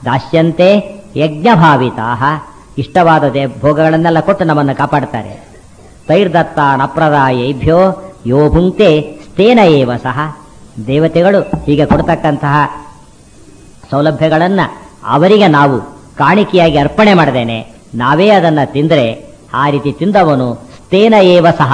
ದಾಸ್ಯಂತೆ ಯಜ್ಞಭಾವಿತಾ ಇಷ್ಟವಾದ ದೇ ಭೋಗಗಳನ್ನೆಲ್ಲ ಕೊಟ್ಟು ನಮ್ಮನ್ನು ಕಾಪಾಡ್ತಾರೆ ತೈರ್ದತ್ತಾನ್ ಅಪ್ರದಾಯೇಭ್ಯೋ ಯೋ ಭುಂಕ್ತೆ ಸ್ಥೇನ ಏವ ಸಹ ದೇವತೆಗಳು ಹೀಗೆ ಕೊಡ್ತಕ್ಕಂತಹ ಸೌಲಭ್ಯಗಳನ್ನ ಅವರಿಗೆ ನಾವು ಕಾಣಿಕೆಯಾಗಿ ಅರ್ಪಣೆ ಮಾಡದೇನೆ ನಾವೇ ಅದನ್ನ ತಿಂದರೆ ಆ ರೀತಿ ತಿಂದವನು ಸ್ಥೇನ ಏವ ಸಹ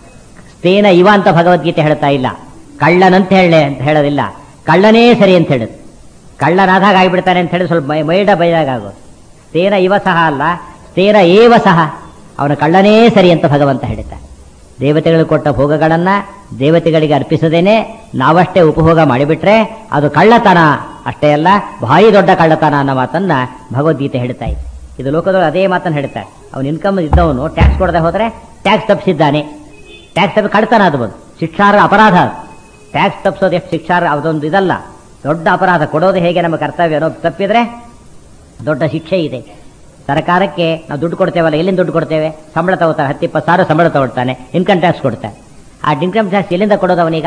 ಸ್ಥೇನ ಇವ ಅಂತ ಭಗವದ್ಗೀತೆ ಹೇಳ್ತಾ ಇಲ್ಲ ಕಳ್ಳನಂತ ಹೇಳ ಅಂತ ಹೇಳೋದಿಲ್ಲ ಕಳ್ಳನೇ ಸರಿ ಅಂತ ಹೇಳುದು ಕಳ್ಳನಾದಾಗ ಆಗಿಬಿಡ್ತಾನೆ ಅಂತ ಹೇಳಿ ಸ್ವಲ್ಪ ಮೈ- ಮೈಡ ಬೈದಾಗ ಆಗೋದು ಸ್ಥೇನ ಇವ ಸಹ ಅಲ್ಲ ಸ್ಥೇನ ಏವ ಸಹ ಅವನ ಕಳ್ಳನೇ ಸರಿ ಅಂತ ಭಗವಂತ ಹೇಳ್ತಾನೆ ದೇವತೆಗಳು ಕೊಟ್ಟ ಭೋಗಗಳನ್ನ ದೇವತೆಗಳಿಗೆ ಅರ್ಪಿಸದೇನೆ ನಾವಷ್ಟೇ ಉಪಭೋಗ ಮಾಡಿಬಿಟ್ರೆ ಅದು ಕಳ್ಳತನ ಅಷ್ಟೇ ಅಲ್ಲ ಭಾರಿ ದೊಡ್ಡ ಕಳ್ಳತನ ಅನ್ನೋ ಮಾತನ್ನ ಭಗವದ್ಗೀತೆ ಹೇಳ್ತಾ ಇದೆ ಇದು ಲೋಕದೊಳಗೆ ಅದೇ ಮಾತನ್ನು ಹೇಳ್ತಾರೆ ಅವನ ಇನ್ಕಮ್ ಇದ್ದವನು ಟ್ಯಾಕ್ಸ್ ಕೊಡದೆ ಹೋದ್ರೆ ಟ್ಯಾಕ್ಸ್ ತಪ್ಪಿಸಿದ್ದಾನೆ ಟ್ಯಾಕ್ಸ್ ತಪ್ಪಿ ಕಳ್ತನ ಅದು ಬಂದು ಶಿಕ್ಷಾರ್ಹ ಅಪರಾಧ ಅದು. ಟ್ಯಾಕ್ಸ್ ತಪ್ಪಿಸೋದು ಎಷ್ಟು ಶಿಕ್ಷಾರ್ಹ ಅದೊಂದು ಇದಲ್ಲ ದೊಡ್ಡ ಅಪರಾಧ ಕೊಡೋದು ಹೇಗೆ ನಮ್ಮ ಕರ್ತವ್ಯ ಅನ್ನೋದು ತಪ್ಪಿದ್ರೆ ದೊಡ್ಡ ಶಿಕ್ಷೆ ಇದೆ ಸರ್ಕಾರಕ್ಕೆ ನಾವು ದುಡ್ಡು ಕೊಡ್ತೇವಲ್ಲ ಎಲ್ಲಿಂದ ದುಡ್ಡು ಕೊಡ್ತೇವೆ ಸಂಬಳ ತಗೋತಾರೆ ಹತ್ತು ಇಪ್ಪತ್ತು ಸಾವಿರ ಸಂಬಳ ತಗೊಳ್ತಾನೆ ಇನ್ಕಮ್ ಟ್ಯಾಕ್ಸ್ ಕೊಡ್ತಾನೆ ಆ ಇನ್ಕಮ್ ಟ್ಯಾಕ್ಸ್ ಎಲ್ಲಿಂದ ಕೊಡೋದು ಅವನೀಗ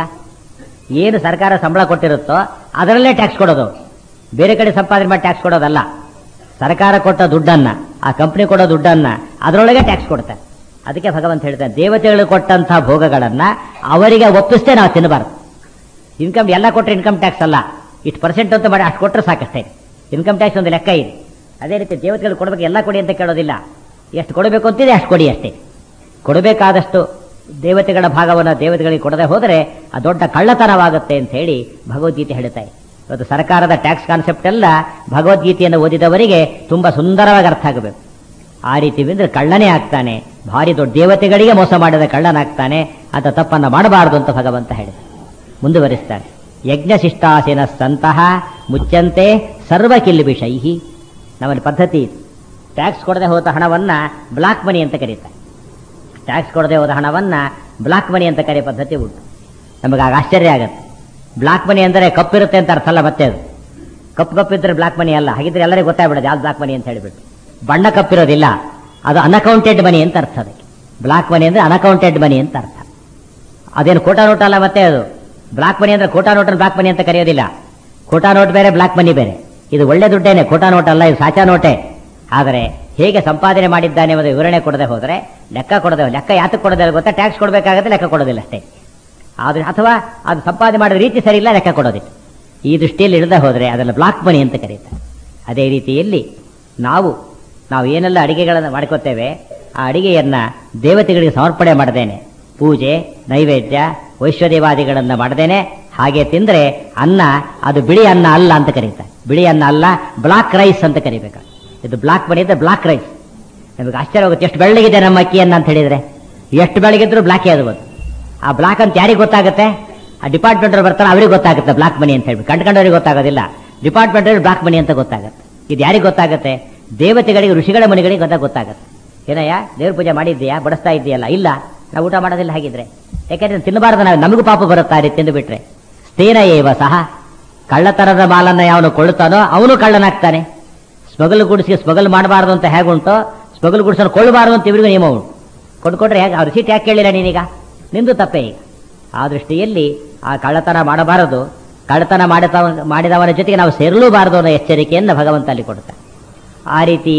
ಏನು ಸರ್ಕಾರ ಸಂಬಳ ಕೊಟ್ಟಿರುತ್ತೋ ಅದರಲ್ಲೇ ಟ್ಯಾಕ್ಸ್ ಕೊಡೋದು ಅವ್ನು. ಬೇರೆ ಕಡೆ ಸಂಪಾದನೆ ಮಾಡಿ ಟ್ಯಾಕ್ಸ್ ಕೊಡೋದಲ್ಲ ಸರ್ಕಾರ ಕೊಟ್ಟ ದುಡ್ಡನ್ನ ಆ ಕಂಪನಿ ಕೊಡೋ ದುಡ್ಡನ್ನ ಅದರೊಳಗೆ ಟ್ಯಾಕ್ಸ್ ಕೊಡ್ತಾನೆ ಅದಕ್ಕೆ ಭಗವಂತ ಹೇಳ್ತಾನೆ ದೇವತೆಗಳು ಕೊಟ್ಟಂತಹ ಭೋಗಗಳನ್ನ ಅವರಿಗೆ ಒಪ್ಪಿಸ್ತೇ ನಾವು ತಿನ್ನಬಾರ್ದು ಇನ್ಕಮ್ ಎಲ್ಲ ಕೊಟ್ಟರೆ ಇನ್ಕಮ್ ಟ್ಯಾಕ್ಸ್ ಅಲ್ಲ ಇಷ್ಟು ಪರ್ಸೆಂಟ್ ಅಂತ ಮಾಡಿ ಅಷ್ಟು ಕೊಟ್ಟರೆ ಸಾಕಷ್ಟೇ ಇನ್ಕಮ್ ಟ್ಯಾಕ್ಸ್ ಒಂದು ಲೆಕ್ಕ ಇದೆ ಅದೇ ರೀತಿ ದೇವತೆಗಳು ಕೊಡಬೇಕು ಎಲ್ಲ ಕೊಡಿ ಅಂತ ಕೇಳೋದಿಲ್ಲ ಎಷ್ಟು ಕೊಡಬೇಕು ಅಂತಿದೆ ಅಷ್ಟು ಕೊಡಿ ಅಷ್ಟೇ ಕೊಡಬೇಕಾದಷ್ಟು ದೇವತೆಗಳ ಭಾಗವನ್ನು ದೇವತೆಗಳಿಗೆ ಕೊಡದೆ ಹೋದರೆ ಆ ದೊಡ್ಡ ಕಳ್ಳತನವಾಗುತ್ತೆ ಅಂತ ಹೇಳಿ ಭಗವದ್ಗೀತೆ ಹೇಳ್ತಾ ಇದೆ ಇವತ್ತು ಸರ್ಕಾರದ ಟ್ಯಾಕ್ಸ್ ಕಾನ್ಸೆಪ್ಟ್ ಎಲ್ಲ ಭಗವದ್ಗೀತೆಯನ್ನು ಓದಿದವರಿಗೆ ತುಂಬಾ ಸುಂದರವಾಗಿ ಅರ್ಥ ಆಗಬೇಕು ಆ ರೀತಿ ಬಿಂದ್ರೆ ಕಳ್ಳನೇ ಆಗ್ತಾನೆ ಭಾರಿ ದೊಡ್ಡ ದೇವತೆಗಳಿಗೆ ಮೋಸ ಮಾಡಿದ ಕಳ್ಳನಾಗ್ತಾನೆ ಅಂತ ತಪ್ಪನ್ನು ಮಾಡಬಾರದು ಅಂತ ಭಗವಂತ ಹೇಳಿದ ಮುಂದುವರಿಸ್ತಾನೆ ಯಜ್ಞ ಶಿಷ್ಟಾಸೀನ ಸಂತಹ ಮುಚ್ಚಂತೆ ಸರ್ವ ಕಿಲ್ಬಿಷೈಹಿ ನಮ್ಮಲ್ಲಿ ಪದ್ಧತಿ ಇದೆ ಟ್ಯಾಕ್ಸ್ ಕೊಡದೆ ಹೋದ ಹಣವನ್ನ ಬ್ಲಾಕ್ ಮನಿ ಅಂತ ಕರೀತಾರೆ ಟ್ಯಾಕ್ಸ್ ಕೊಡದೆ ಹೋದ ಹಣವನ್ನ ಬ್ಲಾಕ್ ಮನಿ ಅಂತ ಕರೆಯೋ ಪದ್ಧತಿ ಉಂಟು ನಮಗೆ ಆಗ ಆಶ್ಚರ್ಯ ಆಗತ್ತೆ ಬ್ಲಾಕ್ ಮನಿ ಅಂದರೆ ಕಪ್ಪಿರುತ್ತೆ ಅಂತ ಅರ್ಥ ಅಲ್ಲ ಮತ್ತೆ ಅದು ಕಪ್ಪು ಕಪ್ಪಿದ್ರೆ ಬ್ಲಾಕ್ ಮನಿ ಅಲ್ಲ ಹಾಗಿದ್ರೆ ಎಲ್ಲರಿಗೂ ಗೊತ್ತಾಗ್ಬಿಡೋದು ಯಾವ್ದು ಬ್ಲಾಕ್ ಮನಿ ಅಂತ ಹೇಳಿಬಿಟ್ಟು ಬಣ್ಣ ಕಪ್ಪಿರೋದಿಲ್ಲ ಅದು ಅನ್ಅಕೌಂಟೆಡ್ ಮನಿ ಅಂತ ಅರ್ಥ ಅದಕ್ಕೆ ಬ್ಲಾಕ್ ಮನಿ ಅಂದ್ರೆ ಅನ್ಅಕೌಂಟೆಡ್ ಮನಿ ಅಂತ ಅರ್ಥ ಅದೇನು ಕೋಟಾ ನೋಟ್ ಅಲ್ಲ ಮತ್ತೆ ಅದು ಬ್ಲಾಕ್ ಮನಿ ಅಂದ್ರೆ ಕೋಟಾ ನೋಟ್ ಬ್ಲಾಕ್ ಮನಿ ಅಂತ ಕರೆಯೋದಿಲ್ಲ ಕೋಟಾ ನೋಟ್ ಬೇರೆ ಬ್ಲಾಕ್ ಮನಿ ಬೇರೆ ಇದು ಒಳ್ಳೆ ದುಡ್ಡೇನೆ ಕೋಟಾ ನೋಟ್ ಅಲ್ಲ ಇದು ಸಾಚಾ ನೋಟೆ ಆದರೆ ಹೇಗೆ ಸಂಪಾದನೆ ಮಾಡಿದ್ದಾನೆ ಎಂಬುದು ವಿವರಣೆ ಕೊಡದೆ ಹೋದರೆ ಲೆಕ್ಕ ಕೊಡದೆ ಲೆಕ್ಕ ಯಾತಕ್ಕೆ ಕೊಡೋದಿಲ್ಲ ಗೊತ್ತಾ ಟ್ಯಾಕ್ಸ್ ಕೊಡಬೇಕಾಗುತ್ತೆ ಲೆಕ್ಕ ಕೊಡೋದಿಲ್ಲ ಅಷ್ಟೇ ಆದ್ರೆ ಅಥವಾ ಅದು ಸಂಪಾದನೆ ಮಾಡಿದ ರೀತಿ ಸರಿ ಇಲ್ಲ ಲೆಕ್ಕ ಕೊಡೋದಿಲ್ಲ ಈ ದೃಷ್ಟಿಯಲ್ಲಿ ಇಳದೆ ಹೋದರೆ ಅದೆಲ್ಲ ಬ್ಲಾಕ್ ಮನಿ ಅಂತ ಕರೀತಾರೆ ಅದೇ ರೀತಿಯಲ್ಲಿ ನಾವು ನಾವು ಏನೆಲ್ಲ ಅಡಿಗೆಗಳನ್ನು ಮಾಡ್ಕೋತೇವೆ ಆ ಅಡಿಗೆಯನ್ನ ದೇವತೆಗಳಿಗೆ ಸಮರ್ಪಣೆ ಮಾಡದೇನೆ ಪೂಜೆ ನೈವೇದ್ಯ ವೈಶ್ವದೇವಾದಿಗಳನ್ನ ಮಾಡದೇನೆ ಹಾಗೆ ತಿಂದ್ರೆ ಅನ್ನ ಅದು ಬಿಳಿ ಅನ್ನ ಅಲ್ಲ ಅಂತ ಕರೀತಾರೆ ಬಿಳಿ ಅನ್ನ ಅಲ್ಲ ಬ್ಲಾಕ್ ರೈಸ್ ಅಂತ ಕರಿಬೇಕು ಇದು ಬ್ಲಾಕ್ ಮನಿ ಅಂದ್ರೆ ಬ್ಲಾಕ್ ರೈಸ್ ನಮಗೆ ಆಶ್ಚರ್ಯ ಹೋಗುತ್ತೆ ಎಷ್ಟು ಬೆಳ್ಳಗಿದೆ ನಮ್ಮ ಅಕ್ಕಿಯನ್ನ ಅಂತ ಹೇಳಿದ್ರೆ ಎಷ್ಟು ಬೆಳಗಿದ್ರು ಬ್ಲಾಕೇ ಅದು ಬಂದು ಆ ಬ್ಲಾಕ್ ಅಂತ ಯಾರಿಗೆ ಗೊತ್ತಾಗುತ್ತೆ ಆ ಡಿಪಾರ್ಟ್ಮೆಂಟ್ ಅವ್ರು ಬರ್ತಾರೆ ಅವ್ರಿಗೆ ಗೊತ್ತಾಗುತ್ತೆ ಬ್ಲಾಕ್ ಮನಿ ಅಂತ ಹೇಳಿ ಕಂಡ್ಕೊಂಡವ್ರಿಗೆ ಗೊತ್ತಾಗೋದಿಲ್ಲ ಡಿಪಾರ್ಟ್ಮೆಂಟ್ ಅವ್ರಿಗೆ ಬ್ಲಾಕ್ ಮನಿ ಅಂತ ಗೊತ್ತಾಗುತ್ತೆ ಇದು ಯಾರಿಗೆ ಗೊತ್ತಾಗುತ್ತೆ ದೇವತೆಗಳಿಗೆ ಋಷಿಗಳ ಮನೆಗಳಿಗೆ ಗೊತ್ತಾಗ ಗೊತ್ತಾಗುತ್ತೆ ಏನಯ್ಯ ದೇವ್ರ ಪೂಜೆ ಮಾಡಿದ್ದೀಯಾ ಬಡಿಸ್ತಾ ಇದ್ದೀಯಲ್ಲ ಇಲ್ಲ ನಾವು ಊಟ ಮಾಡೋದಿಲ್ಲ ಹಾಗಿದ್ರೆ ಯಾಕೆಂದ್ರೆ ತಿನ್ನಬಾರ್ದು ನಾವು ನಮಗೂ ಪಾಪ ಬರುತ್ತಾ ರೀ ತಿಂದು ಬಿಟ್ರೆ ಸ್ಥೇನ ಏವ ಸಹ ಕಳ್ಳತನದ ಮಾಲನ್ನ ಯಾವನು ಕೊಳ್ಳುತ್ತಾನೋ ಅವನು ಕಳ್ಳನಾಗ್ತಾನೆ ಸ್ಮಗಲ್ ಗುಡಿಸಿ ಸ್ಮಗಲ್ ಮಾಡಬಾರ್ದು ಅಂತ ಹೇಗುಂಟೋ ಸ್ಮಗಲ್ ಗುಡಿಸೋನು ಕೊಳ್ಳಬಾರ್ದು ಅಂತ ಇವ್ರಿಗೂ ನಿಯಮ ಉಂಟು ಕೊಂಡ್ಕೊಟ್ರೆ ಹೇಗೆ ಅವ್ರ ಸೀಟ್ ಯಾಕೆ ಕೇಳಿಲ್ಲ ನೀನೀಗ ನಿಂದು ತಪ್ಪೇ ಈಗ ಆ ದೃಷ್ಟಿಯಲ್ಲಿ ಆ ಕಳ್ಳತನ ಮಾಡಬಾರದು ಕಳ್ಳತನ ಮಾಡಿದವ ಮಾಡಿದವನ ಜೊತೆಗೆ ನಾವು ಸೇರಲೂಬಾರದು ಅನ್ನೋ ಎಚ್ಚರಿಕೆಯನ್ನು ಭಗವಂತ ಅಲ್ಲಿ ಕೊಡ್ತಾನೆ ಆ ರೀತಿ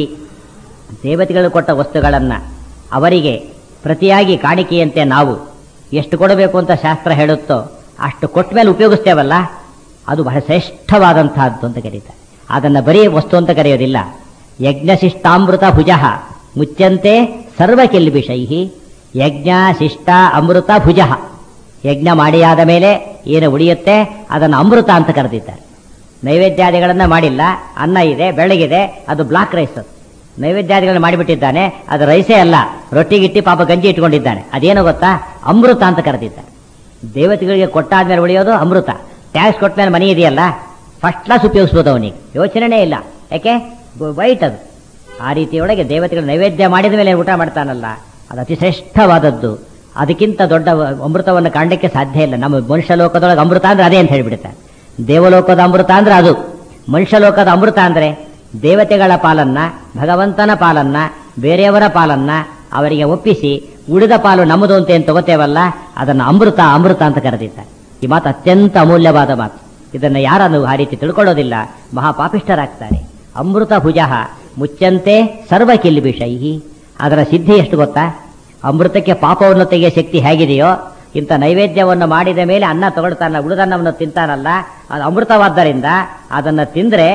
ದೇವತೆಗಳು ಕೊಟ್ಟ ವಸ್ತುಗಳನ್ನ ಅವರಿಗೆ ಪ್ರತಿಯಾಗಿ ಕಾಣಿಕೆಯಂತೆ ನಾವು ಎಷ್ಟು ಕೊಡಬೇಕು ಅಂತ ಶಾಸ್ತ್ರ ಹೇಳುತ್ತೋ ಅಷ್ಟು ಕೊಟ್ಟ ಮೇಲೆ ಉಪಯೋಗಿಸ್ತೇವಲ್ಲ ಅದು ಬಹಳ ಶ್ರೇಷ್ಠವಾದಂತಹದ್ದು ಅಂತ ಕರೀತಾರೆ ಅದನ್ನ ಬರೀ ವಸ್ತು ಅಂತ ಕರೆಯೋದಿಲ್ಲ ಯಜ್ಞಶಿಷ್ಟಾಮೃತ ಭುಜ ಮುಚ್ಚಂತೆ ಸರ್ವ ಕಿಲ್ಬಿಷೈಹಿ ಯಜ್ಞ ಶಿಷ್ಟ ಅಮೃತ ಭುಜ ಯಜ್ಞ ಮಾಡಿಯಾದ ಮೇಲೆ ಏನು ಉಳಿಯುತ್ತೆ ಅದನ್ನು ಅಮೃತ ಅಂತ ಕರೆದಿದ್ದಾರೆ ನೈವೇದ್ಯಾದಿಗಳನ್ನ ಮಾಡಿಲ್ಲ ಅನ್ನ ಇದೆ ಬೆಳಗಿದೆ ಅದು ಬ್ಲಾಕ್ ರೈಸ್ ಅದು ನೈವೇದ್ಯಾದಿಗಳನ್ನ ಮಾಡಿಬಿಟ್ಟಿದ್ದಾನೆ ಅದು ರೈಸೇ ಅಲ್ಲ ರೊಟ್ಟಿ ಗಿಟ್ಟಿ ಪಾಪ ಗಂಜಿ ಇಟ್ಕೊಂಡಿದ್ದಾನೆ ಅದೇನು ಗೊತ್ತಾ ಅಮೃತ ಅಂತ ಕರೆದಿದ್ದಾರೆ ದೇವತೆಗಳಿಗೆ ಕೊಟ್ಟಾದ್ಮೇಲೆ ಉಳಿಯೋದು ಅಮೃತ ಟ್ಯಾಕ್ಸ್ ಕೊಟ್ಟ ಮೇಲೆ ಮನೆ ಇದೆಯಲ್ಲ ಫಸ್ಟ್ ಕ್ಲಾಸ್ ಉಪಯೋಗಿಸ್ಬೋದು ಅವನಿಗೆ ಯೋಚನೆನೇ ಇಲ್ಲ ಯಾಕೆ ವೈಟ್ ಅದು ಆ ರೀತಿಯೊಳಗೆ ದೇವತೆಗಳು ನೈವೇದ್ಯ ಮಾಡಿದ ಮೇಲೆ ಊಟ ಮಾಡ್ತಾನಲ್ಲ ಅದು ಅತಿ ಶ್ರೇಷ್ಠವಾದದ್ದು ಅದಕ್ಕಿಂತ ದೊಡ್ಡ ಅಮೃತವನ್ನು ಕಾಣಲಿಕ್ಕೆ ಸಾಧ್ಯ ಇಲ್ಲ ನಮ್ಮ ಮನುಷ್ಯ ಲೋಕದೊಳಗೆ ಅಮೃತ ಅಂದ್ರೆ ಅದೇ ಅಂತ ಹೇಳಿಬಿಡ್ತಾರೆ ದೇವಲೋಕದ ಅಮೃತ ಅಂದ್ರೆ ಅದು ಮನುಷ್ಯ ಲೋಕದ ಅಮೃತ ಅಂದ್ರೆ ದೇವತೆಗಳ ಪಾಲನ್ನ ಭಗವಂತನ ಪಾಲನ್ನ ಬೇರೆಯವರ ಪಾಲನ್ನ ಅವರಿಗೆ ಒಪ್ಪಿಸಿ ಉಳಿದ ಪಾಲು ನಮ್ಮದು ಅಂತ ಏನು ತಗೋತೇವಲ್ಲ ಅದನ್ನು ಅಮೃತ ಅಮೃತ ಅಂತ ಕರೆದಿದ್ದಾರೆ ಈ ಮಾತು ಅತ್ಯಂತ ಅಮೂಲ್ಯವಾದ ಮಾತು ಇದನ್ನು ಯಾರನ್ನು ಆ ರೀತಿ ತಿಳ್ಕೊಳ್ಳೋದಿಲ್ಲ ಮಹಾಪಾಪಿಷ್ಠರಾಗ್ತಾರೆ ಅಮೃತ ಭುಜ ಮುಚ್ಚಂತೆ ಸರ್ವ ಕಿಲ್ಬಿಷೈ ಅದರ ಸಿದ್ಧಿ ಎಷ್ಟು ಗೊತ್ತಾ ಅಮೃತಕ್ಕೆ ಪಾಪವನ್ನು ತೆಗೆಯ ಶಕ್ತಿ ಹೇಗಿದೆಯೋ ಇಂಥ ನೈವೇದ್ಯವನ್ನು ಮಾಡಿದ ಮೇಲೆ ಅನ್ನ ತಗೊಳ್ತಾನ ಉಳಿದನ್ನವನ್ನು ತಿಂತಾನಲ್ಲ ಅದು ಅಮೃತವಾದ್ದರಿಂದ ಅದನ್ನು ತಿಂದ್ರೆ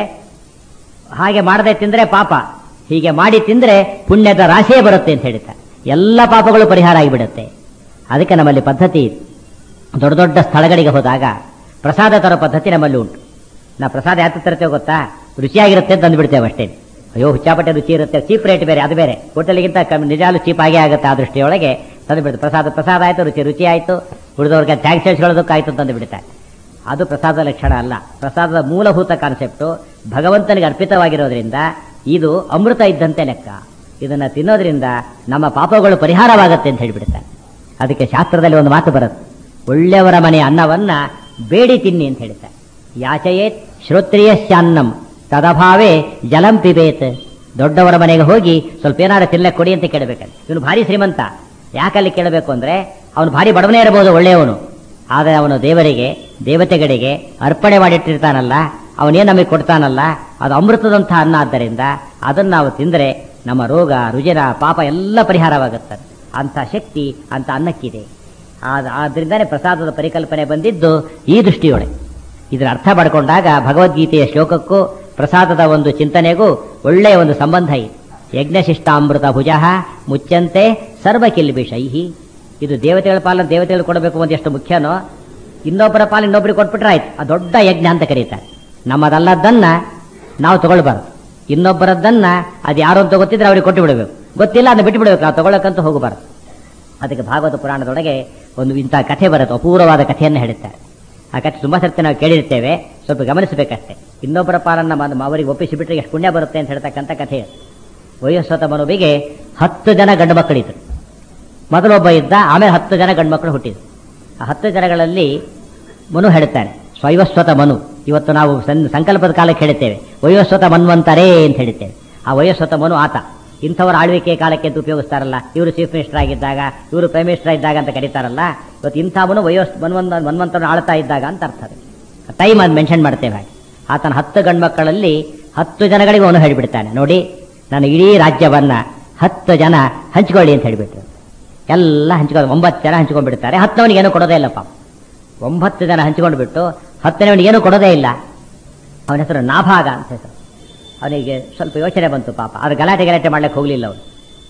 ಹಾಗೆ ಮಾಡದೆ ತಿಂದ್ರೆ ಪಾಪ ಹೀಗೆ ಮಾಡಿ ತಿಂದ್ರೆ ಪುಣ್ಯದ ರಾಶಿಯೇ ಬರುತ್ತೆ ಅಂತ ಹೇಳ್ತಾರೆ ಎಲ್ಲ ಪಾಪಗಳು ಪರಿಹಾರ ಆಗಿಬಿಡುತ್ತೆ ಅದಕ್ಕೆ ನಮ್ಮಲ್ಲಿ ಪದ್ಧತಿ ಇದೆ ದೊಡ್ಡ ದೊಡ್ಡ ಸ್ಥಳಗಳಿಗೆ ಹೋದಾಗ ಪ್ರಸಾದ ತರೋ ಪದ್ಧತಿ ನಮ್ಮಲ್ಲಿ ಉಂಟು ನಾ ಪ್ರಸಾದ ಯಾಕೆ ತರ್ತೇವೆ ಗೊತ್ತಾ ರುಚಿಯಾಗಿರುತ್ತೆ ಅಂತ ಅಂದ್ಬಿಡ್ತೇವೆ ಅಷ್ಟೇ ಅಯ್ಯೋ ಹುಚ್ಚಾಪಟ್ಟೆ ರುಚಿ ಇರುತ್ತೆ ಚೀಪ್ ರೇಟ್ ಬೇರೆ ಅದು ಬೇರೆ ಹೋಟೆಲ್ಗಿಂತ ಕಮ್ಮಿ ನಿಜಾಲು ಚೀಪ್ ಆಗೇ ಆಗುತ್ತೆ ಆ ದೃಷ್ಟಿಯೊಳಗೆ ತಂದು ಬಿಡುತ್ತೆ ಪ್ರಸಾದ ಪ್ರಸಾದ ಆಯಿತು ರುಚಿ ರುಚಿ ಆಯಿತು ಉಳಿದವ್ರಿಗೆ ಟ್ಯಾಕ್ಸ್ ಹೇಳ್ಕೊಳ್ಳೋದಕ್ಕಾಯ್ತು ತಂದು ಬಿಡ್ತಾರೆ ಅದು ಪ್ರಸಾದ ಲಕ್ಷಣ ಅಲ್ಲ ಪ್ರಸಾದದ ಮೂಲಭೂತ ಕಾನ್ಸೆಪ್ಟು ಭಗವಂತನಿಗೆ ಅರ್ಪಿತವಾಗಿರೋದ್ರಿಂದ ಇದು ಅಮೃತ ಇದ್ದಂತೆ ಲೆಕ್ಕ ಇದನ್ನು ತಿನ್ನೋದ್ರಿಂದ ನಮ್ಮ ಪಾಪಗಳು ಪರಿಹಾರವಾಗತ್ತೆ ಅಂತ ಹೇಳಿಬಿಡ್ತಾರೆ ಅದಕ್ಕೆ ಶಾಸ್ತ್ರದಲ್ಲಿ ಒಂದು ಮಾತು ಬರುತ್ತೆ ಒಳ್ಳೆಯವರ ಮನೆಯ ಅನ್ನವನ್ನ ಬೇಡಿ ತಿನ್ನಿ ಅಂತ ಹೇಳ್ತಾರೆ ಯಾಚಯೇತ್ ಶ್ರೋತ್ರಿಯಶ್ಚಾನ್ನಂ ತದಭಾವೇ ಜಲಂ ಪಿಬೇತ್ ದೊಡ್ಡವರ ಮನೆಗೆ ಹೋಗಿ ಸ್ವಲ್ಪ ಏನಾದ್ರು ತಿನ್ನಕ್ಕೆ ಕೊಡಿ ಅಂತ ಕೇಳಬೇಕಂತೆ ಇವನು ಭಾರಿ ಶ್ರೀಮಂತ ಯಾಕಲ್ಲಿ ಕೇಳಬೇಕು ಅಂದ್ರೆ ಅವನು ಭಾರಿ ಬಡವನೇ ಇರಬಹುದು ಒಳ್ಳೆಯವನು ಆದರೆ ಅವನು ದೇವರಿಗೆ ದೇವತೆಗಳಿಗೆ ಅರ್ಪಣೆ ಮಾಡಿಟ್ಟಿರ್ತಾನಲ್ಲ ಅವನೇನು ನಮಗೆ ಕೊಡ್ತಾನಲ್ಲ ಅದು ಅಮೃತದಂತಹ ಅನ್ನ ಆದ್ದರಿಂದ ಅದನ್ನು ನಾವು ತಿಂದರೆ ನಮ್ಮ ರೋಗ ರುಜಿನ ಪಾಪ ಎಲ್ಲ ಪರಿಹಾರವಾಗುತ್ತದೆ ಅಂಥ ಶಕ್ತಿ ಅಂತ ಅನ್ನಕ್ಕಿದೆ ಆದ- ಆದ್ರಿಂದಾನೇ ಪ್ರಸಾದದ ಪರಿಕಲ್ಪನೆ ಬಂದಿದ್ದು ಈ ದೃಷ್ಟಿಯೊಳಗೆ ಇದರ ಅರ್ಥ ಪಡ್ಕೊಂಡಾಗ ಭಗವದ್ಗೀತೆಯ ಶ್ಲೋಕಕ್ಕೂ ಪ್ರಸಾದದ ಒಂದು ಚಿಂತನೆಗೂ ಒಳ್ಳೆಯ ಒಂದು ಸಂಬಂಧ ಇದೆ ಯಜ್ಞಶಿಷ್ಟಾಮೃತ ಭುಜ ಮುಚ್ಚಂತೆ ಸರ್ವ ಕಿಲ್ಬಿಷೈಹಿ ಇದು ದೇವತೆಗಳ ಪಾಲನ ದೇವತೆಗಳು ಕೊಡಬೇಕು ಅಂತ ಎಷ್ಟು ಮುಖ್ಯನೋ ಇನ್ನೊಬ್ಬರ ಪಾಲು ಇನ್ನೊಬ್ಬರಿಗೆ ಕೊಟ್ಬಿಟ್ರೆ ಆಯ್ತು ಆ ದೊಡ್ಡ ಯಜ್ಞ ಅಂತ ಕರೀತಾರೆ ನಮ್ಮದಲ್ಲದನ್ನ ನಾವು ತಗೊಳ್ಬಾರ್ದು ಇನ್ನೊಬ್ಬರದ್ದನ್ನ ಅದು ಯಾರು ಅಂತ ಗೊತ್ತಿದ್ರೆ ಅವ್ರಿಗೆ ಕೊಟ್ಟು ಬಿಡಬೇಕು ಗೊತ್ತಿಲ್ಲ ಅದನ್ನ ಬಿಟ್ಟು ಬಿಡಬೇಕು ನಾವು ತಗೊಳ್ಳಕ್ಕಂತ ಹೋಗಬಾರ್ದು ಅದಕ್ಕೆ ಭಾಗವತ ಪುರಾಣದೊಳಗೆ ಒಂದು ಇಂಥ ಕಥೆ ಬರುತ್ತೆ ಅಪೂರ್ವವಾದ ಕಥೆಯನ್ನು ಹೇಳುತ್ತಾರೆ ಆ ಕಥೆ ತುಂಬಾ ಸರ್ತಿ ನಾವು ಕೇಳಿರ್ತೇವೆ ಸ್ವಲ್ಪ ಗಮನಿಸಬೇಕಷ್ಟೇ ಇನ್ನೊಬ್ಬರ ಪಾಲನ್ನ ಮ- ಅವರಿಗೆ ಒಪ್ಪಿಸಿ ಬಿಟ್ಟರೆ ಎಷ್ಟು ಪುಣ್ಯ ಬರುತ್ತೆ ಅಂತ ಹೇಳ್ತಕ್ಕಂಥ ಕಥೆ ಅದು. ವಯೋಸ್ವತ ಮನುವಿಗೆ ಹತ್ತು ಜನ ಗಂಡು ಮಕ್ಕಳಿದ್ರು ಮೊದಲೊಬ್ಬ ಇದ್ದ ಆಮೇಲೆ ಹತ್ತು ಜನ ಗಂಡು ಮಕ್ಕಳು ಹುಟ್ಟಿದ್ರು ಆ ಹತ್ತು ಜನಗಳಲ್ಲಿ ಮನು ಹೇಳ್ತಾನೆ ಸ್ವೈವಸ್ವತ ಮನು ಇವತ್ತು ನಾವು ಸಂ- ಸಂಕಲ್ಪದ ಕಾಲಕ್ಕೆ ಹೇಳ್ತೇವೆ ವಯೋಸ್ವತ ಮನ್ವಂತರೇ ಅಂತ ಹೇಳ್ತೇವೆ ಆ ವಯೋಸ್ವತ ಮನು ಆತ ಇಂಥವರ ಆಳ್ವಿಕೆ ಕಾಲಕ್ಕೆ ಅಂತ ಉಪಯೋಗಿಸ್ತಾರಲ್ಲ ಇವರು ಚೀಫ್ ಮಿನಿಸ್ಟರ್ ಆಗಿದ್ದಾಗ ಇವರು ಪ್ರೈಮ್ ಮಿನಿಸ್ಟರ್ ಇದ್ದಾಗ ಅಂತ ಕರೀತಾರಲ್ಲ ಇವತ್ತು ಇಂಥ ಮನು ವಯೋಸ್ ಮನ್ವಂತ ಮನ್ವಂತರನ್ನು ಆಳ್ತಾ ಇದ್ದಾಗ ಅಂತ ಅರ್ಥ ಅದು ಟೈಮ್ ಅದು ಮೆನ್ಷನ್ ಮಾಡ್ತೇವೆ ಹಾಗೆ ಆತನ ಹತ್ತು ಗಂಡು ಮಕ್ಕಳಲ್ಲಿ ಹತ್ತು ಜನಗಳಿಗೆ ಅವನು ಹೇಳಿಬಿಡ್ತಾನೆ ನೋಡಿ ನಾನು ಇಡೀ ರಾಜ್ಯವನ್ನ ಹತ್ತು ಜನ ಹಂಚ್ಕೊಳ್ಳಿ ಅಂತ ಹೇಳಿಬಿಟ್ರು ಎಲ್ಲ ಹಂಚ್ಕೊಂಡು ಒಂಬತ್ತು ಜನ ಹಂಚ್ಕೊಂಡ್ಬಿಡ್ತಾರೆ ಹತ್ತವನಿಗೆ ಏನೂ ಕೊಡೋದೇ ಇಲ್ಲ ಪಾಪ ಒಂಬತ್ತು ಜನ ಹಂಚ್ಕೊಂಡು ಬಿಟ್ಟು ಹತ್ತನೇವನಿಗೆ ಏನೂ ಕೊಡೋದೇ ಇಲ್ಲ ಅವನ ಹೆಸರು ನಾಭಾಗ ಅಂತ ಹೆಸರು ಅವನಿಗೆ ಸ್ವಲ್ಪ ಯೋಚನೆ ಬಂತು ಪಾಪ ಅದು ಗಲಾಟೆ ಗಲಾಟೆ ಮಾಡ್ಲಿಕ್ಕೆ ಹೋಗ್ಲಿಲ್ಲ ಅವನು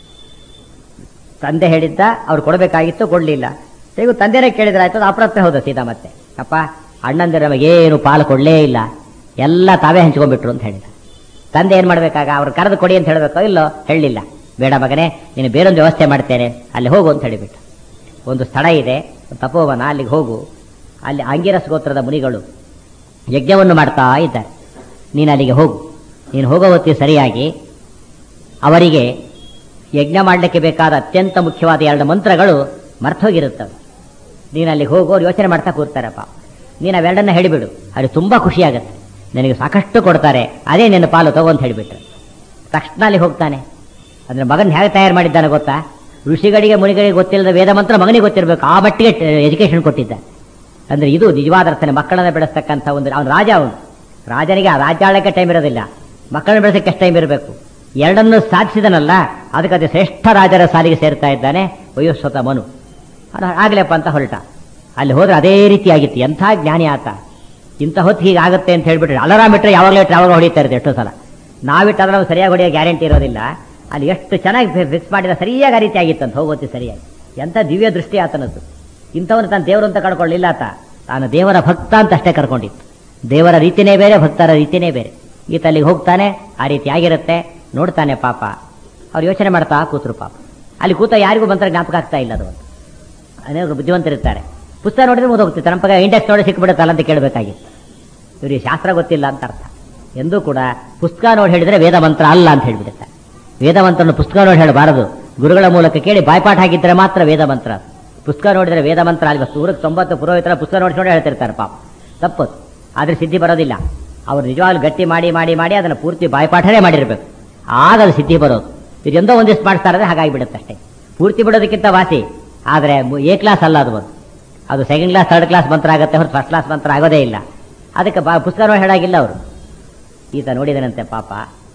ತಂದೆ ಹೇಳಿದ್ದ ಅವ್ರು ಕೊಡಬೇಕಾಗಿತ್ತು ಕೊಡ್ಲಿಲ್ಲ ಹೇಗೂ ತಂದೆನೇ ಕೇಳಿದ್ರೆ ಆಯ್ತು ಅದು ಅಪ್ರತ್ಯ ಹೋದ ಸೀದಾ ಮತ್ತೆ ಅಪ್ಪ ಅಣ್ಣಂದಿರ ನಮಗೇನು ಪಾಲು ಕೊಡಲೇ ಇಲ್ಲ ಎಲ್ಲ ತಾವೇ ಹಂಚ್ಕೊಂಡ್ಬಿಟ್ರು ಅಂತ ಹೇಳಿದ ತಂದೆ ಏನ್ ಮಾಡ್ಬೇಕಾಗ ಅವ್ರು ಕರೆದು ಕೊಡಿ ಅಂತ ಹೇಳಬೇಕೋ ಇಲ್ಲೋ ಹೇಳಲಿಲ್ಲ ಬೇಡ ಮಗನೇ ನೀನು ಬೇರೊಂದು ವ್ಯವಸ್ಥೆ ಮಾಡ್ತೇನೆ ಅಲ್ಲಿ ಹೋಗು ಅಂತ ಹೇಳಿಬಿಟ್ಟು ಒಂದು ಸ್ಥಳ ಇದೆ ತಪೋವನ ಅಲ್ಲಿಗೆ ಹೋಗು ಅಲ್ಲಿ ಆಂಗಿರಸ್ ಗೋತ್ರದ ಮುನಿಗಳು ಯಜ್ಞವನ್ನು ಮಾಡ್ತಾ ಇದ್ದಾರೆ ನೀನು ಅಲ್ಲಿಗೆ ಹೋಗು ನೀನು ಹೋಗೋ ಹೊತ್ತಿಗೆ ಸರಿಯಾಗಿ ಅವರಿಗೆ ಯಜ್ಞ ಮಾಡಲಿಕ್ಕೆ ಬೇಕಾದ ಅತ್ಯಂತ ಮುಖ್ಯವಾದ ಎರಡು ಮಂತ್ರಗಳು ಮರ್ತೋಗಿರುತ್ತವೆ ನೀನು ಅಲ್ಲಿಗೆ ಹೋಗೋ ಅವ್ರು ಯೋಚನೆ ಮಾಡ್ತಾ ಕೂರ್ತಾರಪ್ಪ ನೀನು ಅವೆರಡನ್ನ ಹೇಳಿಬಿಡು ಅದು ತುಂಬಾ ಖುಷಿಯಾಗತ್ತೆ ನನಗೆ ಸಾಕಷ್ಟು ಕೊಡ್ತಾರೆ ಅದೇ ನಿನ್ನ ಪಾಲು ತಗೋ ಅಂತ ಹೇಳಿಬಿಟ್ರೆ ತಕ್ಷಣ ಅಲ್ಲಿ ಹೋಗ್ತಾನೆ ಅಂದ್ರೆ ಮಗನ ಹೇಗೆ ತಯಾರು ಮಾಡಿದ್ದಾನೆ ಗೊತ್ತಾ ಋಷಿಗಳಿಗೆ ಮುನಿಗಳಿಗೆ ಗೊತ್ತಿಲ್ಲದ ವೇದ ಮಂತ್ರ ಮಗನಿಗೆ ಗೊತ್ತಿರಬೇಕು ಆ ಮಟ್ಟಿಗೆ ಎಜುಕೇಶನ್ ಕೊಟ್ಟಿದ್ದ ಅಂದ್ರೆ ಇದು ನಿಜವಾದ ಅರ್ಥನೆ ಮಕ್ಕಳನ್ನ ಬೆಳೆಸ್ತಕ್ಕಂಥ ಒಂದು ಅವನು ರಾಜ ಅವನು ರಾಜನಿಗೆ ಆ ರಾಜ್ಯಾಳಕ್ಕೆ ಟೈಮ್ ಇರೋದಿಲ್ಲ ಮಕ್ಕಳನ್ನ ಬೆಳೆಸಕ್ಕೆ ಎಷ್ಟು ಟೈಮ್ ಇರಬೇಕು ಎರಡನ್ನು ಸಾಧಿಸಿದನಲ್ಲ ಅದಕ್ಕೆ ಅದು ಶ್ರೇಷ್ಠ ರಾಜರ ಸಾಲಿಗೆ ಸೇರ್ತಾ ಇದ್ದಾನೆ ವಯೋಸ್ವತ ಮನು ಅದು ಆಗ್ಲಪ್ಪ ಅಂತ ಹೊರಟ ಅಲ್ಲಿ ಹೋದ್ರೆ ಅದೇ ರೀತಿಯಾಗಿತ್ತು ಎಂಥ ಜ್ಞಾನಿ ಆತ ಇಂಥ ಹೊತ್ತು ಹೀಗಾಗುತ್ತೆ ಅಂತ ಹೇಳ್ಬಿಟ್ರೆ ಅಲಾರಾಮ್ ಇಟ್ಟರೆ ಯಾವಾಗಲೂ ಇಟ್ಟರೆ ಯಾವಾಗ ಹೊಡಿತಾ ಇರುತ್ತೆ ಎಷ್ಟೋ ಸಲ ನಾವಿಟ್ಟು ಅಲಾರಾಮ್ ಸರಿಯಾಗಿ ಹೊಡೆಯೋ ಗ್ಯಾರಂಟಿ ಇರೋದಿಲ್ಲ ಅಲ್ಲಿ ಎಷ್ಟು ಚೆನ್ನಾಗಿ ಫಿಕ್ಸ್ ಮಾಡಿದ ಸರಿಯಾಗಿ ಆ ರೀತಿ ಆಗಿತ್ತಂತ ಹೋಗೋತಿ ಸರಿಯಾಗಿ ಎಂಥ ದಿವ್ಯ ದೃಷ್ಟಿ ಆತನದ್ದು ಇಂಥವನು ತಾನು ದೇವರು ಅಂತ ಕರ್ಕೊಳ್ಳಿಲ್ಲ ಆತ ತಾನು ದೇವರ ಭಕ್ತ ಅಂತ ಅಷ್ಟೇ ಕರ್ಕೊಂಡಿತ್ತು ದೇವರ ರೀತಿನೇ ಬೇರೆ ಭಕ್ತರ ರೀತಿನೇ ಬೇರೆ ಈತ ಅಲ್ಲಿಗೆ ಹೋಗ್ತಾನೆ ಆ ರೀತಿ ಆಗಿರುತ್ತೆ ನೋಡ್ತಾನೆ ಪಾಪ ಅವ್ರು ಯೋಚನೆ ಮಾಡ್ತಾ ಕೂತರು ಪಾಪ ಅಲ್ಲಿ ಕೂತ ಯಾರಿಗೂ ಮಂತ್ರ ಜ್ಞಾಪಕ ಆಗ್ತಾ ಇಲ್ಲ ಅದು ಅನೇಕ ಬುದ್ಧಿವಂತರಿರ್ತಾರೆ ಪುಸ್ತಕ ನೋಡಿದ್ರೆ ಓದೋಗ್ತಿತ್ತು ನಮ್ಮ ಪಕ್ಕ ಇಂಡೆಕ್ಸ್ ನೋಡಿ ಸಿಕ್ಬಿಡುತ್ತಲ್ಲ ಅಂತ ಕೇಳಬೇಕಾಗಿತ್ತು ಇವರಿಗೆ ಶಾಸ್ತ್ರ ಗೊತ್ತಿಲ್ಲ ಅಂತ ಅರ್ಥ ಎಂದೂ ಕೂಡ ಪುಸ್ತಕ ನೋಡಿ ಹೇಳಿದ್ರೆ ವೇದ ಮಂತ್ರ ಅಲ್ಲ ಅಂತ ಹೇಳ್ಬಿಡುತ್ತೆ ವೇದ ಮಂತ್ರನ ಪುಸ್ತಕ ನೋಡಿ ಹೇಳಬಾರದು ಗುರುಗಳ ಮೂಲಕ ಕೇಳಿ ಬಾಯ್ಪಾಠ ಆಗಿದ್ರೆ ಮಾತ್ರ ವೇದ ಮಂತ್ರ ಅದು. ಪುಸ್ತಕ ನೋಡಿದ್ರೆ ವೇದ ಮಂತ್ರ ಅಲ್ವ ಸೂರಕ್ಕೆ ತೊಂಬತ್ತು ಪುರೋಹಿತರ ಪುಸ್ತಕ ನೋಡಿ ನೋಡಿ ಹೇಳ್ತಿರ್ತಾರೆ ಪಾಪ ತಪ್ಪು ಆದ್ರೆ ಸಿದ್ಧಿ ಬರೋದಿಲ್ಲ ಅವ್ರು ನಿಜವಾಗ್ಲೂ ಗಟ್ಟಿ ಮಾಡಿ ಮಾಡಿ ಮಾಡಿ ಅದನ್ನು ಪೂರ್ತಿ ಬಾಯ್ಪಾಠನೇ ಮಾಡಿರ್ಬೇಕು ಆಗ ಅದು ಸಿದ್ಧಿ ಬರೋದು ಇದು ಎಂದೋ ಒಂದಿಷ್ಟು ಮಾಡಿಸ್ತಾರೆ ಹಾಗಾಗಿ ಬಿಡುತ್ತೆ ಅಷ್ಟೇ ಪೂರ್ತಿ ಬಿಡೋದಕ್ಕಿಂತ ವಾಸಿ ಆದರೆ ಎ ಕ್ಲಾಸ್ ಅಲ್ಲ ಅದು ಒಂದು ಅದು ಸೆಕೆಂಡ್ ಕ್ಲಾಸ್ ಥರ್ಡ್ ಕ್ಲಾಸ್ ಮಂತ್ರ ಆಗುತ್ತೆ ಹೊರತು ಫಸ್ಟ್ ಕ್ಲಾಸ್ ಮಂತ್ರ ಆಗೋದೇ ಇಲ್ಲ ಅದಕ್ಕೆ ಬಾ ಪುಸ್ತಕ ನೋಡಿ ಹೇಳಾಗಿಲ್ಲ ಅವರು ಈತ ನೋಡಿದನಂತೆ ಪಾಪ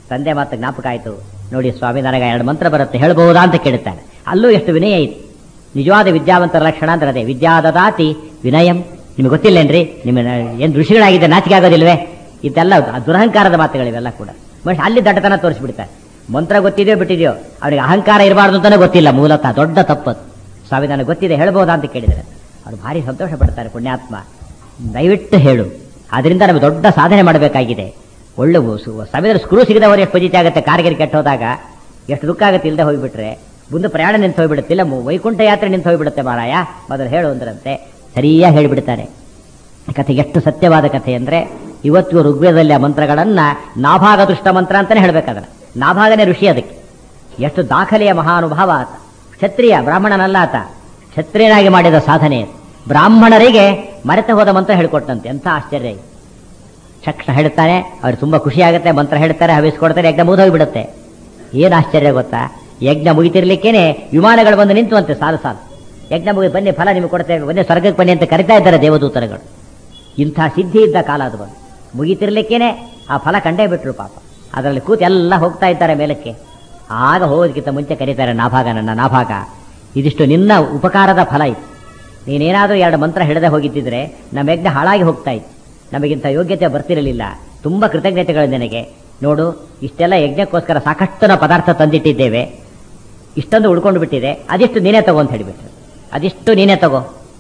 ತಂದೆ ಮಾತು ಜ್ಞಾಪಕ ಆಯಿತು ನೋಡಿ ಸ್ವಾಮಿ ನನಗೆ ಎರಡು ಮಂತ್ರ ಬರುತ್ತೆ ಹೇಳ್ಬಹುದಾ ಅಂತ ಕೇಳುತ್ತಾನೆ ಅಲ್ಲೂ ಎಷ್ಟು ವಿನಯ ಐತಿ ನಿಜವಾದ ವಿದ್ಯಾವಂತರ ಲಕ್ಷಣ ಅಂದ್ರೆ ಅದೇ ವಿದ್ಯಾದದಾತಿ ವಿನಯಂ ನಿಮಗೆ ಗೊತ್ತಿಲ್ಲೇನ್ರಿ ನಿಮ್ಮ ಏನು ಋಷಿಗಳಾಗಿದೆ ನಾಚಿಕೆ ಆಗೋದಿಲ್ವೇ ಇದೆಲ್ಲ ದುರಹಂಕಾರದ ಮಾತುಗಳಿವೆಲ್ಲ ಕೂಡ ಮನುಷ್ಯ ಅಲ್ಲಿ ದಡ್ಡತನ ತೋರಿಸ್ಬಿಡ್ತಾರೆ ಮಂತ್ರ ಗೊತ್ತಿದೆಯೋ ಬಿಟ್ಟಿದೆಯೋ ಅವನಿಗೆ ಅಹಂಕಾರ ಇರಬಾರ್ದು ಅಂತಾನೆ ಗೊತ್ತಿಲ್ಲ ಮೂಲತಃ ದೊಡ್ಡ ತಪ್ಪದು ಸ್ವಾಮಿ ನನಗೆ ಗೊತ್ತಿದೆ ಹೇಳ್ಬೋದಾ ಅಂತ ಕೇಳಿದರೆ ಅವ್ರು ಭಾರಿ ಸಂತೋಷ ಪಡ್ತಾರೆ ಪುಣ್ಯಾತ್ಮ ದಯವಿಟ್ಟು ಹೇಳು ಅದರಿಂದ ನಮಗೆ ದೊಡ್ಡ ಸಾಧನೆ ಮಾಡಬೇಕಾಗಿದೆ ಒಳ್ಳೆ ಸಮಯದಲ್ಲಿ ಸ್ಕ್ರೂ ಸಿಗದವರು ಎಷ್ಟು ಪಜಿತಿ ಆಗುತ್ತೆ ಕಾರ್ಗಿರಿ ಕೆಟ್ಟ ಹೋದಾಗ ಎಷ್ಟು ದುಃಖ ಆಗುತ್ತೆ ಇಲ್ಲದೆ ಹೋಗ್ಬಿಟ್ರೆ ಮುಂದೆ ಪ್ರಯಾಣ ನಿಂತು ಹೋಗ್ಬಿಡುತ್ತೆ ಇಲ್ಲ ಮು- ವೈಕುಂಠ ಯಾತ್ರೆ ನಿಂತು ಹೋಗ್ಬಿಡುತ್ತೆ ಮಾರಾಯ ಮೊದಲು ಹೇಳು ಅಂದ್ರಂತೆ ಸರಿಯಾಗಿ ಹೇಳಿಬಿಡ್ತಾರೆ ಈ ಕಥೆ ಎಷ್ಟು ಸತ್ಯವಾದ ಕಥೆ ಅಂದ್ರೆ ಇವತ್ತು ಋಗ್ವೇದದಲ್ಲಿ ಆ ಮಂತ್ರಗಳನ್ನ ನಾಭಾಗ ದೃಷ್ಟ ಮಂತ್ರ ಅಂತಾನೆ ಹೇಳ್ಬೇಕಾದ್ರೆ ನಾಭಾಗನೇ ಋಷಿ ಅದಕ್ಕೆ ಎಷ್ಟು ದಾಖಲೆಯ ಮಹಾನುಭಾವ ಆತ ಕ್ಷತ್ರಿಯ ಬ್ರಾಹ್ಮಣನಲ್ಲ ಆತ ಕ್ಷತ್ರಿಯನಾಗಿ ಮಾಡಿದ ಸಾಧನೆ ಅದು. ಬ್ರಾಹ್ಮಣರಿಗೆ ಮರೆತು ಹೋದ ಮಂತ್ರ ಹೇಳ್ಕೊಟ್ಟಂತೆ ಎಂಥ ಆಶ್ಚರ್ಯ ಇದು ತಕ್ಷಣ ಹೇಳ್ತಾನೆ ಅವ್ರಿಗೆ ತುಂಬಾ ಖುಷಿ ಆಗುತ್ತೆ ಮಂತ್ರ ಹೇಳ್ತಾರೆ ಹವಿಸ್ಕೊಡ್ತಾರೆ ಯಜ್ಞ ಮುಗಿದೋಗ್ಬಿಡುತ್ತೆ ಏನು ಆಶ್ಚರ್ಯ ಗೊತ್ತಾ ಯಜ್ಞ ಮುಗಿತಿರ್ಲಿಕ್ಕೇನೆ ವಿಮಾನಗಳು ಬಂದು ನಿಂತುವಂತೆ ಸಾಲು ಸಾಲು ಯಜ್ಞ ಮುಗಿ ಬನ್ನಿ ಫಲ ನಿಮಗೆ ಕೊಡ್ತೇವೆ ಬನ್ನಿ ಸ್ವರ್ಗಕ್ಕೆ ಬನ್ನಿ ಅಂತ ಕರಿತಾ ಇದ್ದಾರೆ ದೇವದೂತರುಗಳು ಇಂಥ ಸಿದ್ಧಿ ಇದ್ದ ಕಾಲ ಅದು ಬಂದು ಮುಗಿತಿರ್ಲಿಕ್ಕೇನೆ ಆ ಫಲ ಕಂಡೇ ಬಿಟ್ರು ಪಾಪ ಅದರಲ್ಲಿ ಕೂತು ಎಲ್ಲ ಹೋಗ್ತಾ ಇದ್ದಾರೆ ಮೇಲಕ್ಕೆ ಆಗ ಹೋಗೋದಕ್ಕಿಂತ ಮುಂಚೆ ಕರೀತಾರೆ ನಾಭಾಗ ನನ್ನ ನಾಭಾಗ ಇದಿಷ್ಟು ನಿನ್ನ ಉಪಕಾರದ ಫಲ ಇದು ನೀನೇನಾದರೂ ಎರಡು ಮಂತ್ರ ಹಿಡದೆ ಹೋಗಿದ್ದಿದ್ರೆ ನಮ್ಮ ಯಜ್ಞ ಹಾಳಾಗಿ ಹೋಗ್ತಾ ಇತ್ತು ನಮಗಿಂತ ಯೋಗ್ಯತೆ ಬರ್ತಿರಲಿಲ್ಲ ತುಂಬಾ ಕೃತಜ್ಞತೆಗಳು ನಿನಗೆ ನೋಡು ಇಷ್ಟೆಲ್ಲ ಯಜ್ಞಕ್ಕೋಸ್ಕರ ಸಾಕಷ್ಟು ನಾವು ಪದಾರ್ಥ ತಂದಿಟ್ಟಿದ್ದೇವೆ ಇಷ್ಟೊಂದು ಉಳ್ಕೊಂಡು ಬಿಟ್ಟಿದೆ ಅದಿಷ್ಟು ನೀನೇ ತಗೋ ಅಂತ ಹೇಳಿಬಿಟ್ರು ಅದಿಷ್ಟು ನೀನೇ ತಗೋ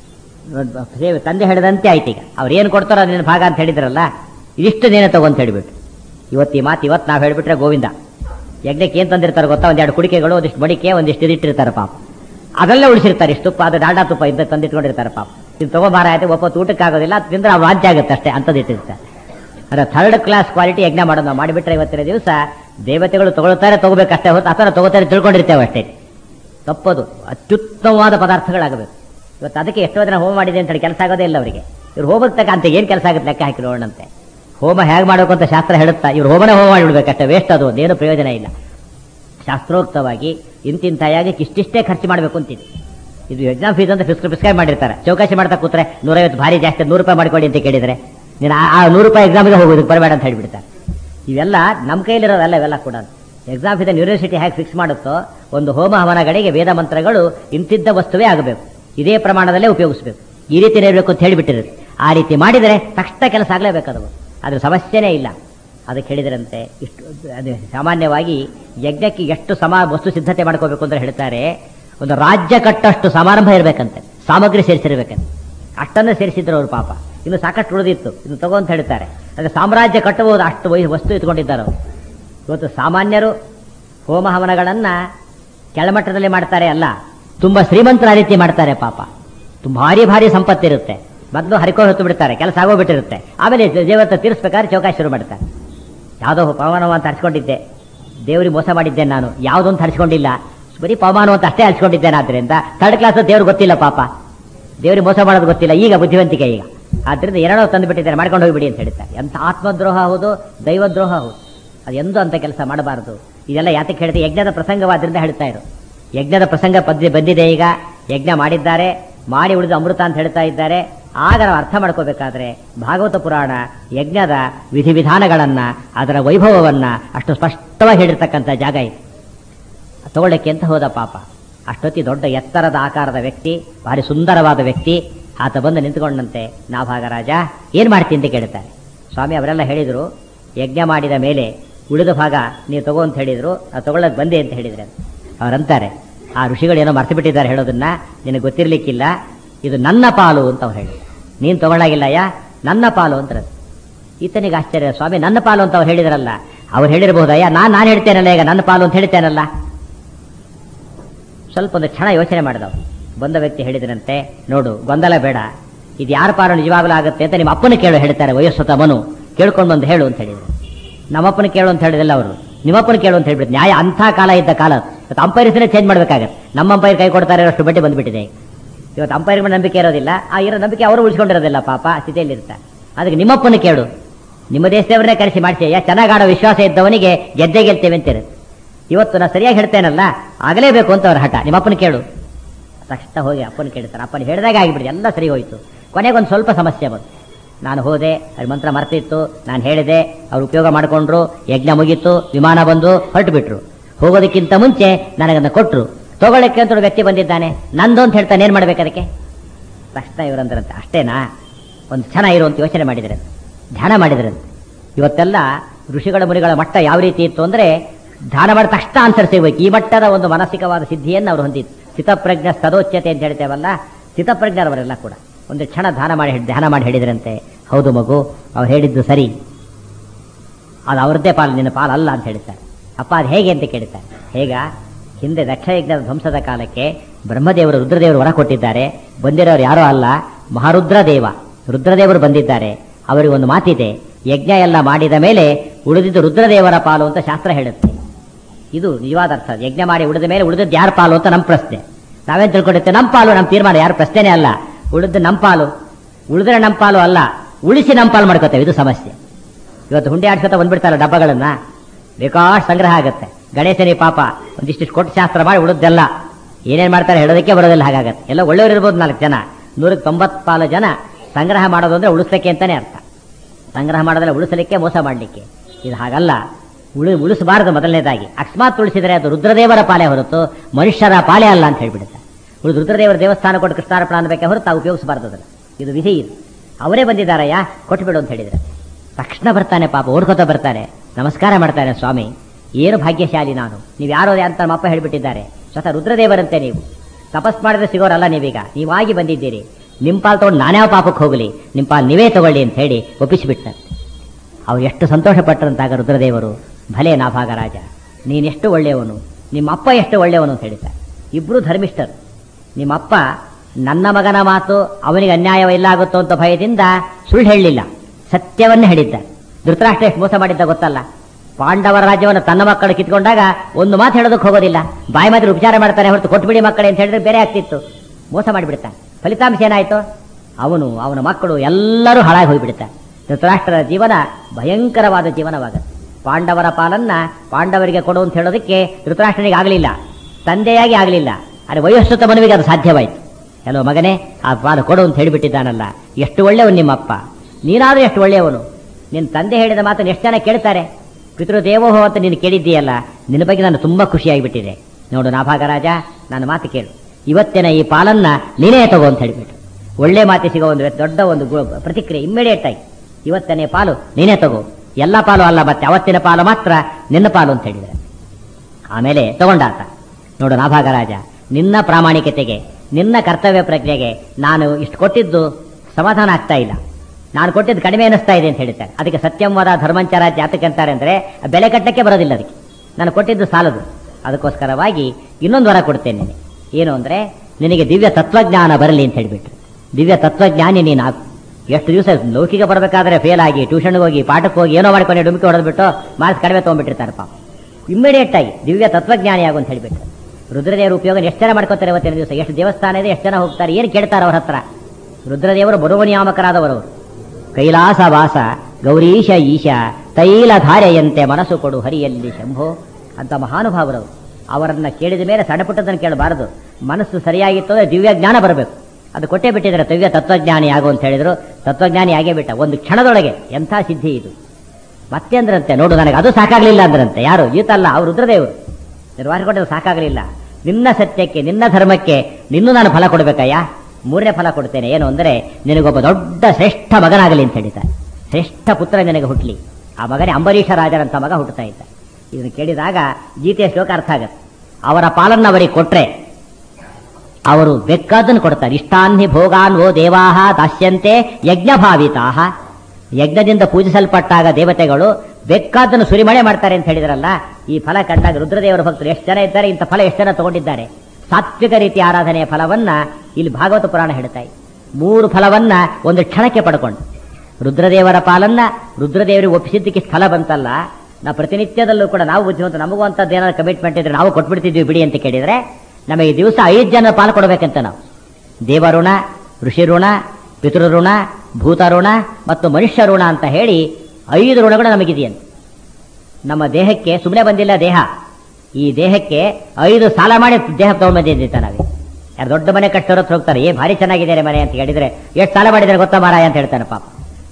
ಸೇವೆ ತಂದೆ ಹೇಳಿದಂತೆ ಆಯ್ತು ಈಗ ಅವ್ರು ಏನು ಕೊಡ್ತಾರೋ ನಿನ್ನ ಭಾಗ ಅಂತ ಹೇಳಿದ್ರಲ್ಲ ಇದಿಷ್ಟು ನೀನೇ ತಗೋ ಅಂತ ಹೇಳಿಬಿಟ್ರು ಇವತ್ತು ಈ ಮಾತು ಇವತ್ತು ನಾವು ಹೇಳಿಬಿಟ್ರೆ ಗೋವಿಂದ ಯಜ್ಞಕ್ಕೆ ಏನು ತಂದಿರ್ತಾರೆ ಗೊತ್ತಾ ಒಂದೆರಡು ಕುಡಿಕೆಗಳು ಒಂದಿಷ್ಟು ಮಡಿಕೆ ಒಂದಿಷ್ಟು ಇದಿಟ್ಟಿರ್ತಾರೆ ಪಾಪ ಅದಲ್ಲೇ ಉಳಿಸಿರ್ತಾರೆ ಇಷ್ಟು ತುಪ್ಪ ಅದು ಡಾಲ್ಡಾ ತುಪ್ಪ ಇದ್ದ ತಂದಿಟ್ಕೊಂಡಿರ್ತಾರೆ ಪಾಪ ಇದು ತಗೊಂಬಾರ ಆಯ್ತು ಒಪ್ಪತ್ತು ಊಟಕ್ಕೆ ಆಗೋದಿಲ್ಲ ಅದು ತಿಂದ್ರೆ ಆ ವಾಂತಿ ಆಗುತ್ತೆ ಅಷ್ಟೇ ಅಂತದ್ದು ಇಟ್ಟಿರ್ತಾರೆ ಅಂದ್ರೆ ಥರ್ಡ್ ಕ್ಲಾಸ್ ಕ್ವಾಲಿಟಿ ಯಜ್ಞ ಮಾಡೋದು ನಾವು ಮಾಡಿಬಿಟ್ರೆ ಇವತ್ತಿನ ದಿವಸ ದೇವತೆಗಳು ತಗೊಳ್ತಾರೆ ತಗೋಬೇಕಷ್ಟೇ ಹೊತ್ತು ಅಥವಾ ತಗೋತಾರೆ ತಿಳ್ಕೊಂಡಿರ್ತೇವೆ ಅಷ್ಟೇ ತಪ್ಪದು ಅತ್ಯುತ್ತಮವಾದ ಪದಾರ್ಥಗಳಾಗಬೇಕು ಇವತ್ತು ಅದಕ್ಕೆ ಎಷ್ಟೋ ಜನ ಹೋಮ ಮಾಡಿದೆ ಅಂತ ಹೇಳಿ ಕೆಲಸ ಆಗೋದೇ ಇಲ್ಲ ಅವರಿಗೆ ಇವ್ರು ಹೋಮಕ್ಕೆ ತಕ್ಕ ಅಂತ ಏನು ಕೆಲಸ ಆಗುತ್ತೆ ಲೆಕ್ಕ ಹಾಕಿ ನೋಡೋಣಂತೆ ಹೋಮ ಹೇಗೆ ಮಾಡಬೇಕು ಅಂತ ಶಾಸ್ತ್ರ ಹೇಳುತ್ತಾ ಇವ್ರು ಹೋಮನೇ ಹೋಮ ಮಾಡಿಬಿಡ್ಬೇಕಷ್ಟೇ ವೇಸ್ಟ್ ಅದು ಏನು ಪ್ರಯೋಜನ ಇಲ್ಲ ಶಾಸ್ತ್ರೋಕ್ತವಾಗಿ ಇಂತಿಂತಾಗಿ ಇಷ್ಟಿಷ್ಟೇ ಖರ್ಚು ಮಾಡಬೇಕು ಅಂತಿದೆ ಇದು ಎಕ್ಸಾಮ್ ಫೀಸ್ ಅಂತ ಫಿಕ್ಸ್ ಪ್ರಿಸ್ಕ್ರೈಬ್ ಮಾಡಿರ್ತಾರೆ ಚೌಕಾಸಿ ಮಾಡ್ತಾ ಕೂತ್ರೆ ನೂರೈವತ್ತು ಭಾರಿ ಜಾಸ್ತಿ ನೂರು ರೂಪಾಯಿ ಮಾಡಿಕೊಡಿ ಅಂತ ಕೇಳಿದ್ರೆ ನೀನು ಆ- ಆ ನೂರು ರೂಪಾಯಿ ಎಕ್ಸಾಮಿಗೆ ಹೋಗೋದಕ್ಕೆ ಬರಬೇಡ ಅಂತ ಹೇಳ್ಬಿಡ್ತಾರೆ ಇವೆಲ್ಲ ನಮ್ಮ ಕೈಲಿರೋದಲ್ಲ ಇವೆಲ್ಲ ಕೂಡ ಎಕ್ಸಾಮ್ ಫೀಸ್ ಯೂನಿವರ್ಸಿಟಿ ಹೇಗೆ ಫಿಕ್ಸ್ ಮಾಡುತ್ತೋ ಒಂದು ಹೋಮ ಹವನಗಳಿಗೆ ವೇದ ಮಂತ್ರಗಳು ಇಂತಿದ್ದ ವಸ್ತುವೇ ಆಗಬೇಕು ಇದೇ ಪ್ರಮಾಣದಲ್ಲೇ ಉಪಯೋಗಿಸಬೇಕು ಈ ರೀತಿ ಇರಬೇಕು ಅಂತ ಹೇಳಿಬಿಟ್ಟಿರುತ್ತೆ ಆ ರೀತಿ ಮಾಡಿದರೆ ತಕ್ಷಣ ಕೆಲಸ ಆಗಲೇಬೇಕದು ಅದ್ರ ಸಮಸ್ಯೆನೇ ಇಲ್ಲ ಅದಕ್ಕೆ ಹೇಳಿದ್ರಂತೆ ಇಷ್ಟು ಅದು ಸಾಮಾನ್ಯವಾಗಿ ಯಜ್ಞಕ್ಕೆ ಎಷ್ಟು ಸಮ ವಸ್ತು ಸಿದ್ಧತೆ ಮಾಡ್ಕೋಬೇಕು ಅಂತ ಹೇಳ್ತಾರೆ ಒಂದು ರಾಜ್ಯ ಕಟ್ಟಷ್ಟು ಸಮಾರಂಭ ಇರಬೇಕಂತೆ ಸಾಮಗ್ರಿ ಸೇರಿಸಿರ್ಬೇಕಂತೆ ಅಷ್ಟನ್ನು ಸೇರಿಸಿದ್ರು ಅವ್ರು ಪಾಪ ಇನ್ನು ಸಾಕಷ್ಟು ಉಳಿದಿತ್ತು ಇನ್ನು ತಗೋ ಅಂತ ಹೇಳ್ತಾರೆ ಅಂದ್ರೆ ಸಾಮ್ರಾಜ್ಯ ಕಟ್ಟಬಹುದು ಅಷ್ಟು ವೈ- ವಸ್ತು ಇಟ್ಕೊಂಡಿದ್ದಾರೆ ಅವರು ಇವತ್ತು ಸಾಮಾನ್ಯರು ಹೋಮ ಹವನಗಳನ್ನ ಕೆಳಮಟ್ಟದಲ್ಲಿ ಮಾಡ್ತಾರೆ ಅಲ್ಲ ತುಂಬಾ ಶ್ರೀಮಂತರ ರೀತಿ ಮಾಡ್ತಾರೆ ಪಾಪ ತುಂಬ ಭಾರಿ ಭಾರಿ ಸಂಪತ್ತಿರುತ್ತೆ ಮೊದಲು ಹರಿಕೊಂಡು ಹೊತ್ತು ಬಿಡ್ತಾರೆ ಕೆಲಸ ಆಗೋಗ್ಬಿಟ್ಟಿರುತ್ತೆ ಆಮೇಲೆ ದೇವತ ತೀರಿಸ್ಬೇಕಾದ್ರೆ ಚೌಕಾಶಿ ಶುರು ಮಾಡ್ತಾರೆ ಯಾವುದೋ ಪವಮಾನವ ಅಂತ ಹರಿಸ್ಕೊಂಡಿದ್ದೆ ದೇವ್ರಿಗೆ ಮೋಸ ಮಾಡಿದ್ದೆ ನಾನು ಯಾವುದೋ ಅಂತ ಹರಿಸ್ಕೊಂಡಿಲ್ಲ ಬರೀ ಪವಮಾನ ಅಂತ ಅಷ್ಟೇ ಹರಿಸ್ಕೊಂಡಿದ್ದೇನೆ ಆದ್ರಿಂದ ಥರ್ಡ್ ಕ್ಲಾಸ್ ದೇವ್ರಿಗೆ ಗೊತ್ತಿಲ್ಲ ಪಾಪ ದೇವ್ರಿಗೆ ಮೋಸ ಮಾಡೋದು ಗೊತ್ತಿಲ್ಲ ಈಗ ಬುದ್ಧಿವಂತಿಕೆ ಈಗ ಆದ್ರಿಂದ ಏನೇನೋ ತಂದು ಬಿಟ್ಟಿದ್ದಾರೆ ಮಾಡ್ಕೊಂಡು ಹೋಗ್ಬಿಡಿ ಅಂತ ಹೇಳ್ತಾರೆ ಎಂತ ಆತ್ಮದ್ರೋಹ ಹೌದು ದೈವದ್ರೋಹ ಹೌದು ಅದು ಎಂದೂ ಅಂತ ಕೆಲಸ ಮಾಡಬಾರದು ಇದೆಲ್ಲ ಯಾತಕ್ಕೆ ಹೇಳ್ತೀವಿ ಯಜ್ಞದ ಪ್ರಸಂಗವಾದ್ರಿಂದ ಹೇಳ್ತಾ ಇರು ಯಜ್ಞದ ಪ್ರಸಂಗ ಪದ್ಯ ಬಂದಿದೆ ಈಗ ಯಜ್ಞ ಮಾಡಿದ್ದಾರೆ ಮಾಡಿ ಉಳಿದು ಅಮೃತ ಅಂತ ಹೇಳ್ತಾ ಇದ್ದಾರೆ ಆಗ ನಾವು ಅರ್ಥ ಮಾಡ್ಕೋಬೇಕಾದ್ರೆ ಭಾಗವತ ಪುರಾಣ ಯಜ್ಞದ ವಿಧಿವಿಧಾನಗಳನ್ನ ಅದರ ವೈಭವವನ್ನ ಅಷ್ಟು ಸ್ಪಷ್ಟವಾಗಿ ಹೇಳಿರ್ತಕ್ಕಂಥ ಜಾಗ ಇದೆ ತಗೊಳ್ಳಕ್ಕೆ ಅಂತ ಹೋದ ಪಾಪ ಅಷ್ಟೊತ್ತಿ ದೊಡ್ಡ ಎತ್ತರದ ಆಕಾರದ ವ್ಯಕ್ತಿ ಭಾರಿ ಸುಂದರವಾದ ವ್ಯಕ್ತಿ ಆತ ಬಂದು ನಿಂತ್ಕೊಂಡಂತೆ ನಾಭಾಗರಾಜ ಏನ್ ಮಾಡ್ತೀನಿ ಅಂತ ಕೇಳ್ತಾರೆ ಸ್ವಾಮಿ ಅವರೆಲ್ಲ ಹೇಳಿದ್ರು ಯಜ್ಞ ಮಾಡಿದ ಮೇಲೆ ಉಳಿದ ಭಾಗ ನೀವು ತಗೋ ಅಂತ ಹೇಳಿದ್ರು ನಾವು ತಗೊಳ್ಳೋಕೆ ಬಂದೆ ಅಂತ ಹೇಳಿದ್ರೆ ಅವರಂತಾರೆ ಆ ಋಷಿಗಳು ಏನೋ ಮರ್ತು ಬಿಟ್ಟಿದ್ದಾರೆ ಹೇಳೋದನ್ನ ನಿನಗೆ ಗೊತ್ತಿರ್ಲಿಕ್ಕಿಲ್ಲ ಇದು ನನ್ನ ಪಾಲು ಅಂತ ಅವ್ರು ಹೇಳಿ ನೀನು ತಗೊಳ್ಳಾಗಿಲ್ಲ ಯಾ ನನ್ನ ಪಾಲು ಅಂತ ಈತನಿಗೆ ಆಶ್ಚರ್ಯ ಸ್ವಾಮಿ ನನ್ನ ಪಾಲು ಅಂತ ಅವ್ರು ಹೇಳಿದ್ರಲ್ಲ ಅವ್ರು ಹೇಳಿರಬಹುದಯ್ಯ ನಾನು ನಾನು ಹೇಳ್ತೇನಲ್ಲ ಈಗ ನನ್ನ ಪಾಲು ಅಂತ ಹೇಳ್ತೇನಲ್ಲ ಸ್ವಲ್ಪ ಒಂದು ಕ್ಷಣ ಯೋಚನೆ ಮಾಡಿದವು ಬಂದ ವ್ಯಕ್ತಿ ಹೇಳಿದನಂತೆ ನೋಡು ಗೊಂದಲ ಬೇಡ ಇದು ಯಾರ ಪಾಲು ನಿಜವಾಗಲೂ ಆಗುತ್ತೆ ಅಂತ ನಿಮ್ಮ ಅಪ್ಪನ ಕೇಳು ಹೇಳ್ತಾರೆ ವಯಸ್ಸತ ಮನು ಕೇಳ್ಕೊಂಡು ಬಂದು ಹೇಳು ಅಂತ ಹೇಳಿದ್ರು ನಮ್ಮಪ್ಪನ ಕೇಳು ಅಂತ ಹೇಳಿದಿಲ್ಲ ಅವರು ನಿಮ್ಮಪ್ಪನ ಕೇಳು ಅಂತ ಹೇಳ್ಬಿಟ್ಟು ನ್ಯಾಯ ಅಂಥ ಕಾಲ ಇದ್ದ ಕಾಲ ಇವತ್ತು ಅಂಪೈರ್ಸ್ನೇ ಚೇಂಜ್ ಮಾಡಬೇಕಾಗತ್ತೆ ನಮ್ಮ ಅಂಪೈರ್ ಕೈ ಕೊಡ್ತಾರೆ ಅಷ್ಟು ಬಡ್ಡಿ ಬಂದ್ಬಿಟ್ಟಿದೆ ಇವತ್ತು ಅಂಪೈರ್ ಮೇಲೆ ನಂಬಿಕೆ ಇರೋದಿಲ್ಲ ಆ ಇರೋ ನಂಬಿಕೆ ಅವರು ಉಳಿಸ್ಕೊಂಡಿರೋದಿಲ್ಲ ಪಾಪ ಸ್ಥಿತಿಯಲ್ಲಿರ್ತಾರೆ ಅದಕ್ಕೆ ನಿಮ್ಮಪ್ಪನ ಕೇಳು ನಿಮ್ಮ ದೇಶದವರನ್ನೇ ಕರೆಸಿ ಮಾಡಿಸಿ ಯಾ ಚೆನ್ನಾಗಿ ಆಡೋ ವಿಶ್ವಾಸ ಇದ್ದವನಿಗೆ ಗೆದ್ದೆ ಗೆಲ್ತೇವೆ ಅಂತಿರುತ್ತೆ ಇವತ್ತು ನಾ ಸರಿಯಾಗಿ ಹೇಳ್ತೇನಲ್ಲ ಆಗಲೇಬೇಕು ಅಂತ ಅವ್ರ ಹಠ ನಿಮ್ಮಪ್ಪನ ಕೇಳು ತಕ್ಷಣ ಹೋಗಿ ಅಪ್ಪನ ಕೇಳ್ತಾರೆ ಅಪ್ಪನ ಹೇಳಿದಾಗ ಆಗಿಬಿಡಿ ಎಲ್ಲ ಸರಿ ಹೋಯ್ತು ಕೊನೆಗೊಂದು ಸ್ವಲ್ಪ ಸಮಸ್ಯೆ ಬಂತು ನಾನು ಹೋದೆ ಅವ್ರ ಮಂತ್ರ ಮರ್ತಿತ್ತು ನಾನು ಹೇಳಿದೆ ಅವ್ರು ಉಪಯೋಗ ಮಾಡಿಕೊಂಡ್ರು ಯಜ್ಞ ಮುಗೀತು ವಿಮಾನ ಬಂದು ಹೊರಟು ಬಿಟ್ರು ಹೋಗೋದಕ್ಕಿಂತ ಮುಂಚೆ ನನಗನ್ನ ಕೊಟ್ರು ತಗೊಳ್ಳಕ್ಕೆ ಅಂತ ಒಬ್ಬ ವ್ಯಕ್ತಿ ಬಂದಿದ್ದಾನೆ ನಂದು ಅಂತ ಹೇಳ್ತಾನೆ ಏನ್ ಮಾಡ್ಬೇಕು ಅದಕ್ಕೆ ತಕ್ಷಣ ಇವರಂದ್ರಂತೆ ಅಷ್ಟೇನಾ ಒಂದು ಕ್ಷಣ ಇರುವಂತ ಯೋಚನೆ ಮಾಡಿದ್ರೆ ಧ್ಯಾನ ಮಾಡಿದ್ರಂತೆ ಇವತ್ತೆಲ್ಲ ಋಷಿಗಳ ಮುನಿಗಳ ಮಟ್ಟ ಯಾವ ರೀತಿ ಇತ್ತು ಅಂದ್ರೆ ಧ್ಯಾನ ಮಾಡಿದ ತಕ್ಷಣ ಆನ್ಸರ್ ಸಿಗಬೇಕು ಈ ಮಟ್ಟದ ಒಂದು ಮಾನಸಿಕವಾದ ಸಿದ್ಧಿಯನ್ನು ಅವರು ಹೊಂದಿದ್ದು ಸ್ಥಿತಪ್ರಜ್ಞ ಸದೋಚ್ಯತೆ ಅಂತ ಹೇಳ್ತೇವಲ್ಲ ಸ್ಥಿತಪ್ರಜ್ಞರವರೆಲ್ಲ ಕೂಡ ಒಂದು ಕ್ಷಣ ಧ್ಯಾನ ಮಾಡಿ ಧ್ಯಾನ ಮಾಡಿ ಹೇಳಿದ್ರಂತೆ ಹೌದು ಮಗು ಅವ್ರು ಹೇಳಿದ್ದು ಸರಿ ಅದು ಅವ್ರದ್ದೇ ಪಾಲು ನಿನ್ನ ಪಾಲು ಅಲ್ಲ ಅಂತ ಹೇಳ್ತಾರೆ ಅಪ್ಪ ಅದು ಹೇಗೆ ಅಂತ ಕೇಳ್ತಾರೆ ಹೇಗ ಹಿಂದೆ ದಕ್ಷಯಜ್ಞದ ಧ್ವಂಸದ ಕಾಲಕ್ಕೆ ಬ್ರಹ್ಮದೇವರು ರುದ್ರದೇವರು ವರ ಕೊಟ್ಟಿದ್ದಾರೆ ಬಂದಿರೋರು ಯಾರೋ ಅಲ್ಲ ಮಹಾರುದ್ರ ದೇವ ರುದ್ರದೇವರು ಬಂದಿದ್ದಾರೆ ಅವರಿಗೆ ಒಂದು ಮಾತಿದೆ ಯಜ್ಞ ಎಲ್ಲ ಮಾಡಿದ ಮೇಲೆ ಉಳಿದಿದ್ದು ರುದ್ರದೇವರ ಪಾಲು ಅಂತ ಶಾಸ್ತ್ರ ಹೇಳುತ್ತೆ ಇದು ನಿಜವಾದ ಅರ್ಥ ಯಜ್ಞ ಮಾಡಿ ಉಳಿದ ಮೇಲೆ ಉಳಿದದ್ದು ಯಾರ ಪಾಲು ಅಂತ ನಮ್ಮ ಪ್ರಶ್ನೆ ನಾವೇನ್ ತಿಳ್ಕೊಂಡಿರ್ತೇವೆ ನಮ್ಮ ಪಾಲು ನಮ್ಮ ತೀರ್ಮಾನ ಯಾರ ಪ್ರಶ್ನೆನೇ ಅಲ್ಲ ಉಳಿದ ನಮ್ಮ ಪಾಲು ಉಳಿದ್ರೆ ನಮ್ಮ ಪಾಲು ಅಲ್ಲ ಉಳಿಸಿ ನಮ್ಮ ಪಾಲು ಮಾಡ್ಕೋತೇವೆ ಇದು ಸಮಸ್ಯೆ ಇವತ್ತು ಹುಂಡಿ ಆಡ್ಸ್ಕೊತ ಬಂದ್ಬಿಡ್ತಾರಲ್ಲ ಡಬ್ಬಗಳನ್ನ ಬೇಕಾಷ್ಟು ಸಂಗ್ರಹ ಆಗುತ್ತೆ ಗಣೇಶನಿ ಪಾಪ ಒಂದಿಷ್ಟು ಕೊಟ್ಟು ಶಾಸ್ತ್ರ ಮಾಡಿ ಉಳಿದೆಲ್ಲ ಏನೇನ್ ಮಾಡ್ತಾರೆ ಹೇಳೋದಕ್ಕೆ ಬರೋದಿಲ್ಲ ಹಾಗಾಗತ್ತೆ ಎಲ್ಲ ಒಳ್ಳೆಯವರು ಇರ್ಬೋದು ನಾಲ್ಕು ಜನ ನೂರಕ್ಕೆ ತೊಂಬತ್ಪಾಲು ಜನ ಸಂಗ್ರಹ ಮಾಡೋದು ಅಂದ್ರೆ ಉಳಿಸ್ಲಿಕ್ಕೆ ಅಂತಾನೆ ಅರ್ಥ ಸಂಗ್ರಹ ಮಾಡೋದಲ್ಲ ಉಳಿಸಲಿಕ್ಕೆ ಮೋಸ ಮಾಡಲಿಕ್ಕೆ ಇದು ಹಾಗಲ್ಲ ಉಳಿ ಉಳಿಸಬಾರದು ಮೊದಲನೇದಾಗಿ ಅಕಸ್ಮಾತ್ ಉಳಿಸಿದರೆ ಅದು ರುದ್ರದೇವರ ಪಾಲೆ ಹೊರತು ಮನುಷ್ಯರ ಪಾಲೆ ಅಲ್ಲ ಅಂತ ಹೇಳ್ಬಿಡುತ್ತೆ ಉಳಿದು ರುದ್ರದೇವರ ದೇವಸ್ಥಾನ ಕೊಟ್ಟು ಕೃಷ್ಣಾರ್ಪಣ ಅನ್ಬೇಕೆ ಹೊರತು ತಾವು ಉಪಯೋಗಿಸಬಾರದು ಅದನ್ನು ಇದು ವಿಧಿ ಇದು ಅವರೇ ಬಂದಿದ್ದಾರಯ್ಯ ಕೊಟ್ಬಿಡು ಅಂತ ಹೇಳಿದ್ರೆ ತಕ್ಷಣ ಬರ್ತಾನೆ ಪಾಪ ಓಡ್ಕೋತ ಬರ್ತಾನೆ ನಮಸ್ಕಾರ ಮಾಡ್ತಾನೆ ಸ್ವಾಮಿ ಏನು ಭಾಗ್ಯಶಾಲಿ ನಾನು ನೀವು ಯಾರೋ ಅಂತ ನಮ್ಮ ಅಪ್ಪ ಹೇಳ್ಬಿಟ್ಟಿದ್ದಾರೆ ಸ್ವತಃ ರುದ್ರದೇವರಂತೆ ನೀವು ತಪಸ್ ಮಾಡಿದ್ರೆ ಸಿಗೋರಲ್ಲ ನೀವೀಗ ನೀವಾಗಿ ಬಂದಿದ್ದೀರಿ ನಿಮ್ಮ ಪಾಲ್ ತಗೊಂಡು ನಾನ್ಯಾವ ಪಾಪಕ್ಕೆ ಹೋಗಲಿ ನಿಮ್ಮ ಪಾಲ್ ನೀವೇ ತಗೊಳ್ಳಿ ಅಂತ ಹೇಳಿ ಒಪ್ಪಿಸಿಬಿಟ್ಟ ಅವ್ರು ಎಷ್ಟು ಸಂತೋಷ ಪಟ್ಟರಂತಾಗ ರುದ್ರದೇವರು ಭಲೆ ನಾಭಾಗರಾಜ ನೀನೆಷ್ಟು ಒಳ್ಳೆಯವನು ನಿಮ್ಮ ಅಪ್ಪ ಎಷ್ಟು ಒಳ್ಳೆಯವನು ಅಂತ ಹೇಳಿದ್ದಾರೆ ಇಬ್ರು ಧರ್ಮಿಷ್ಠರು ನಿಮ್ಮಪ್ಪ ನನ್ನ ಮಗನ ಮಾತು ಅವನಿಗೆ ಅನ್ಯಾಯವಿಲ್ಲ ಆಗುತ್ತೋ ಅಂತ ಭಯದಿಂದ ಸುಳ್ಳು ಹೇಳಲಿಲ್ಲ ಸತ್ಯವನ್ನೇ ಹೇಳಿದ್ದ ಧೃತರಾಷ್ಟ್ರ ಎಷ್ಟು ಮೋಸ ಮಾಡಿದ್ದ ಗೊತ್ತಲ್ಲ ಪಾಂಡವರ ರಾಜ್ಯವನ್ನು ತನ್ನ ಮಕ್ಕಳು ಕಿತ್ಕೊಂಡಾಗ ಒಂದು ಮಾತು ಹೇಳೋದಕ್ಕೆ ಹೋಗೋದಿಲ್ಲ ಬಾಯಿ ಮಾತ್ರ ಉಪಚಾರ ಮಾಡ್ತಾನೆ ಹೊರತು ಕೊಟ್ಬಿಡಿ ಮಕ್ಕಳೇ ಅಂತ ಹೇಳಿದ್ರೆ ಬೇರೆ ಆಗ್ತಿತ್ತು ಮೋಸ ಮಾಡಿಬಿಡ್ತಾನೆ ಫಲಿತಾಂಶ ಏನಾಯ್ತು ಅವನು ಅವನ ಮಕ್ಕಳು ಎಲ್ಲರೂ ಹಾಳಾಗಿ ಹೋಗ್ಬಿಡ್ತಾರೆ ಧೃತರಾಷ್ಟ್ರರ ಜೀವನ ಭಯಂಕರವಾದ ಜೀವನವಾಗುತ್ತೆ ಪಾಂಡವರ ಪಾಲನ್ನ ಪಾಂಡವರಿಗೆ ಕೊಡು ಅಂತ ಹೇಳೋದಕ್ಕೆ ಧೃತರಾಷ್ಟ್ರನಿಗೆ ಆಗಲಿಲ್ಲ ತಂದೆಯಾಗಿ ಆಗಲಿಲ್ಲ ಆದರೆ ವಯೋಶ್ರುತ ಮನುವಿಗೆ ಅದು ಸಾಧ್ಯವಾಯಿತು ಕೆಲವು ಮಗನೇ ಆ ಪಾಲು ಕೊಡು ಅಂತ ಹೇಳಿಬಿಟ್ಟಿದ್ದಾನಲ್ಲ ಎಷ್ಟು ಒಳ್ಳೆಯವನು ನಿಮ್ಮಪ್ಪ ನೀನಾದ್ರೂ ಎಷ್ಟು ಒಳ್ಳೆಯವನು ನಿನ್ನ ತಂದೆ ಹೇಳಿದ ಮಾತನ್ನು ಎಷ್ಟು ಜನ ಕೇಳ್ತಾರೆ ಪಿತೃದೇವೋಹೋ ಅಂತ ನೀನು ಕೇಳಿದ್ದೀಯಲ್ಲ ನಿನ್ನ ಬಗ್ಗೆ ನಾನು ತುಂಬಾ ಖುಷಿಯಾಗಿಬಿಟ್ಟಿದೆ ನೋಡು ನಾಭಾಗರಾಜ ನನ್ನ ಮಾತು ಕೇಳು ಇವತ್ತಿನ ಈ ಪಾಲನ್ನ ನೀನೇ ತಗೋ ಅಂತ ಹೇಳಿಬಿಟ್ಟು ಒಳ್ಳೆ ಮಾತಿ ಸಿಗೋ ಒಂದು ದೊಡ್ಡ ಒಂದು ಗು- ಪ್ರತಿಕ್ರಿಯೆ ಇಮ್ಮಿಡಿಯೇಟ್ ಆಗಿ ಇವತ್ತನೇ ಪಾಲು ನೀನೇ ತಗೋ ಎಲ್ಲ ಪಾಲು ಅಲ್ಲ ಮತ್ತೆ ಅವತ್ತಿನ ಪಾಲು ಮಾತ್ರ ನಿನ್ನ ಪಾಲು ಅಂತ ಹೇಳಿದ್ರೆ ಆಮೇಲೆ ತಗೊಂಡಾತ ನೋಡು ನಾಭಾಗರಾಜ ನಿನ್ನ ಪ್ರಾಮಾಣಿಕತೆಗೆ ನಿನ್ನ ಕರ್ತವ್ಯ ಪ್ರಜ್ಞೆಗೆ ನಾನು ಇಷ್ಟು ಕೊಟ್ಟಿದ್ದು ಸಮಾಧಾನ ಆಗ್ತಾ ಇಲ್ಲ ನಾನು ಕೊಟ್ಟಿದ್ದು ಕಡಿಮೆ ಅನಿಸ್ತಾ ಇದೆ ಅಂತ ಹೇಳ್ತಾರೆ ಅದಕ್ಕೆ ಸತ್ಯಂವಾದ ಧರ್ಮಂಚಾರ ಜಾತಕ ಅಂತಾರೆ ಅಂದ್ರೆ ಆ ಬೆಲೆ ಕಟ್ಟಕ್ಕೆ ಬರೋದಿಲ್ಲ ಅದಕ್ಕೆ ನಾನು ಕೊಟ್ಟಿದ್ದು ಸಾಲದು ಅದಕ್ಕೋಸ್ಕರವಾಗಿ ಇನ್ನೊಂದು ವರ ಕೊಡ್ತೇನೆ ನಿನಗೆ ಏನು ಅಂದ್ರೆ ನಿನಗೆ ದಿವ್ಯ ತತ್ವಜ್ಞಾನ ಬರಲಿ ಅಂತ ಹೇಳಿಬಿಟ್ರು ದಿವ್ಯ ತತ್ವಜ್ಞಾನಿ ನೀನು ಆಗು ಎಷ್ಟು ದಿವಸ ಲೌಕಿಕ ಬರಬೇಕಾದ್ರೆ ಫೇಲ್ ಆಗಿ ಟ್ಯೂಷನ್ಗೆ ಹೋಗಿ ಪಾಠಕ್ಕೆ ಹೋಗಿ ಏನೋ ಮಾಡ್ಕೊಂಡು ಡುಮಿಕೆ ಹೊಡೆದ್ಬಿಟ್ಟು ಮಾರ್ಕ್ಸ್ ಕಡಿಮೆ ತೊಗೊಂಡ್ಬಿಟ್ಟಿರ್ತಾರೆ ಪಾಪ ಇಮ್ಮಿಡಿಯೇಟ್ ಆಗಿ ದಿವ್ಯ ತತ್ವಜ್ಞಾನಿ ಆಗು ಅಂತ ಹೇಳಿಬಿಟ್ರು ರುದ್ರದೇವರ ಉಪಯೋಗ ಎಷ್ಟು ಜನ ಮಾಡ್ಕೋತಾರೆ ಇವತ್ತಿನ ದಿವಸ ಎಷ್ಟು ದೇವಸ್ಥಾನ ಇದೆ ಎಷ್ಟು ಜನ ಹೋಗ್ತಾರೆ ಏನು ಕೇಳ್ತಾರೆ ಅವ್ರ ಹತ್ರ ರುದ್ರದೇವರು ಬರುವ ನಿಯಾಮಕರಾದವರು ಕೈಲಾಸ ವಾಸ ಗೌರೀಶ ಈಶ ತೈಲ ಧಾರೆಯಂತೆ ಮನಸ್ಸು ಕೊಡು ಹರಿಯಲ್ಲಿ ಶಂಭೋ ಅಂತ ಮಹಾನುಭಾವರವರು ಅವರನ್ನ ಕೇಳಿದ ಮೇಲೆ ಸಣ್ಣಪುಟ್ಟದನ್ನು ಕೇಳಬಾರದು ಮನಸ್ಸು ಸರಿಯಾಗಿತ್ತು ಅಂದ್ರೆ ದಿವ್ಯ ಜ್ಞಾನ ಬರಬೇಕು ಅದು ಕೊಟ್ಟೇ ಬಿಟ್ಟಿದ್ದಾರೆ ದಿವ್ಯ ತತ್ವಜ್ಞಾನಿ ಆಗು ಅಂತ ಹೇಳಿದ್ರು ತತ್ವಜ್ಞಾನಿ ಆಗೇ ಬಿಟ್ಟ ಒಂದು ಕ್ಷಣದೊಳಗೆ ಎಂಥ ಸಿದ್ಧಿ ಇದು ಮತ್ತೆ ಅಂದ್ರಂತೆ ನೋಡು ನನಗೆ ಅದು ಸಾಕಾಗ್ಲಿಲ್ಲ ಅಂದ್ರಂತೆ ಯಾರು ಈತಲ್ಲ ಅವ್ರು ರುದ್ರದೇವರು ನಿರ್ವಾಹ ಕೊಟ್ಟದ್ದು ಸಾಕಾಗಲಿಲ್ಲ ನಿನ್ನ ಸತ್ಯಕ್ಕೆ ನಿನ್ನ ಧರ್ಮಕ್ಕೆ ನಿನ್ನೂ ನಾನು ಫಲ ಕೊಡಬೇಕಯ್ಯ ಮೂರನೇ ಫಲ ಕೊಡ್ತೇನೆ ಏನು ಅಂದರೆ ನಿನಗೊಬ್ಬ ದೊಡ್ಡ ಶ್ರೇಷ್ಠ ಮಗನಾಗಲಿ ಅಂತ ಹೇಳಿದ್ದಾರೆ ಶ್ರೇಷ್ಠ ಪುತ್ರ ನಿನಗೆ ಹುಟ್ಟಲಿ ಆ ಮಗನೇ ಅಂಬರೀಷ ರಾಜರಂತ ಮಗ ಹುಟ್ಟುತ್ತಾ ಇದ್ದ ಇದನ್ನು ಕೇಳಿದಾಗ ಗೀತೆಯ ಶ್ಲೋಕ ಅರ್ಥ ಆಗತ್ತೆ ಅವರ ಪಾಲನ್ನು ಅವರಿಗೆ ಕೊಟ್ರೆ ಅವರು ಬೇಕಾದನ್ನು ಕೊಡ್ತಾರೆ ಇಷ್ಟಾನ್ಹಿ ಭೋಗಾನ್ ಓ ದೇವಾಹ ದಾಸ್ಯಂತೆ ಯಜ್ಞಭಾವಿತಾಹ ಯಜ್ಞದಿಂದ ಪೂಜಿಸಲ್ಪಟ್ಟಾಗ ದೇವತೆಗಳು ಬೇಕಾದನ್ನು ಸುರಿಮಳೆ ಮಾಡ್ತಾರೆ ಅಂತ ಹೇಳಿದ್ರಲ್ಲ ಈ ಫಲ ಕಂಡಾಗ ರುದ್ರದೇವರ ಭಕ್ತರು ಎಷ್ಟು ಜನ ಇದ್ದಾರೆ ಇಂಥ ಫಲ ಎಷ್ಟು ಜನ ತಗೊಂಡಿದ್ದಾರೆ ಸಾತ್ವಿಕ ರೀತಿಯ ಆರಾಧನೆಯ ಫಲವನ್ನ ಇಲ್ಲಿ ಭಾಗವತ ಪುರಾಣ ಹೇಳ್ತಾ ಇದೆ ಮೂರು ಫಲವನ್ನ ಒಂದು ಕ್ಷಣಕ್ಕೆ ಪಡ್ಕೊಂಡು ರುದ್ರದೇವರ ಪಾಲನ್ನ ರುದ್ರದೇವರಿಗೆ ಒಪ್ಪಿಸಿದ್ದಕ್ಕೆ ಇಷ್ಟು ಫಲ ಬಂತಲ್ಲ ನಾವು ಪ್ರತಿನಿತ್ಯದಲ್ಲೂ ಕೂಡ ನಾವು ಬುದ್ಧಿವಂತ ನಮಗೂ ಅಂತದ್ದು ಏನಾದ್ರು ಕಮಿಟ್ಮೆಂಟ್ ಇದ್ರೆ ನಾವು ಕೊಟ್ಬಿಡ್ತಿದ್ವಿ ಬಿಡಿ ಅಂತ ಕೇಳಿದ್ರೆ ನಮಗೆ ದಿವಸ ಐದು ಜನ ಪಾಲು ಕೊಡಬೇಕಂತ ನಾವು ದೇವಋಣ ಋಷಿ ಋಣ ಪಿತೃ ಋಣ ಭೂತ ಋಣ ಮತ್ತು ಮನುಷ್ಯ ಋಣ ಅಂತ ಹೇಳಿ ಐದು ಋಣಗಳು ನಮಗಿದೆಯಂತೆ ನಮ್ಮ ದೇಹಕ್ಕೆ ಸುಮ್ಮನೆ ಬಂದಿಲ್ಲ ದೇಹ ಈ ದೇಹಕ್ಕೆ ಐದು ಸಾಲ ಮಾಡಿ ದೇಹ ತಗೊಂಡ್ಬಂದಿದ್ದ ನಾವೇ ಯಾರು ದೊಡ್ಡ ಮನೆ ಕಟ್ಟೋರ ಹತ್ರ ಹೋಗ್ತಾರೆ ಏ ಭಾರಿ ಚೆನ್ನಾಗಿದೆ ಮನೆ ಅಂತ ಹೇಳಿದ್ರೆ ಎಷ್ಟು ಸಾಲ ಮಾಡಿದ್ರೆ ಗೊತ್ತಾ ಮಾರಾಯ ಅಂತ ಹೇಳ್ತಾನೆ ಪಾಪ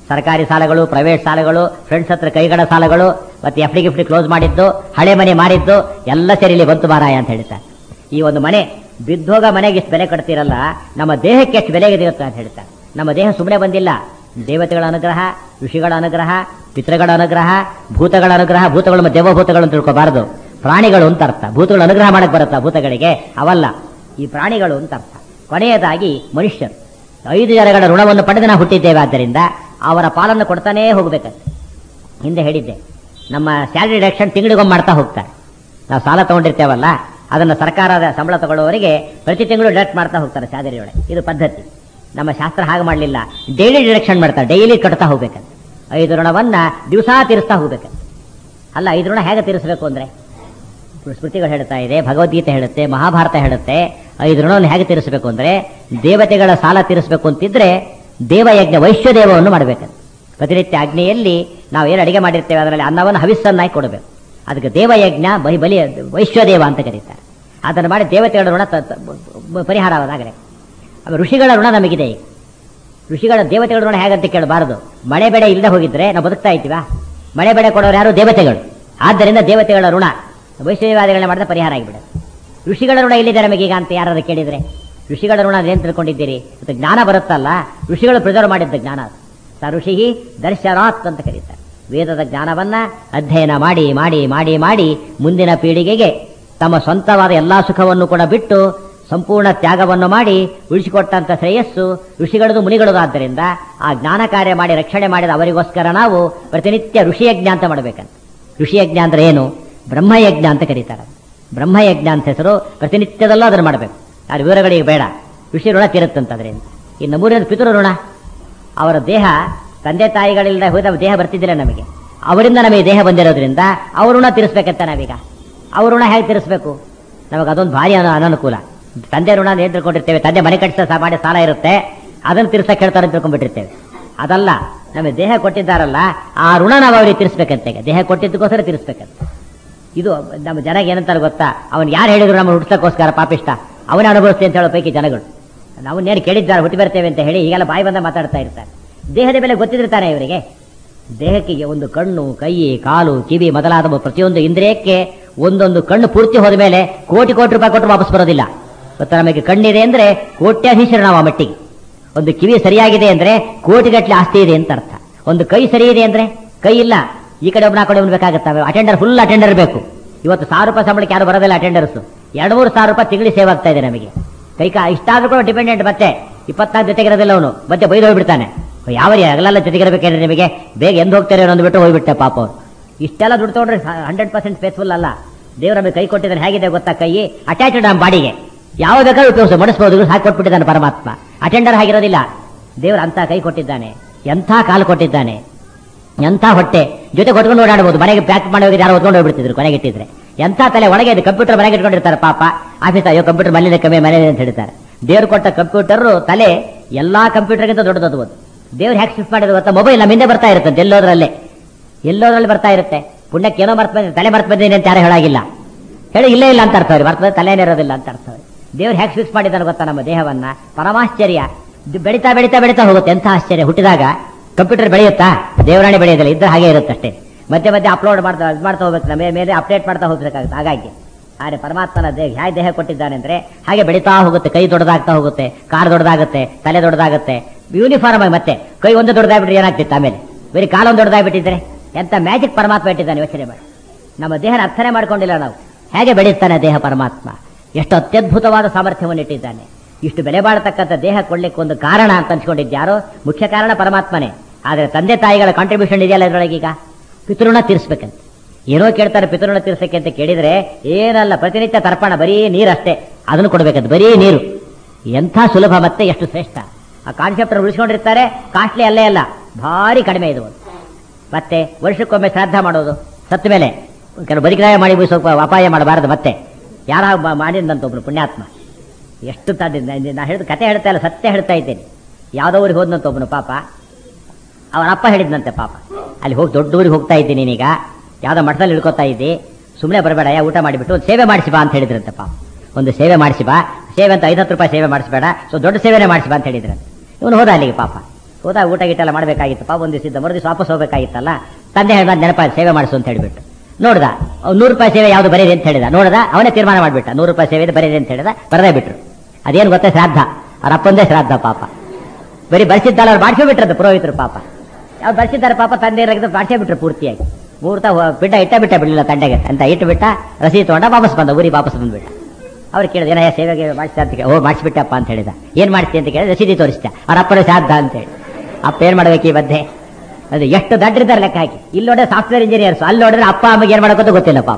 ಸರ್ಕಾರಿ ಸಾಲಗಳು ಪ್ರೈವೇಟ್ ಸಾಲಗಳು ಫ್ರೆಂಡ್ಸ್ ಹತ್ರ ಕೈಗಡ ಸಾಲಗಳು ಮತ್ತೆ ಎಫ್ ಡಿ ಗಿಫ್ಟಿ ಕ್ಲೋಸ್ ಮಾಡಿದ್ದು ಹಳೆ ಮನೆ ಮಾರಿದ್ದು ಎಲ್ಲ ಸೇರಿ ಇಲ್ಲಿ ಬಂತು ಮಾರಾಯ ಅಂತ ಹೇಳ್ತಾರೆ ಈ ಒಂದು ಮನೆ ಬಿದ್ದೋಗ ಮನೆಗೆ ಎಷ್ಟು ಬೆಲೆ ಕಟ್ತಿರಲ್ಲ ನಮ್ಮ ದೇಹಕ್ಕೆ ಎಷ್ಟು ಬೆಲೆ ಇದೆ ಅಂತ ಹೇಳ್ತಾರೆ ನಮ್ಮ ದೇಹ ಸುಮ್ಮನೆ ಬಂದಿಲ್ಲ ದೇವತೆಗಳ ಅನುಗ್ರಹ ಋಷಿಗಳ ಅನುಗ್ರಹ ಪಿತೃಗಳ ಅನುಗ್ರಹ ಭೂತಗಳ ಅನುಗ್ರಹ ಭೂತಗಳು ದೇವಭೂತಗಳು ಅಂತ ತಿಳ್ಕೋಬಾರದು ಪ್ರಾಣಿಗಳು ಅಂತ ಅರ್ಥ ಭೂತಗಳು ಅನುಗ್ರಹ ಮಾಡಕ್ ಬರುತ್ತಾ ಭೂತಗಳಿಗೆ ಅವಲ್ಲ ಈ ಪ್ರಾಣಿಗಳು ಅಂತ ಅರ್ಥ ಕೊನೆಯದಾಗಿ ಮನುಷ್ಯರು ಐದು ಜನಗಳ ಋಣವನ್ನು ಪಡೆದು ನಾವು ಹುಟ್ಟಿದ್ದೇವೆ ಆದ್ದರಿಂದ ಅವರ ಪಾಲನ್ನು ಕೊಡ್ತಾನೇ ಹೋಗ್ಬೇಕಂತೆ ಹಿಂದೆ ಹೇಳಿದ್ದೆ ನಮ್ಮ ಸ್ಯಾಲರಿ ಡಿಡಕ್ಷನ್ ತಿಂಗಳಿಗೊಮ್ಮೆ ಮಾಡ್ತಾ ಹೋಗ್ತಾರೆ ನಾವು ಸಾಲ ತಗೊಂಡಿರ್ತೇವಲ್ಲ ಅದನ್ನು ಸರ್ಕಾರದ ಸಂಬಳ ತಗೊಳ್ಳೋವರಿಗೆ ಪ್ರತಿ ತಿಂಗಳು ಡಿಡಕ್ಟ್ ಮಾಡ್ತಾ ಹೋಗ್ತಾರೆ ಸ್ಯಾಲರಿ ಒಳಗೆ ಇದು ಪದ್ಧತಿ ನಮ್ಮ ಶಾಸ್ತ್ರ ಹಾಗೆ ಮಾಡಲಿಲ್ಲ ಡೈಲಿ ಡಿಡಕ್ಷನ್ ಮಾಡ್ತಾರೆ ಡೈಲಿ ಕಟ್ತಾ ಹೋಗ್ಬೇಕಂತೆ ಐದು ಋಣವನ್ನ ದಿವಸ ತೀರಿಸ್ತಾ ಹೋಗ್ಬೇಕಂತೆ ಅಲ್ಲ ಐದು ಋಣ ಹೇಗೆ ತೀರಿಸಬೇಕು ಅಂದ್ರೆ ಸ್ಮೃತಿಗಳು ಹೇಳ್ತಾ ಇದೆ ಭಗವದ್ಗೀತೆ ಹೇಳುತ್ತೆ ಮಹಾಭಾರತ ಹೇಳುತ್ತೆ ಐದು ಋಣವನ್ನು ಹೇಗೆ ತೀರಿಸಬೇಕು ಅಂದ್ರೆ ದೇವತೆಗಳ ಸಾಲ ತೀರಿಸಬೇಕು ಅಂತಿದ್ರೆ ದೇವಯಜ್ಞ ವೈಶ್ವದೇವವನ್ನು ಮಾಡಬೇಕಂತೆ ಪ್ರತಿನಿತ್ಯ ಅಗ್ನಿಯಲ್ಲಿ ನಾವು ಏನು ಅಡಿಗೆ ಮಾಡಿರ್ತೇವೆ ಅದರಲ್ಲಿ ಅನ್ನವನ್ನು ಹವಿಸ್ಸನ್ನಾಗಿ ಕೊಡಬೇಕು ಅದಕ್ಕೆ ದೇವಯಜ್ಞ ಬಲಿ ಬಲಿ ವೈಶ್ವದೇವ ಅಂತ ಕರೀತಾರೆ ಅದನ್ನು ಮಾಡಿ ದೇವತೆಗಳ ಋಣ ತ- ತ- ಬ- ಪರಿಹಾರವಾದಾಗಲೇ ಆಮೇಲೆ ಋಷಿಗಳ ಋಣ ನಮಗಿದೆ ಈಗ ಋಷಿಗಳ ದೇವತೆಗಳ ಋಣ ಹೇಗಂತ ಕೇಳಬಾರದು ಮಳೆ ಬೆಳೆ ಇಲ್ಲದೆ ಹೋಗಿದ್ರೆ ನಾವು ಬದುಕ್ತಾ ಇದ್ದೀವಾ ಮಳೆ ಬೆಳೆ ಕೊಡೋರು ಯಾರು ದೇವತೆಗಳು ಆದ್ದರಿಂದ ದೇವತೆಗಳ ಋಣ ವೈಷ್ಣವಾದಿಗಳನ್ನ ಮಾಡಿದ ಪರಿಹಾರ ಆಗಿಬಿಡುತ್ತೆ ಋಷಿಗಳ ಋಣ ಎಲ್ಲಿದೆ ನಮಗೀಗ ಅಂತ ಯಾರಾದ್ರು ಕೇಳಿದ್ರೆ ಋಷಿಗಳ ಋಣ ಏನು ತಿಳ್ಕೊಂಡಿದ್ದೀರಿ ಮತ್ತು ಜ್ಞಾನ ಬರುತ್ತಲ್ಲ ಋಷಿಗಳು ಪ್ರಿಸರ್ವ್ ಮಾಡಿದ್ದ ಜ್ಞಾನ ಅದು. ಸ ಋಷಿ ದರ್ಶನಾತ್ ಅಂತ ಕರೀತಾರೆ ವೇದದ ಜ್ಞಾನವನ್ನ ಅಧ್ಯಯನ ಮಾಡಿ ಮಾಡಿ ಮಾಡಿ ಮಾಡಿ ಮುಂದಿನ ಪೀಳಿಗೆಗೆ ತಮ್ಮ ಸ್ವಂತವಾದ ಎಲ್ಲಾ ಸುಖವನ್ನು ಕೂಡ ಬಿಟ್ಟು ಸಂಪೂರ್ಣ ತ್ಯಾಗವನ್ನು ಮಾಡಿ ಉಳಿಸಿಕೊಟ್ಟಂತ ಶ್ರೇಯಸ್ಸು ಋಷಿಗಳದು ಮುನಿಗಳದು ಆದ್ದರಿಂದ ಆ ಜ್ಞಾನ ಕಾರ್ಯ ಮಾಡಿ ರಕ್ಷಣೆ ಮಾಡಿದ ಅವರಿಗೋಸ್ಕರ ನಾವು ಪ್ರತಿನಿತ್ಯ ಋಷಿಯಜ್ಞ ಅಂತ ಮಾಡಬೇಕಂತ ಋಷಿಯಜ್ಞ ಅಂದ್ರೆ ಏನು ಬ್ರಹ್ಮಯಜ್ಞ ಅಂತ ಕರೀತಾರೆ ಬ್ರಹ್ಮಯಜ್ಞ ಅಂತ ಹೆಸರು ಪ್ರತಿನಿತ್ಯದಲ್ಲೂ ಅದನ್ನು ಮಾಡಬೇಕು ಯಾರು ವಿವರಗಳಿಗೆ ಬೇಡ ಋಷಿ ಋಣ ತೀರುತ್ತಂತ ಅದರಿಂದ ಇನ್ನು ಮೂರನೇದು ಪಿತೃ ಋಣ ಅವರ ದೇಹ ತಂದೆ ತಾಯಿಗಳಿಂದ ಹೋದ ದೇಹ ಬರ್ತಿದ್ದಿಲ್ಲ ನಮಗೆ ಅವರಿಂದ ನಮಗೆ ದೇಹ ಬಂದಿರೋದ್ರಿಂದ ಅವ್ರ ಋಣ ತೀರಿಸ್ಬೇಕಂತ ನಾವೀಗ ಅವ್ರ ಋಣ ಹೇಗೆ ತೀರಿಸ್ಬೇಕು ನಮಗೆ ಅದೊಂದು ಭಾರಿ ಅನ- ಅನನುಕೂಲ ತಂದೆ ಋಣ ಏನ್ ತಿಳ್ಕೊಂಡಿರ್ತೇವೆ ತಂದೆ ಮನೆ ಕಟ್ಟಿಸ ಮಾಡಿ ಸಾಲ ಇರುತ್ತೆ ಅದನ್ನು ತೀರ್ಸಕ್ಕೆ ಹೇಳ್ತಾರೆ ಅಂತ ತಿಳ್ಕೊಂಡ್ಬಿಟ್ಟಿರ್ತೇವೆ ಅದಲ್ಲ ನಮಗೆ ದೇಹ ಕೊಟ್ಟಿದ್ದಾರಲ್ಲ ಆ ಋಣ ನಾವು ಅವ್ರಿಗೆ ತೀರಿಸ್ಬೇಕಂತ ಈಗ ದೇಹ ಕೊಟ್ಟಿದ್ದಕ್ಕೋಸ್ಕರ ತೀರಿಸ್ಬೇಕಂತ ಇದು ನಮ್ಮ ಜನಗೆ ಏನಂತಾರೆ ಗೊತ್ತಾ ಅವನು ಯಾರು ಹೇಳಿದ್ರು ನಮ್ಮ ಹುಟ್ಟಿಸೋಕ್ಕೋಸ್ಕರ ಪಾಪಿಷ್ಟ ಅವನೇ ಅನುಭವಿಸ್ತೀನಿ ಅಂತ ಹೇಳೋ ಪೈಕಿ ಜನಗಳು ನಾವನ್ನೇನು ಕೇಳಿದ್ದಾರೆ ಹುಟ್ಟಿ ಬರ್ತೇವೆ ಅಂತ ಹೇಳಿ ಈಗೆಲ್ಲ ಬಾಯಿ ಬಂದ ಮಾತಾಡ್ತಾ ಇರ್ತಾರೆ ದೇಹದ ಬೆಲೆ ಗೊತ್ತಿದ್ರೆ ತಾನೇ ಇವರಿಗೆ ದೇಹಕ್ಕೆ ಒಂದು ಕಣ್ಣು ಕೈ ಕಾಲು ಕಿವಿ ಮೊದಲಾದ ಪ್ರತಿಯೊಂದು ಇಂದ್ರಿಯಕ್ಕೆ ಒಂದೊಂದು ಕಣ್ಣು ಪೂರ್ತಿ ಹೋದ ಮೇಲೆ ಕೋಟಿ ಕೋಟಿ ರೂಪಾಯಿ ಕೊಟ್ಟರು ವಾಪಸ್ ಬರೋದಿಲ್ಲ ಗೊತ್ತಾ ನಮಗೆ ಕಣ್ಣಿದೆ ಅಂದ್ರೆ ಕೋಟ್ಯಾಧೀಶರು ನಾವು ಆ ಮಟ್ಟಿಗೆ ಒಂದು ಕಿವಿ ಸರಿಯಾಗಿದೆ ಅಂದ್ರೆ ಕೋಟಿಗಟ್ಟಲೆ ಆಸ್ತಿ ಇದೆ ಅಂತ ಅರ್ಥ ಒಂದು ಕೈ ಸರಿ ಇದೆ ಅಂದ್ರೆ ಕೈ ಇಲ್ಲ ಈ ಕಡೆ ಒಬ್ಬನ ಆ ಕಡೆ ಒಬ್ಬನು ಬೇಕಾಗುತ್ತವೆ ಅಟೆಂಡರ್ ಫುಲ್ ಅಟೆಂಡರ್ ಬೇಕು ಇವತ್ತು ಸಾವಿರ ರೂಪಾಯಿ ಸಂಬಳಕ್ಕೆ ಯಾರು ಬರೋದಿಲ್ಲ ಅಟೆಂಡರ್ಸ್ ಎರಡು ಮೂರು ಸಾವಿರ ರೂಪಾಯಿ ತಿಂಗಳಿಗೆ ಸೇವ್ ಆಗ್ತಾ ಇದೆ ನಮಗೆ ಕೈ ಕಾ ಇಷ್ಟಾದ್ರೂ ಕೂಡ ಡಿಪೆಂಡೆಂಟ್ ಮತ್ತೆ ಇಪ್ಪತ್ನಾಲ್ಕು ಜೊತೆಗಿರೋದಿಲ್ಲ ಅವನು ಮತ್ತೆ ಬೈದು ಹೋಗ್ಬಿಡ್ತಾನೆ ಯಾವ ಹಗಲೆಲ್ಲ ಜೊತೆಗಿರಬೇಕೇನ್ರಿ ನಿಮಗೆ ಬೇಗ ಎಂದು ಹೋಗ್ತಾರೆ ಅನ್ನೋದು ಬಿಟ್ಟು ಹೋಗ್ಬಿಟ್ಟೆ ಪಾಪ ಅವ್ರು ಇಷ್ಟೆಲ್ಲ ದುಡ್ಡು ತಗೊಂಡ್ರೆ ಹಂಡ್ರೆಡ್ ಪರ್ಸೆಂಟ್ ಫೇಸ್ಫುಲ್ ಅಲ್ಲ ದೇವ್ರ ನಮಗೆ ಕೈ ಕೊಟ್ಟಿದ್ದಾನೆ ಹೇಗಿದೆ ಗೊತ್ತಾ ಕೈ ಅಟ್ಯಾಚ್ಡ್ ನಮ್ಮ ಬಾಡಿಗೆ ಯಾವ ಬೇಕಾದ್ರೂ ಉಪಯೋಗಿಸ ಮಡಿಸ್ಬೋದು ಹಾಕಿ ಕೊಟ್ಬಿಟ್ಟಿದ್ದಾನೆ ಪರಮಾತ್ಮ ಅಟೆಂಡರ್ ಆಗಿರೋದಿಲ್ಲ ದೇವ್ರ ಅಂತ ಕೈ ಕೊಟ್ಟಿದ್ದಾನೆ ಎಂಥ ಕಾಲು ಕೊಟ್ಟಿದ್ದಾನೆ ಎಂಥ ಹೊಟ್ಟೆ ಜೊತೆ ಕೊಟ್ಕೊಂಡು ಓಡಾಡಬಹುದು ಮನೆಗೆ ಪ್ಯಾಕ್ ಮಾಡಿ ಹೋಗಿ ಯಾರು ಹೊತ್ಕೊಂಡು ಹೋಗ್ಬಿಡ್ತಿದ್ರು ಕೊನೆಗೆ ಇಟ್ಟಿದ್ರೆ ಎಂಥ ತಲೆ ಒಳಗೆ ಅದು ಕಂಪ್ಯೂಟರ್ ಮನೆಗೆ ಇಟ್ಕೊಂಡಿರ್ತಾರೆ ಪಾಪ ಆಫೀಸ್ ಅಯ್ಯೋ ಕಂಪ್ಯೂಟರ್ ಮನೇಲಿ ಕಮ್ಮಿ ಮನೇಲಿ ಅಂತ ಹೇಳ್ತಾರೆ ದೇವ್ರು ಕೊಟ್ಟ ಕಂಪ್ಯೂಟರ್ ತಲೆ ಎಲ್ಲಾ ಕಂಪ್ಯೂಟರ್ಗಿಂತ ದೊಡ್ಡದು ಅದು ದೇವ್ರು ಹ್ಯಾಕ್ ಶಿಫ್ಟ್ ಮಾಡಿದ್ರು ಗೊತ್ತಾ ಮೊಬೈಲ್ ನಮ್ಮ ಹಿಂದೆ ಬರ್ತಾ ಇರುತ್ತೆ ಎಲ್ಲೋದ್ರಲ್ಲೇ ಎಲ್ಲೋದ್ರಲ್ಲಿ ಬರ್ತಾ ಇರುತ್ತೆ ಪುಣ್ಯಕ್ಕೆ ಏನೋ ಮರ್ತ ಬಂದಿದೆ ತಲೆ ಮರ್ತ ಬಂದಿದ್ದೀನಿ ಅಂತ ಯಾರು ಹೇಳಾಗಿಲ್ಲ ಹೇಳಿ ಇಲ್ಲೇ ಇಲ್ಲ ಅಂತ ಅರ್ಥ ಅವ್ರಿಗೆ ಮರ್ತ ತಲೆನೇ ಇರೋದಿಲ್ಲ ಅಂತ ಅರ್ಥ ಅವ್ರಿಗೆ ದೇವ್ರು ಹ್ಯಾಕ್ ಫಿಕ್ಸ್ ಮಾಡಿದ್ದಾನೆ ಗೊತ್ತಾ ನಮ್ಮ ದೇಹವನ್ನ ಪರಮಾಶ್ಚರ್ಯ ಇದು ಬೆಳೀತಾ ಬೆಳೀತಾ ಬೆಳೀತಾ ಹೋಗುತ್ತೆ ಎಂಥ ಆಶ್ಚರ್ಯ ಹುಟ್ಟಿದಾಗ ಕಂಪ್ಯೂಟರ್ ಬೆಳೆಯುತ್ತಾ ದೇವರಾಣಿ ಬೆಳೆಯೋದಿಲ್ಲ ಇದ್ರೆ ಹಾಗೆ ಇರುತ್ತೆ ಅಷ್ಟೇ ಮಧ್ಯೆ ಮಧ್ಯೆ ಅಪ್ಲೋಡ್ ಮಾಡ್ತಾ ಇದು ಮಾಡ್ತಾ ಹೋಗ್ಬೇಕು ನಮ್ಮ ಮೇಲೆ ಅಪ್ಡೇಟ್ ಮಾಡ್ತಾ ಹೋಗ್ಬೇಕಾಗುತ್ತೆ ಹಾಗಾಗಿ ಆದರೆ ಪರಮಾತ್ಮನ ದೇಹ ಹೇಗೆ ದೇಹ ಕೊಟ್ಟಿದ್ದಾನೆ ಅಂದ್ರೆ ಹಾಗೆ ಬೆಳೀತಾ ಹೋಗುತ್ತೆ ಕೈ ದೊಡ್ಡದಾಗ್ತಾ ಹೋಗುತ್ತೆ ಕಾರ್ ದೊಡ್ಡದಾಗುತ್ತೆ ತಲೆ ದೊಡ್ಡದಾಗುತ್ತೆ ಯೂನಿಫಾರ್ಮ್ ಆಗಿ ಮತ್ತೆ ಕೈ ಒಂದು ದೊಡ್ಡದಾಗ್ಬಿಟ್ರೆ ಏನಾಗ್ತಿತ್ತು ಆಮೇಲೆ ಬರೀ ಕಾಲೊಂದು ದೊಡ್ಡದಾಗ್ಬಿಟ್ಟಿದ್ರೆ ಎಂತ ಮ್ಯಾಜಿಕ್ ಪರಮಾತ್ಮ ಇಟ್ಟಿದ್ದಾನೆ ಯೋಚನೆ ಮಾಡಿ ನಮ್ಮ ದೇಹನ ಅರ್ಥನೆ ಮಾಡ್ಕೊಂಡಿಲ್ಲ ನಾವು ಹೇಗೆ ಬೆಳೀತಾನೆ ದೇಹ ಪರಮಾತ್ಮ ಎಷ್ಟು ಅತ್ಯದ್ಭುತವಾದ ಸಾಮರ್ಥ್ಯವನ್ನು ಇಟ್ಟಿದ್ದಾನೆ ಇಷ್ಟು ಬೆಲೆ ಬಾಳತಕ್ಕಂಥ ದೇಹ ಕೊಡ್ಲಿಕ್ಕೆ ಒಂದು ಕಾರಣ ಅಂತ ಅನ್ಸ್ಕೊಂಡಿದ್ಯಾರೋ ಮುಖ್ಯ ಕಾರಣ ಪರಮಾತ್ಮನೇ ಆದರೆ ತಂದೆ ತಾಯಿಗಳ ಕಾಂಟ್ರಿಬ್ಯೂಷನ್ ಇದೆಯಲ್ಲ ಇದರೊಳಗೆ ಈಗ ಪಿತೃಣ ತೀರಿಸ್ಬೇಕಂತ ಏನೋ ಕೇಳ್ತಾರೆ ಪಿತೃಣ ತೀರ್ಸಕ್ಕೆ ಅಂತ ಕೇಳಿದ್ರೆ ಏನಲ್ಲ ಪ್ರತಿನಿತ್ಯ ತರ್ಪಣ ಬರೀ ನೀರಷ್ಟೇ ಅದನ್ನು ಕೊಡ್ಬೇಕಂತ ಬರೀ ನೀರು ಎಂಥ ಸುಲಭ ಮತ್ತೆ ಎಷ್ಟು ಶ್ರೇಷ್ಠ ಆ ಕಾನ್ಸೆಪ್ಟ್ ಉಳಿಸ್ಕೊಂಡಿರ್ತಾರೆ ಕಾಸ್ಟ್ಲಿ ಅಲ್ಲೇ ಅಲ್ಲ ಭಾರಿ ಕಡಿಮೆ ಇದು ಮತ್ತೆ ವರ್ಷಕ್ಕೊಮ್ಮೆ ಶ್ರಾದ್ದ ಮಾಡೋದು ಸತ್ತ ಮೇಲೆ ಕೆಲವು ಬದುಕಿನಾಯ ಮಾಡಿ ಸ್ವಲ್ಪ ಅಪಾಯ ಮಾಡಬಾರದು ಮತ್ತೆ ಯಾರ ಮಾಡಿದಂತ ಒಬ್ರು ಪುಣ್ಯಾತ್ಮ ಎಷ್ಟು ತಂದಿದ್ದ ನಾ ಹೇಳಿದ ಕತೆ ಹೇಳ್ತಾ ಇಲ್ಲ ಸತ್ಯ ಹೇಳ್ತಾ ಇದ್ದೇನೆ ಯಾವುದೋ ಊರಿಗೆ ಹೋದ್ನಂತ ಒಬ್ಬನು ಪಾಪ ಅವನ ಅಪ್ಪ ಹೇಳಿದ್ನಂತೆ ಪಾಪ ಅಲ್ಲಿ ಹೋಗಿ ದೊಡ್ಡ ಊರಿಗೆ ಹೋಗ್ತಾ ಇದ್ದೀನಿ ನೀನೀಗ ಯಾವ್ದೋ ಮಠದಲ್ಲಿ ಇಳ್ಕೊತಾ ಇದ್ದಿ ಸುಮ್ಮನೆ ಬರಬೇಡ ಯಾ ಊಟ ಮಾಡಿಬಿಟ್ಟು ಒಂದು ಸೇವೆ ಮಾಡಿಸಿ ಬಾ ಅಂತ ಹೇಳಿದ್ರಂತೆ ಪಾಪ ಒಂದು ಸೇವೆ ಮಾಡಿಸಿ ಬಾ ಸೇವೆ ಅಂತ ಐವತ್ತು ರೂಪಾಯಿ ಸೇವೆ ಮಾಡಿಸ್ಬೇಡ ಸೊ ದೊಡ್ಡ ಸೇವೆನೇ ಮಾಡಿಸಿ ಬಾ ಅಂತ ಹೇಳಿದ್ರಂತೆ ಇವನು ಹೋದ ಅಲ್ಲಿಗೆ ಪಾಪ ಹೋದಾಗ ಊಟ ಗೀಟ ಎಲ್ಲ ಮಾಡಬೇಕಾಗಿತ್ತಪ್ಪ ಒಂದು ದಿವಸ ಮರು ದಿವಸ ವಾಪಸ್ ಹೋಗಬೇಕಾಗಿತ್ತಲ್ಲ ತಂದೆ ಹೇಳಿದ ನೆನಪಾಗಿ ಸೇವೆ ಮಾಡಿಸು ಅಂತ ಹೇಳಿಬಿಟ್ಟು ನೋಡ್ದ ಅವ್ನು ನೂರು ರೂಪಾಯಿ ಸೇವೆ ಯಾವುದು ಬರೀರಿ ಅಂತ ಹೇಳಿದ ನೋಡ್ದ ಅವನೇ ತೀರ್ಮಾನ ಮಾಡಿಬಿಟ್ಟ ನೂರು ರೂಪಾಯಿ ಸೇವೆ ಇದೆ ಬರೀರಿ ಅಂತ ಹೇಳಿದ ಬರದೇ ಬಿಟ್ರು ಅದೇನು ಗೊತ್ತಾ ಶ್ರಾದ್ದ ಅವ್ರ ಅಪ್ಪಂದೇ ಶ್ರಾದ್ದ ಪಾಪ ಬರೀ ಬರ್ಸಿದ್ದಲ್ಲ ಅವ್ರು ಬಾಡ್ಸೇ ಬಿಟ್ರದ್ದು ಪುರೋಹಿತರು ಪಾಪ ಅವ್ರು ಬರ್ಸಿದ್ದಾರೆ ಪಾಪ ತಂದೆ ರಕ್ತ ಬಾಡ್ಸೇ ಬಿಟ್ರು ಪೂರ್ತಿಯಾಗಿ ಮೂರ್ತ ಬಿಟ್ಟ ಇಟ್ಟ ಬಿಟ್ಟ ಬಿಡಲಿಲ್ಲ ತಂಡೆಗೆ ಅಂತ ಇಟ್ಟು ಬಿಟ್ಟ ರಸೀದಿ ತಗೊಂಡ ವಾಪಸ್ ಬಂದ ಊರಿಗೆ ವಾಪಸ್ ಬಂದ್ಬಿಟ್ಟ ಅವ್ರು ಕೇಳಿದ ಏನಯ್ಯ ಸೇವೆಗೆ ಮಾಡಿಸ್ತಾ ಅಂತ ಕೇಳಿ, ಓ ಮಾಡಿಸ್ಬಿಟ್ಟಪ್ಪ ಅಂತ ಹೇಳಿದ ಏನ್ ಮಾಡ್ತಿ ಅಂತ ಕೇಳಿದ ರಸೀದಿ ತೋರಿಸ್ತಾ ಅವ್ರ ಅಪ್ಪನ ಶ್ರಾದ್ದ ಅಂತ ಹೇಳಿ ಅಪ್ಪ ಏನ್ ಮಾಡ್ಬೇಕು ಈ ಮಧ್ಯೆ ಅದು ಎಷ್ಟು ದಡ್ಡಿದ್ದಾರೆ ಲೆಕ್ಕ ಹಾಕಿ ಇಲ್ಲಿ ನೋಡಿದ್ರೆ ಸಾಫ್ಟ್ವೇರ್ ಇಂಜಿನಿಯರ್ಸ್ ಅಲ್ಲಿ ನೋಡಿದ್ರೆ ಅಪ್ಪ ಅಮ್ಮಗೆ ಏನ್ ಮಾಡೋಕ್ಕಂತ ಗೊತ್ತಿಲ್ಲ ಪಾಪ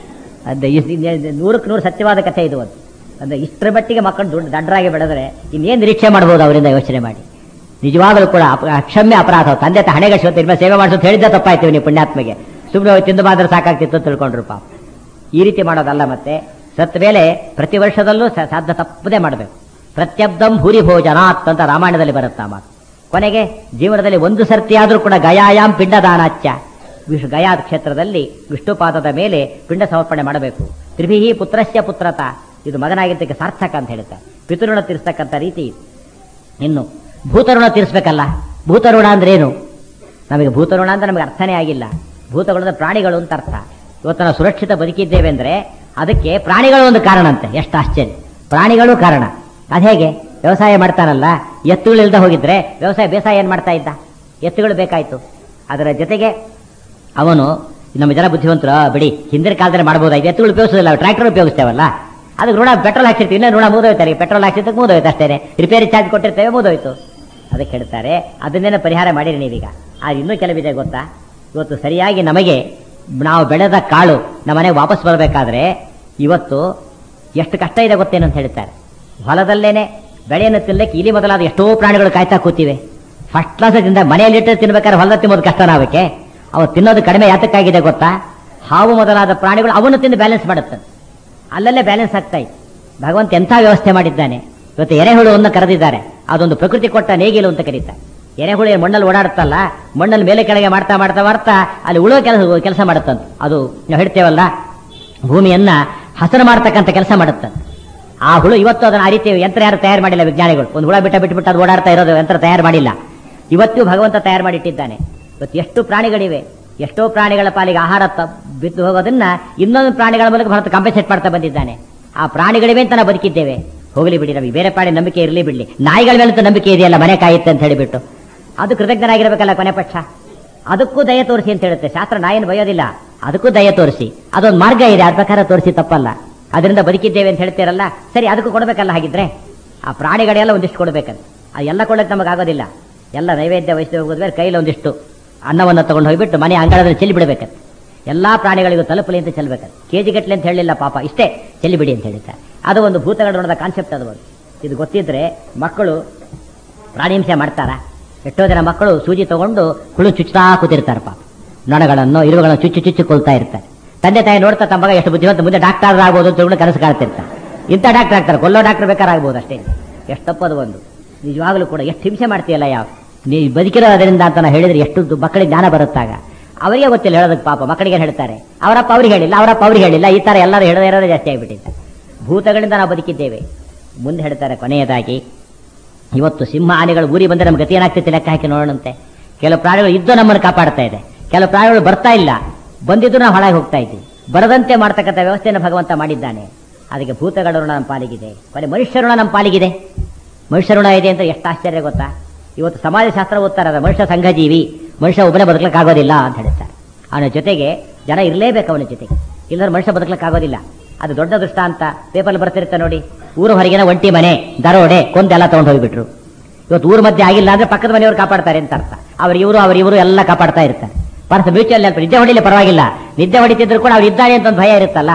ಅದು ಇಸ್- ಇದ್- ನೂರಕ್ಕೆ ನೂರು ಸತ್ಯವಾದ ಕಥೆ ಇದು ಅದು ಅಂದ್ರೆ ಇಷ್ಟರ ಮಟ್ಟಿಗೆ ಮಕ್ಕಳು ದುಡ್ಡು ದಡ್ಡರಾಗಿ ಬೆಳೆದ್ರೆ ಇನ್ನೇನು ನಿರೀಕ್ಷೆ ಮಾಡ್ಬೋದು ಅವರಿಂದ ಯೋಚನೆ ಮಾಡಿ ನಿಜವಾಗಲೂ ಕೂಡ ಅಪ- ಅಕ್ಷಮ್ಯ ಅಪರಾಧ ತಂದೆ ತ ಹಣೆಗೆ ಇನ್ಮೇಲೆ ಸೇವೆ ಮಾಡಿಸೋದು ಹೇಳಿದ್ದೆ ತಪ್ಪಾಯ್ತೀವಿ ನೀವು ಪುಣ್ಯಾತ್ಮಗೆ ಸುಮ್ಮನೆ ಹೋಗಿ ತಿಂದು ಮಾತ್ರ ಸಾಕಾಗ್ತಿತ್ತು ಅಂತ ತಿಳ್ಕೊಂಡ್ರು ಪಾಪ ಈ ರೀತಿ ಮಾಡೋದಲ್ಲ ಮತ್ತೆ ಸತ್ತ ಮೇಲೆ ಪ್ರತಿ ವರ್ಷದಲ್ಲೂ ಸ- ಸಾಧ್ಯ ತಪ್ಪದೇ ಮಾಡಬೇಕು ಪ್ರತ್ಯಬ್ಧಂ ಭೂರಿ ಭೋಜನಾತ್ ಅಂತ ರಾಮಾಯಣದಲ್ಲಿ ಬರುತ್ತೆ ಆ ಮಾತು ಕೊನೆಗೆ ಜೀವನದಲ್ಲಿ ಒಂದು ಸರ್ತಿ ಆದರೂ ಕೂಡ ಗಯಾಯಾಮ್ ಪಿಂಡದಾನಾಚ್ಯ ವಿಷ್ಣು ಗಯಾ ಕ್ಷೇತ್ರದಲ್ಲಿ ವಿಷ್ಣುಪಾದದ ಮೇಲೆ ಪಿಂಡ ಸಮರ್ಪಣೆ ಮಾಡಬೇಕು ತ್ರಿಭಿಹಿ ಪುತ್ರಸ್ಯ ಪುತ್ರತ ಇದು ಮಗನಾಗಿದ್ದಕ್ಕೆ ಸಾರ್ಥಕ ಅಂತ ಹೇಳುತ್ತೆ ಪಿತೃಋಣ ತೀರಿಸ್ತಕ್ಕಂಥ ರೀತಿ ಇದು. ಇನ್ನು ಭೂತಋಣ ತೀರಿಸ್ಬೇಕಲ್ಲ ಭೂತಋಣ ಅಂದ್ರೆ ಏನು ನಮಗೆ ಭೂತಋಣ ಅಂತ ನಮಗೆ ಅರ್ಥನೇ ಆಗಿಲ್ಲ ಭೂತಗಳು ಅಂದ್ರೆ ಪ್ರಾಣಿಗಳು ಅಂತ ಅರ್ಥ ಇವತ್ತು ನಾವು ಸುರಕ್ಷಿತ ಬದುಕಿದ್ದೇವೆ ಅಂದ್ರೆ ಅದಕ್ಕೆ ಪ್ರಾಣಿಗಳು ಒಂದು ಕಾರಣ ಅಂತೆ ಎಷ್ಟು ಆಶ್ಚರ್ಯ ಪ್ರಾಣಿಗಳು ಕಾರಣ ಅದು ಹೇಗೆ ವ್ಯವಸಾಯ ಮಾಡ್ತಾನಲ್ಲ ಎತ್ತುಗಳು ಇಲ್ದ ಹೋಗಿದ್ರೆ ವ್ಯವಸಾಯ ಬೇಸಾಯ ಏನ್ ಮಾಡ್ತಾ ಇದ್ದ ಎತ್ತುಗಳು ಬೇಕಾಯ್ತು ಅದರ ಜೊತೆಗೆ ಅವನು ನಮ್ಮ ಜನ ಬುದ್ಧಿವಂತರು ಆ, ಬಿಡಿ ಹಿಂದಿನ ಕಾಲದಲ್ಲಿ ಮಾಡಬಹುದಾಯ್ತು ಎತ್ತುಗಳು ಉಪಯೋಗಿಸೋದಿಲ್ಲ ಟ್ರ್ಯಾಕ್ಟರ್ ಉಪಯೋಗಿಸ್ತೇವಲ್ಲ ಅದಕ್ಕೆ ಋಣ ಪೆಟ್ರೋಲ್ ಹಾಕ್ಸಿರ್ತೀವಿ ಇನ್ನೂ ಋಣ ಮುಗಿದೋಯ್ತಾರೆ ಪೆಟ್ರೋಲ್ ಹಾಕ್ಸಿದ್ದಕ್ಕೆ ಮುಗಿದೋಯ್ತು ಅಷ್ಟೇ ರಿಪೇರಿ ಚಾರ್ಜ್ ಕೊಟ್ಟಿರ್ತೇವೆ ಮುಗಿದೋಯ್ತು ಅದಕ್ಕೆ ಹೇಳ್ತಾರೆ ಅದನ್ನೇನೋ ಪರಿಹಾರ ಮಾಡಿರಿ ನೀವೀಗ ಅದು ಇನ್ನೂ ಕೆಲವಿದೆ ಗೊತ್ತಾ ಇವತ್ತು ಸರಿಯಾಗಿ ನಮಗೆ ನಾವು ಬೆಳೆದ ಕಾಳು ನಮ್ಮನೆಗೆ ವಾಪಸ್ ಬರಬೇಕಾದ್ರೆ ಇವತ್ತು ಎಷ್ಟು ಕಷ್ಟ ಇದೆ ಗೊತ್ತೇನು ಅಂತ ಹೇಳ್ತಾರೆ ಹೊಲದಲ್ಲೇನೆ ಬೆಳೆಯನ್ನು ತಿನ್ನಲಿಕ್ಕೆ ಇಲಿ ಮೊದಲಾದ ಎಷ್ಟೋ ಪ್ರಾಣಿಗಳು ಕಾಯ್ತಾ ಕೂತಿವೆ ಫಸ್ಟ್ ಕ್ಲಾಸ್ ತಿಂದ ಮನೆಯಲ್ಲಿಟ್ಟು ತಿನ್ಬೇಕಾದ್ರೆ ಹೊಲದ ತಿನ್ನೋದು ಕಷ್ಟ ನಾವಕ್ಕೆ ಅವು ತಿನ್ನೋದು ಕಡಿಮೆ ಯಾತಕ್ಕಾಗಿದೆ ಗೊತ್ತಾ ಹಾವು ಮೊದಲಾದ ಪ್ರಾಣಿಗಳು ಅವನ್ನು ತಿಂದು ಬ್ಯಾಲೆನ್ಸ್ ಮಾಡುತ್ತೆ ಅಲ್ಲಲ್ಲೇ ಬ್ಯಾಲೆನ್ಸ್ ಆಗ್ತಾ ಇತ್ತು ಭಗವಂತ ಎಂಥ ವ್ಯವಸ್ಥೆ ಮಾಡಿದ್ದಾನೆ ಇವತ್ತು ಎರೆಹುಳುವನ್ನು ಕರೆದಿದ್ದಾರೆ ಅದೊಂದು ಪ್ರಕೃತಿ ಕೊಟ್ಟ ನೇಗಿಲು ಅಂತ ಕರೀತಾರೆ ಎರೆಹುಳು ಏನ್ ಮಣ್ಣಲ್ಲಿ ಓಡಾಡುತ್ತಲ್ಲ ಮಣ್ಣಲ್ಲಿ ಮೇಲೆ ಕೆಳಗೆ ಮಾಡ್ತಾ ಮಾಡ್ತಾ ಮಾಡ್ತಾ ಅಲ್ಲಿ ಉಳುವ ಕೆಲಸ ಕೆಲಸ ಮಾಡುತ್ತಂತ ಅದು ನಾವು ಹೇಳ್ತೇವಲ್ಲ ಭೂಮಿಯನ್ನ ಹಸನು ಮಾಡ್ತಕ್ಕಂಥ ಕೆಲಸ ಮಾಡುತ್ತಂತೆ ಆ ಹುಳು ಇವತ್ತು ಅದನ್ನ ಆ ರೀತಿ ಯಂತ್ರ ಯಾರು ತಯಾರು ಮಾಡಿಲ್ಲ ವಿಜ್ಞಾನಿಗಳು ಒಂದು ಹುಳ ಬಿಟ್ಟ ಬಿಟ್ಟು ಅದು ಓಡಾಡ್ತಾ ಇರೋದು ಯಂತ್ರ ತಯಾರು ಮಾಡಿಲ್ಲ ಇವತ್ತು ಭಗವಂತ ತಯಾರು ಮಾಡಿಟ್ಟಿದ್ದಾನೆ ಇವತ್ತು ಎಷ್ಟು ಪ್ರಾಣಿಗಳಿವೆ ಎಷ್ಟೋ ಪ್ರಾಣಿಗಳ ಪಾಲಿಗೆ ಆಹಾರ ತ- ಬಿದ್ದು ಹೋಗೋದನ್ನ ಇನ್ನೊಂದು ಪ್ರಾಣಿಗಳ ಮೂಲಕ ಭಾರತ ಕಾಂಪನ್ಸೇಟ್ ಮಾಡ್ತಾ ಬಂದಿದ್ದಾನೆ ಆ ಪ್ರಾಣಿಗಳಿವೆ ಅಂತ ನಾವು ಬದುಕಿದ್ದೇವೆ ಹೋಗಲಿ ಬಿಡಿ ನಮಗೆ ಬೇರೆ ಪ್ರಾಣಿ ನಂಬಿಕೆ ಇರಲಿ ಬಿಡ್ಲಿ ನಾಯಿಗಳ ಮೇಲಂತೂ ನಂಬಿಕೆ ಇದೆಯಲ್ಲ ಮನೆ ಕಾಯುತ್ತೆ ಅಂತ ಹೇಳಿಬಿಟ್ಟು ಅದು ಕೃತಜ್ಞನಾಗಿರ್ಬೇಕಲ್ಲ ಕೊನೆ ಪಕ್ಷ ಅದಕ್ಕೂ ದಯ ತೋರಿಸಿ ಅಂತ ಹೇಳುತ್ತೆ ಶಾಸ್ತ್ರ ನಾಯಿನ ಬಯೋದಿಲ್ಲ ಅದಕ್ಕೂ ದಯ ತೋರಿಸಿ ಅದೊಂದು ಮಾರ್ಗ ಇದೆ ಅದ ಪ್ರಕಾರ ತೋರಿಸಿ ತಪ್ಪಲ್ಲ ಅದರಿಂದ ಬದುಕಿದ್ದೇವೆ ಅಂತ ಹೇಳ್ತೀರಲ್ಲ ಸರಿ ಅದಕ್ಕೂ ಕೊಡಬೇಕಲ್ಲ ಹಾಗಿದ್ರೆ ಆ ಪ್ರಾಣಿಗಳೆಲ್ಲ ಒಂದಿಷ್ಟು ಕೊಡಬೇಕಂತ ಆ ಎಲ್ಲ ಕೊಡಕ್ಕೆ ನಮಗೆ ಆಗೋದಿಲ್ಲ ಎಲ್ಲ ನೈವೇದ್ಯ ವಹಿಸಿ ಹೋಗೋದ್ರೆ ಕೈಲಿ ಒಂದಿಷ್ಟು ಅನ್ನವನ್ನು ತಗೊಂಡು ಹೋಗ್ಬಿಟ್ಟು ಮನೆ ಅಂಗಳದಲ್ಲಿ ಚೆಲ್ಲಿ ಬಿಡಬೇಕಂತ ಎಲ್ಲಾ ಪ್ರಾಣಿಗಳಿಗೂ ತಲುಪಲಿ ಅಂತ ಚೆಲ್ಲಬೇಕಂತ ಕೆಜಿ ಗಟ್ಟಲೆ ಅಂತ ಹೇಳಿಲ್ಲ ಪಾಪ ಇಷ್ಟೇ ಚೆಲ್ಲಿಬಿಡಿ ಅಂತ ಹೇಳಿದ್ದಾರೆ ಅದು ಒಂದು ಭೂತಗಣದ ಕಾನ್ಸೆಪ್ಟ್ ಅದು ಒಂದು ಇದು ಗೊತ್ತಿದ್ರೆ ಮಕ್ಕಳು ಪ್ರಾಣಿ ಹಿಂಸೆ ಮಾಡ್ತಾರ ಎಷ್ಟೋ ಜನ ಮಕ್ಕಳು ಸೂಜಿ ತಗೊಂಡು ಹುಳು ಚುಚ್ಚುತ್ತಾ ಕೂತಿರ್ತಾರೆ ಪಾಪ ನೊಣಗಳನ್ನು ಇರುಗಳನ್ನು ಚುಚ್ಚು ಚುಚ್ಚು ಕೊಲ್ತಾ ಇರ್ತಾರೆ ತಂದೆ ತಾಯಿ ನೋಡ್ತಾ ತಮ್ಮ ಮಗ ಎಷ್ಟು ಬುದ್ಧಿವಂತ ಮುಂದೆ ಡಾಕ್ಟರ್ ಆಗ್ಬೋದು ಅಂತ ತಿಳ್ಕೊಂಡು ಕನಸು ಕಾಡ್ತಿರ್ತಾರೆ ಇಂಥ ಡಾಕ್ಟರ್ ಆಗ್ತಾರೆ ಕೊಲ್ಲೋ ಡಾಕ್ಟರ್ ಬೇಕಾರಾಗ್ಬೋದು ಅಷ್ಟೇ ಎಷ್ಟಪ್ಪದು ಒಂದು ನಿಜವಾಗ್ಲೂ ಕೂಡ ಎಷ್ಟು ಹಿಂಸೆ ಮಾಡ್ತೀಯಲ್ಲ ಯಾವ ನೀ ಬದುಕಿರೋದ್ರಿಂದ ಅಂತ ನಾವು ಹೇಳಿದ್ರೆ ಎಷ್ಟು ದು- ಮಕ್ಕಳಿಗೆ ಜ್ಞಾನ ಬರುತ್ತಾಗ ಅವರಿಗೆ ಗೊತ್ತಿಲ್ಲ ಹೇಳೋದಕ್ಕೆ ಪಾಪ ಮಕ್ಕಳಿಗೆ ಹೇಳ್ತಾರೆ ಅವರಪ್ಪ ಅವ್ರಿಗೆ ಹೇಳಿಲ್ಲ ಅವರಪ್ಪ ಅವ್ರಿಗೆ ಹೇಳಿಲ್ಲ ಈ ತರ ಎಲ್ಲರೂ ಹೇಳದೇ ಇರೋದೇ ಜಾಸ್ತಿ ಆಗಿಬಿಟ್ಟಿದೆ ಭೂತಗಳಿಂದ ನಾವು ಬದುಕಿದ್ದೇವೆ ಮುಂದೆ ಹೇಳ್ತಾರೆ ಕೊನೆಯದಾಗಿ ಇವತ್ತು ಸಿಂಹ ಆನೆಗಳು ಊರಿ ಬಂದರೆ ನಮ್ಮ ಗತಿ ಏನಾಗ್ತೈತೆ ಲೆಕ್ಕ ಹಾಕಿ ನೋಡೋಣಂತೆ ಕೆಲವು ಪ್ರಾಣಿಗಳು ಇದ್ದು ನಮ್ಮನ್ನು ಕಾಪಾಡ್ತಾ ಇದೆ ಕೆಲವು ಪ್ರಾಣಿಗಳು ಬರ್ತಾ ಇಲ್ಲ ಬಂದಿದ್ದು ನಾವು ಹಾಳಾಗಿ ಹೋಗ್ತಾ ಇದ್ದೀವಿ ಬರದಂತೆ ಮಾಡ್ತಕ್ಕಂಥ ವ್ಯವಸ್ಥೆಯನ್ನು ಭಗವಂತ ಮಾಡಿದ್ದಾನೆ ಅದಕ್ಕೆ ಭೂತಗಳ ಋಣ ನಮ್ಮ ಪಾಲಿಗಿದೆ ಕೊನೆ ಮನುಷ್ಯ ಋಣ ನಮ್ಮ ಪಾಲಿಗಿದೆ ಮನುಷ್ಯ ಋಣ ಇದೆ ಅಂತ ಎಷ್ಟು ಆಶ್ಚರ್ಯ ಗೊತ್ತಾ ಇವತ್ತು ಸಮಾಜಶಾಸ್ತ್ರ ಓದ್ತಾರೆ ಅದು ಮನುಷ್ಯ ಸಂಘಜೀವಿ ಮನುಷ್ಯ ಒಬ್ಬನೇ ಬದುಕಲಿಕ್ಕಾಗೋದಿಲ್ಲ ಅಂತ ಹೇಳ್ತಾರೆ ಅವನ ಜೊತೆಗೆ ಜನ ಇರಲೇಬೇಕು ಅವನ ಜೊತೆಗೆ ಇಲ್ಲದ್ರೆ ಮನುಷ್ಯ ಬದುಕಲಿಕ್ಕಾಗೋದಿಲ್ಲ ಅದು ದೊಡ್ಡ ದೃಷ್ಟಾಂತ ಪೇಪರ್ ಬರ್ತಿರುತ್ತೆ ನೋಡಿ ಊರು ಹೊರಗಿನ ಒಂಟಿ ಮನೆ ದರೋಡೆ ಕೊಂದೆಲ್ಲ ತಗೊಂಡು ಹೋಗ್ಬಿಟ್ರು ಇವತ್ತು ಊರ ಮಧ್ಯೆ ಆಗಿಲ್ಲ ಅಂದ್ರೆ ಪಕ್ಕದ ಮನೆಯವರು ಕಾಪಾಡ್ತಾರೆ ಅಂತ ಅರ್ಥ ಅವ್ರ ಇವರು ಅವ್ರ ಇವರು ಎಲ್ಲ ಕಾಪಾಡ್ತಾ ಇರ್ತಾರೆ ಪರ್ಸ್ ಮ್ಯೂಚುವಲ್ ಹೆಲ್ಪ್ ನಿದ್ದೆ ಹೊಡಿಲಿ ಪರವಾಗಿಲ್ಲ ನಿದ್ದೆ ಹೊಡಿತಿದ್ರು ಕೂಡ ಅವ್ರು ಇದ್ದಾರೆ ಅಂತ ಒಂದು ಭಯ ಇರುತ್ತಲ್ಲ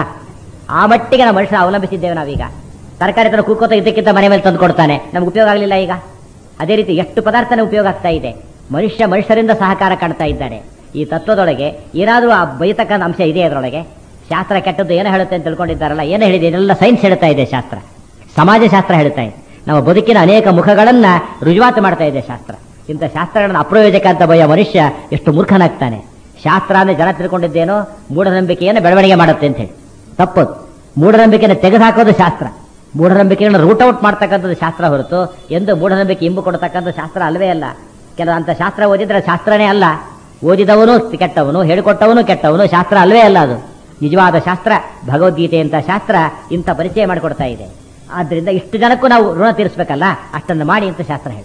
ಆ ಮಟ್ಟಿಗೆ ನಾವು ಮನುಷ್ಯ ಅವಲಂಬಿಸಿದ್ದೇವೆ ನಾವೀಗ ತರಕಾರಿ ತರ ಕೂಕೋತ ಇದಕ್ಕಿಂತ ಮನೆ ಮೇಲೆ ತಂದು ಕೊಡ್ತಾನೆ ನಮ್ಗೆ ಉಪಯೋಗ ಆಗಲಿಲ್ಲ ಈಗ ಅದೇ ರೀತಿ ಎಷ್ಟು ಪದಾರ್ಥನ ಉಪಯೋಗ ಆಗ್ತಾ ಇದೆ ಮನುಷ್ಯ ಮನುಷ್ಯರಿಂದ ಸಹಕಾರ ಕಾಣ್ತಾ ಇದ್ದಾರೆ ಈ ತತ್ವದೊಳಗೆ ಏನಾದರೂ ಆ ಬೈತಕ್ಕಂಥ ಅಂಶ ಇದೆ ಅದರೊಳಗೆ ಶಾಸ್ತ್ರ ಕೆಟ್ಟದ್ದು ಏನೋ ಹೇಳುತ್ತೆ ಅಂತ ತಿಳ್ಕೊಂಡಿದ್ದಾರಲ್ಲ ಏನೋ ಹೇಳಿದೆ ಇದೆಲ್ಲ ಸೈನ್ಸ್ ಹೇಳ್ತಾ ಇದೆ ಶಾಸ್ತ್ರ ಸಮಾಜಶಾಸ್ತ್ರ ಹೇಳ್ತಾ ಇದೆ ನಮ್ಮ ಬದುಕಿನ ಅನೇಕ ಮುಖಗಳನ್ನ ರುಜುವಾತು ಮಾಡ್ತಾ ಇದೆ ಶಾಸ್ತ್ರ ಇಂಥ ಶಾಸ್ತ್ರಗಳನ್ನ ಅಪ್ರಯೋಜಕ ಅಂತ ಬಯ್ಯ ಮನುಷ್ಯ ಎಷ್ಟು ಮೂರ್ಖನಾಗ್ತಾನೆ ಶಾಸ್ತ್ರ ಅಂದ್ರೆ ಜನ ತಿಳ್ಕೊಂಡಿದ್ದೇನೋ ಮೂಢನಂಬಿಕೆಯನ್ನು ಬೆಳವಣಿಗೆ ಮಾಡುತ್ತೆ ಅಂತ ಹೇಳಿ ತಪ್ಪದು ಮೂಢನಂಬಿಕೆಯನ್ನು ತೆಗೆದುಹಾಕೋದು ಶಾಸ್ತ್ರ ಮೂಢನಂಬಿಕೆಗಳನ್ನ ರೂಟ್ ಔಟ್ ಮಾಡ್ತಕ್ಕಂಥದ್ದು ಶಾಸ್ತ್ರ ಹೊರತು ಎಂದು ಮೂಢನಂಬಿಕೆ ಇಂಬು ಕೊಡ್ತಕ್ಕಂಥ ಶಾಸ್ತ್ರ ಅಲ್ವೇ ಅಲ್ಲ ಕೆಲವು ಅಂತ ಶಾಸ್ತ್ರ ಓದಿದ್ರೆ ಶಾಸ್ತ್ರನೇ ಅಲ್ಲ ಓದಿದವನು ಕೆಟ್ಟವನು ಹೇಳಿಕೊಟ್ಟವನು ಕೆಟ್ಟವನು ಶಾಸ್ತ್ರ ಅಲ್ವೇ ಅಲ್ಲ ಅದು ನಿಜವಾದ ಶಾಸ್ತ್ರ ಭಗವದ್ಗೀತೆ ಅಂತ ಶಾಸ್ತ್ರ ಇಂಥ ಪರಿಚಯ ಮಾಡಿಕೊಡ್ತಾ ಇದೆ ಆದ್ರಿಂದ ಇಷ್ಟು ಜನಕ್ಕೂ ನಾವು ಋಣ ತೀರಿಸಬೇಕಲ್ಲ ಅಷ್ಟನ್ನು ಮಾಡಿ ಅಂತ ಶಾಸ್ತ್ರ ಹೇಳಿ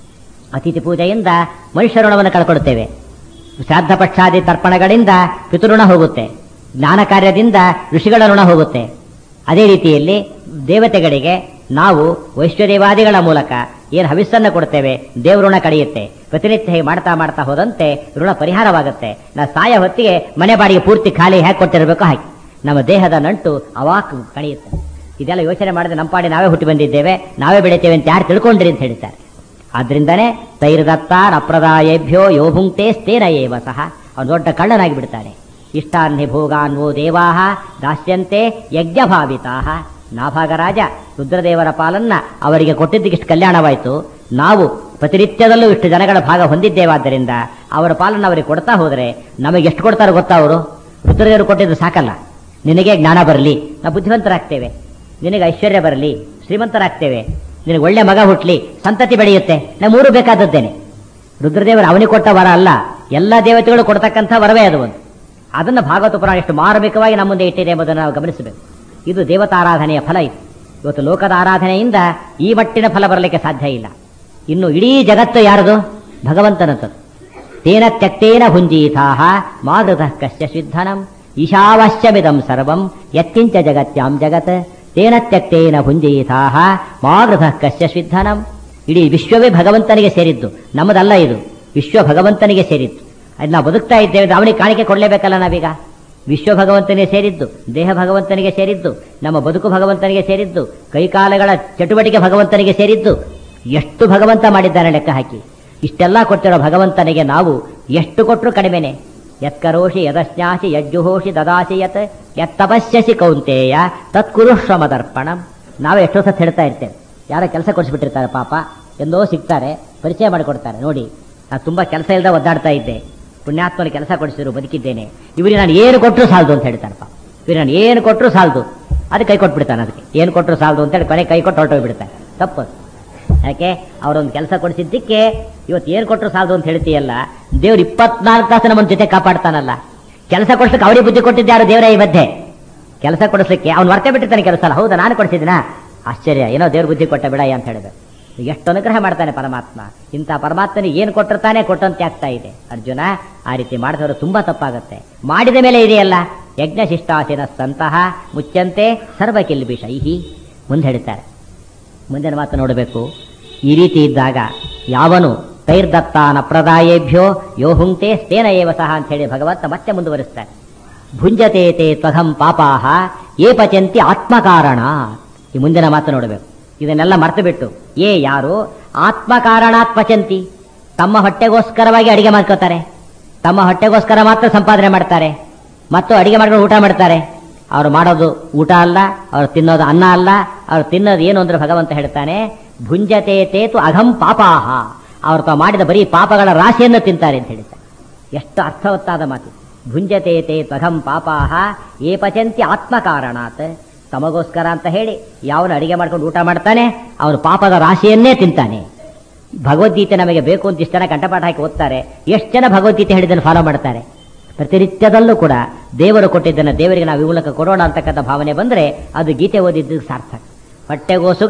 ಅತಿಥಿ ಪೂಜೆಯಿಂದ ಮನುಷ್ಯ ಋಣವನ್ನು ಕಳ್ಕೊಳ್ತೇವೆ ಶ್ರಾದ್ದ ಪಕ್ಷಾದಿ ತರ್ಪಣಗಳಿಂದ ಪಿತೃಋಣ ಹೋಗುತ್ತೆ ಜ್ಞಾನ ಕಾರ್ಯದಿಂದ ಋಷಿಗಳ ಋಣ ಹೋಗುತ್ತೆ ಅದೇ ರೀತಿಯಲ್ಲಿ ದೇವತೆಗಳಿಗೆ ನಾವು ವೈಶ್ವದೇವಾದಿಗಳ ಮೂಲಕ ಏನು ಹವಿಸ್ಸನ್ನು ಕೊಡ್ತೇವೆ ದೇವಋಣ ಕಳೆಯುತ್ತೆ ಪ್ರತಿನಿತ್ಯ ಹೀಗೆ ಮಾಡ್ತಾ ಮಾಡ್ತಾ ಹೋದಂತೆ ಋಣ ಪರಿಹಾರವಾಗುತ್ತೆ ನಾ ಸಾಯ ಹೊತ್ತಿಗೆ ಮನೆ ಬಾಡಿಗೆ ಪೂರ್ತಿ ಖಾಲಿ ಹೇಗೆ ಕೊಟ್ಟಿರಬೇಕು ಹಾಗೆ ನಮ್ಮ ದೇಹದ ನಂಟು ಅವಾಕ್ ಕಳೆಯುತ್ತೆ ಇದೆಲ್ಲ ಯೋಚನೆ ಮಾಡಿದ್ರೆ ನಮ್ಮ ಪಾಡಿ ನಾವೇ ಹುಟ್ಟಿ ಬಂದಿದ್ದೇವೆ ನಾವೇ ಬೆಳಿತೇವೆ ಅಂತ ಯಾರು ತಿಳ್ಕೊಂಡ್ರಿ ಅಂತ ಹೇಳ್ತಾರೆ ಆದ್ರಿಂದನೇ ತೈರ್ದತ್ತ ನಪ್ರದಾಯೇಭ್ಯೋ ಯೋಭುಂಕ್ತೆ ಸ್ಥೇನ ಏವ ಸಹ ಅವನು ದೊಡ್ಡ ಕಳ್ಳನಾಗಿ ಬಿಡ್ತಾನೆ ಇಷ್ಟಾನ್ಹಿ ಭೋಗಾನ್ವೋ ದೇವಾಹ ದಾಸ್ಯಂತೆ ಯಜ್ಞಭಾವಿತಾಹ ನಾಭಾಗರಾಜ ರುದ್ರದೇವರ ಪಾಲನ್ನ ಅವರಿಗೆ ಕೊಟ್ಟಿದ್ದಕ್ಕೆ ಇಷ್ಟು ಕಲ್ಯಾಣವಾಯಿತು ನಾವು ಪ್ರತಿನಿತ್ಯದಲ್ಲೂ ಇಷ್ಟು ಜನಗಳ ಭಾಗ ಹೊಂದಿದ್ದೇವಾದ್ದರಿಂದ ಅವರ ಪಾಲನ್ನು ಅವರಿಗೆ ಕೊಡ್ತಾ ಹೋದರೆ ನಮಗೆ ಎಷ್ಟು ಕೊಡ್ತಾರೋ ಗೊತ್ತಾ ಅವರು ರುದ್ರದೇವರು ಕೊಟ್ಟಿದ್ದು ಸಾಕಲ್ಲ ನಿನಗೆ ಜ್ಞಾನ ಬರಲಿ ನಾವು ಬುದ್ಧಿವಂತರಾಗ್ತೇವೆ ನಿನಗೆ ಐಶ್ವರ್ಯ ಬರಲಿ ಶ್ರೀಮಂತರಾಗ್ತೇವೆ ನಿನಗೆ ಒಳ್ಳೆ ಮಗ ಹುಟ್ಲಿ ಸಂತತಿ ಬೆಳೆಯುತ್ತೆ ನಾವು ಮೂರು ಬೇಕಾದದ್ದೇನೆ ರುದ್ರದೇವರು ಅವನಿಗೆ ಕೊಟ್ಟ ವರ ಅಲ್ಲ ಎಲ್ಲ ದೇವತೆಗಳು ಕೊಡ್ತಕ್ಕಂಥ ವರವೇ ಅದು ಒಂದು ಅದನ್ನು ಭಾಗವತ ಪುರಾಣ ಎಷ್ಟು ಮಾರ್ಮಿಕವಾಗಿ ನಮ್ಮ ಮುಂದೆ ಇಟ್ಟಿದೆ ಎಂಬುದನ್ನು ನಾವು ಗಮನಿಸಬೇಕು ಇದು ದೇವತಾರಾಧನೆಯ ಫಲ ಇದು ಇವತ್ತು ಲೋಕದ ಆರಾಧನೆಯಿಂದ ಈ ಮಟ್ಟಿನ ಫಲ ಬರಲಿಕ್ಕೆ ಸಾಧ್ಯ ಇಲ್ಲ ಇನ್ನು ಇಡೀ ಜಗತ್ತು ಯಾರದು ಭಗವಂತನದ್ದು ತೇನ ತ್ಯಕ್ತೇನ ಭುಂಜೀಥಾಹ ಮಾದೃತಃ ಕಶ್ಯ ಸಿದ್ಧನಂ ಈಶಾವಶ್ಯಮಿದಂ ಸರ್ವಂ ಯತ್ಕಿಂಚ ಜಗತ್ಯಾಂ ಜಗತ್ ತೇನ ತ್ಯಕ್ತೇನ ಭುಂಜೀಥಾಹ ಮಾದೃತಃ ಕಶ್ಯ ಸಿದ್ಧನಂ ಇಡೀ ವಿಶ್ವವೇ ಭಗವಂತನಿಗೆ ಸೇರಿದ್ದು ನಮ್ಮದಲ್ಲ ಇದು ವಿಶ್ವ ಭಗವಂತನಿಗೆ ಸೇರಿದ್ದು ಅದು ನಾವು ಬದುಕ್ತಾ ಇದ್ದೇವೆ ಅವನಿಗೆ ಕಾಣಿಕೆ ಕೊಡಲೇಬೇಕಲ್ಲ ನಾವೀಗ ವಿಶ್ವ ಭಗವಂತನಿಗೆ ಸೇರಿದ್ದು ದೇಹ ಭಗವಂತನಿಗೆ ಸೇರಿದ್ದು ನಮ್ಮ ಬದುಕು ಭಗವಂತನಿಗೆ ಸೇರಿದ್ದು ಕೈಕಾಲಗಳ ಚಟುವಟಿಕೆ ಭಗವಂತನಿಗೆ ಸೇರಿದ್ದು ಎಷ್ಟು ಭಗವಂತ ಮಾಡಿದ್ದಾನೆ ಲೆಕ್ಕ ಹಾಕಿ ಇಷ್ಟೆಲ್ಲ ಕೊಟ್ಟಿರೋ ಭಗವಂತನಿಗೆ ನಾವು ಎಷ್ಟು ಕೊಟ್ಟರು ಕಡಿಮೆನೆ ಯತ್ಕರೋಷಿ ಯದಶ್ನಾಸಿ ಯಜ್ಜುಹೋಷಿ ದದಾಸಿ ಯತ್ ಯತ್ತಪಸ್ಯಸಿ ಕೌಂತೇಯ ತತ್ಕುರು ಶ್ರಮದರ್ಪಣಂ ನಾವೇ ಎಷ್ಟೋ ಸತ್ ಹೇಳ್ತಾ ಇರ್ತೇವೆ ಯಾರೋ ಕೆಲಸ ಕೊಡಿಸ್ಬಿಟ್ಟಿರ್ತಾರೆ ಪಾಪ ಎಂದೋ ಸಿಗ್ತಾರೆ ಪರಿಚಯ ಮಾಡಿಕೊಡ್ತಾರೆ ನೋಡಿ ನಾನು ತುಂಬಾ ಕೆಲಸ ಇಲ್ಲದೆ ಒದ್ದಾಡ್ತಾ ಇದ್ದೆ ಪುಣ್ಯಾತ್ಮನ ಕೆಲಸ ಕೊಡಿಸಿದ್ರು ಬದುಕಿದ್ದೇನೆ ಇವರಿಗೆ ನಾನು ಏನು ಕೊಟ್ಟರು ಸಾಲದು ಅಂತ ಹೇಳ್ತಾನೆ ಪಾಪ ಇವ್ರಿಗೆ ನಾನು ಏನು ಕೊಟ್ಟರು ಸಾಲದು ಅದಕ್ಕೆ ಕೈ ಕೊಟ್ಬಿಡ್ತಾನೆ ಅದಕ್ಕೆ ಏನು ಕೊಟ್ಟರು ಸಾಲದು ಅಂತೇಳಿ ಕೊನೆ ಕೈ ಕೊಟ್ಟು ಹೊರಟೋಗ್ಬಿಡ್ತಾನೆ ತಪ್ಪು ಯಾಕೆ ಅವರೊಂದು ಕೆಲಸ ಕೊಡಿಸಿದ್ದಕ್ಕೆ ಇವತ್ತು ಏನು ಕೊಟ್ಟರು ಸಾಲದು ಅಂತ ಹೇಳ್ತೀಯಲ್ಲ ದೇವ್ರು ಇಪ್ಪತ್ನಾಲ್ಕು ತಾಸು ನಮ್ಮ ಜೊತೆ ಕಾಪಾಡ್ತಾನಲ್ಲ ಕೆಲಸ ಕೊಡ್ಸಕ್ಕೆ ಅವರಿಗೆ ಬುದ್ಧಿ ಕೊಟ್ಟಿದ್ದೆ ಯಾರು ದೇವರೇ ಈ ಮಧ್ಯೆ ಕೆಲಸ ಕೊಡಿಸ್ಲಿಕ್ಕೆ ಅವ್ನು ಮರ್ತೇ ಬಿಟ್ಟಿರ್ತಾನೆ ಕೆಲಸ ಅಲ್ಲ ಹೌದಾ ನಾನು ಕೊಡಿಸಿದ್ದೀನಾ ಆಶ್ಚರ್ಯ ಏನೋ ದೇವ್ರ ಬುದ್ಧಿ ಕೊಟ್ಟ ಬಿಡ ಅಂತ ಹೇಳಿದೆ ಎಷ್ಟು ಅನುಗ್ರಹ ಮಾಡ್ತಾನೆ ಪರಮಾತ್ಮ ಇಂಥ ಪರಮಾತ್ಮನಿಗೆ ಏನು ಕೊಟ್ಟಿರ್ತಾನೆ ಕೊಟ್ಟಂತೆ ಆಗ್ತಾ ಇದೆ ಅರ್ಜುನ ಆ ರೀತಿ ಮಾಡಿದವರು ತುಂಬಾ ತಪ್ಪಾಗುತ್ತೆ ಮಾಡಿದ ಮೇಲೆ ಇದೆಯಲ್ಲ ಯಜ್ಞ ಶಿಷ್ಟಾಸಿನ ಸಂತಹ ಮುಚ್ಚಂತೆ ಸರ್ವ ಕಿಲ್ಬಿಷೈಹಿ ಮುಂದೆ ಹೇಳ್ತಾರೆ ಮುಂದಿನ ಮಾತು ನೋಡಬೇಕು ಈ ರೀತಿ ಇದ್ದಾಗ ಯಾವನು ತೈರ್ದತ್ತಾನ ಪ್ರದಾಯೇಭ್ಯೋ ಯೋ ಹುಂಕ್ತೆ ಸ್ಥೇನ ಏವ ಸಹ ಅಂತ ಹೇಳಿ ಭಗವಂತ ಮತ್ತೆ ಮುಂದುವರಿಸ್ತಾರೆ ಭುಂಜತೆ ತೇ ತ್ವಘಂ ಪಾಪಾಹ ಏ ಪಚಂತಿ ಆತ್ಮಕಾರಣ ಈ ಮುಂದಿನ ಮಾತು ನೋಡಬೇಕು ಇದನ್ನೆಲ್ಲ ಮರ್ತು ಬಿಟ್ಟು ಏ ಯಾರು ಆತ್ಮಕಾರಣಾತ್ ಪಚಂತಿ ತಮ್ಮ ಹೊಟ್ಟೆಗೋಸ್ಕರವಾಗಿ ಅಡಿಗೆ ಮಾಡ್ಕೋತಾರೆ ತಮ್ಮ ಹೊಟ್ಟೆಗೋಸ್ಕರ ಮಾತ್ರ ಸಂಪಾದನೆ ಮಾಡ್ತಾರೆ ಮತ್ತು ಅಡಿಗೆ ಮಾಡ್ಕೊಂಡು ಊಟ ಮಾಡ್ತಾರೆ ಅವ್ರು ಮಾಡೋದು ಊಟ ಅಲ್ಲ ಅವ್ರು ತಿನ್ನೋದು ಅನ್ನ ಅಲ್ಲ ಅವ್ರು ತಿನ್ನೋದು ಏನು ಅಂದ್ರೆ ಭಗವಂತ ಹೇಳ್ತಾನೆ ಭುಂಜತೆ ತೇತು ಅಘಂ ಪಾಪಾಹ ಅವ್ರು ತಾವು ಮಾಡಿದ ಬರೀ ಪಾಪಗಳ ರಾಶಿಯನ್ನು ತಿಂತಾರೆ ಅಂತ ಹೇಳ್ತಾರೆ ಎಷ್ಟು ಅರ್ಥವತ್ತಾದ ಮಾತು ಭುಂಜತೆ ತೇ ತ್ವಘಂ ಪಾಪಾಹ ಏ ಪಚಂತಿ ಆತ್ಮಕಾರಣಾತ್ ತಮಗೋಸ್ಕರ ಅಂತ ಹೇಳಿ ಯಾವನು ಅಡಿಗೆ ಮಾಡ್ಕೊಂಡು ಊಟ ಮಾಡ್ತಾನೆ ಅವನು ಪಾಪದ ರಾಶಿಯನ್ನೇ ತಿಂತಾನೆ ಭಗವದ್ಗೀತೆ ನಮಗೆ ಬೇಕು ಅಂತ ಇಷ್ಟು ಜನ ಕಂಠಪಾಠ ಹಾಕಿ ಓದ್ತಾರೆ ಎಷ್ಟು ಜನ ಭಗವದ್ಗೀತೆ ಹೇಳಿದ್ದನ್ನು ಫಾಲೋ ಮಾಡ್ತಾರೆ ಪ್ರತಿನಿತ್ಯದಲ್ಲೂ ಕೂಡ ದೇವರು ಕೊಟ್ಟಿದ್ದನ್ನು ದೇವರಿಗೆ ನಾವು ಈ ಮೂಲಕ ಕೊಡೋಣ ಅಂತಕ್ಕಂಥ ಭಾವನೆ ಬಂದರೆ ಅದು ಗೀತೆ ಓದಿದ್ದು ಸಾರ್ಥಕ ಹೊಟ್ಟೆಗೋಸುಗ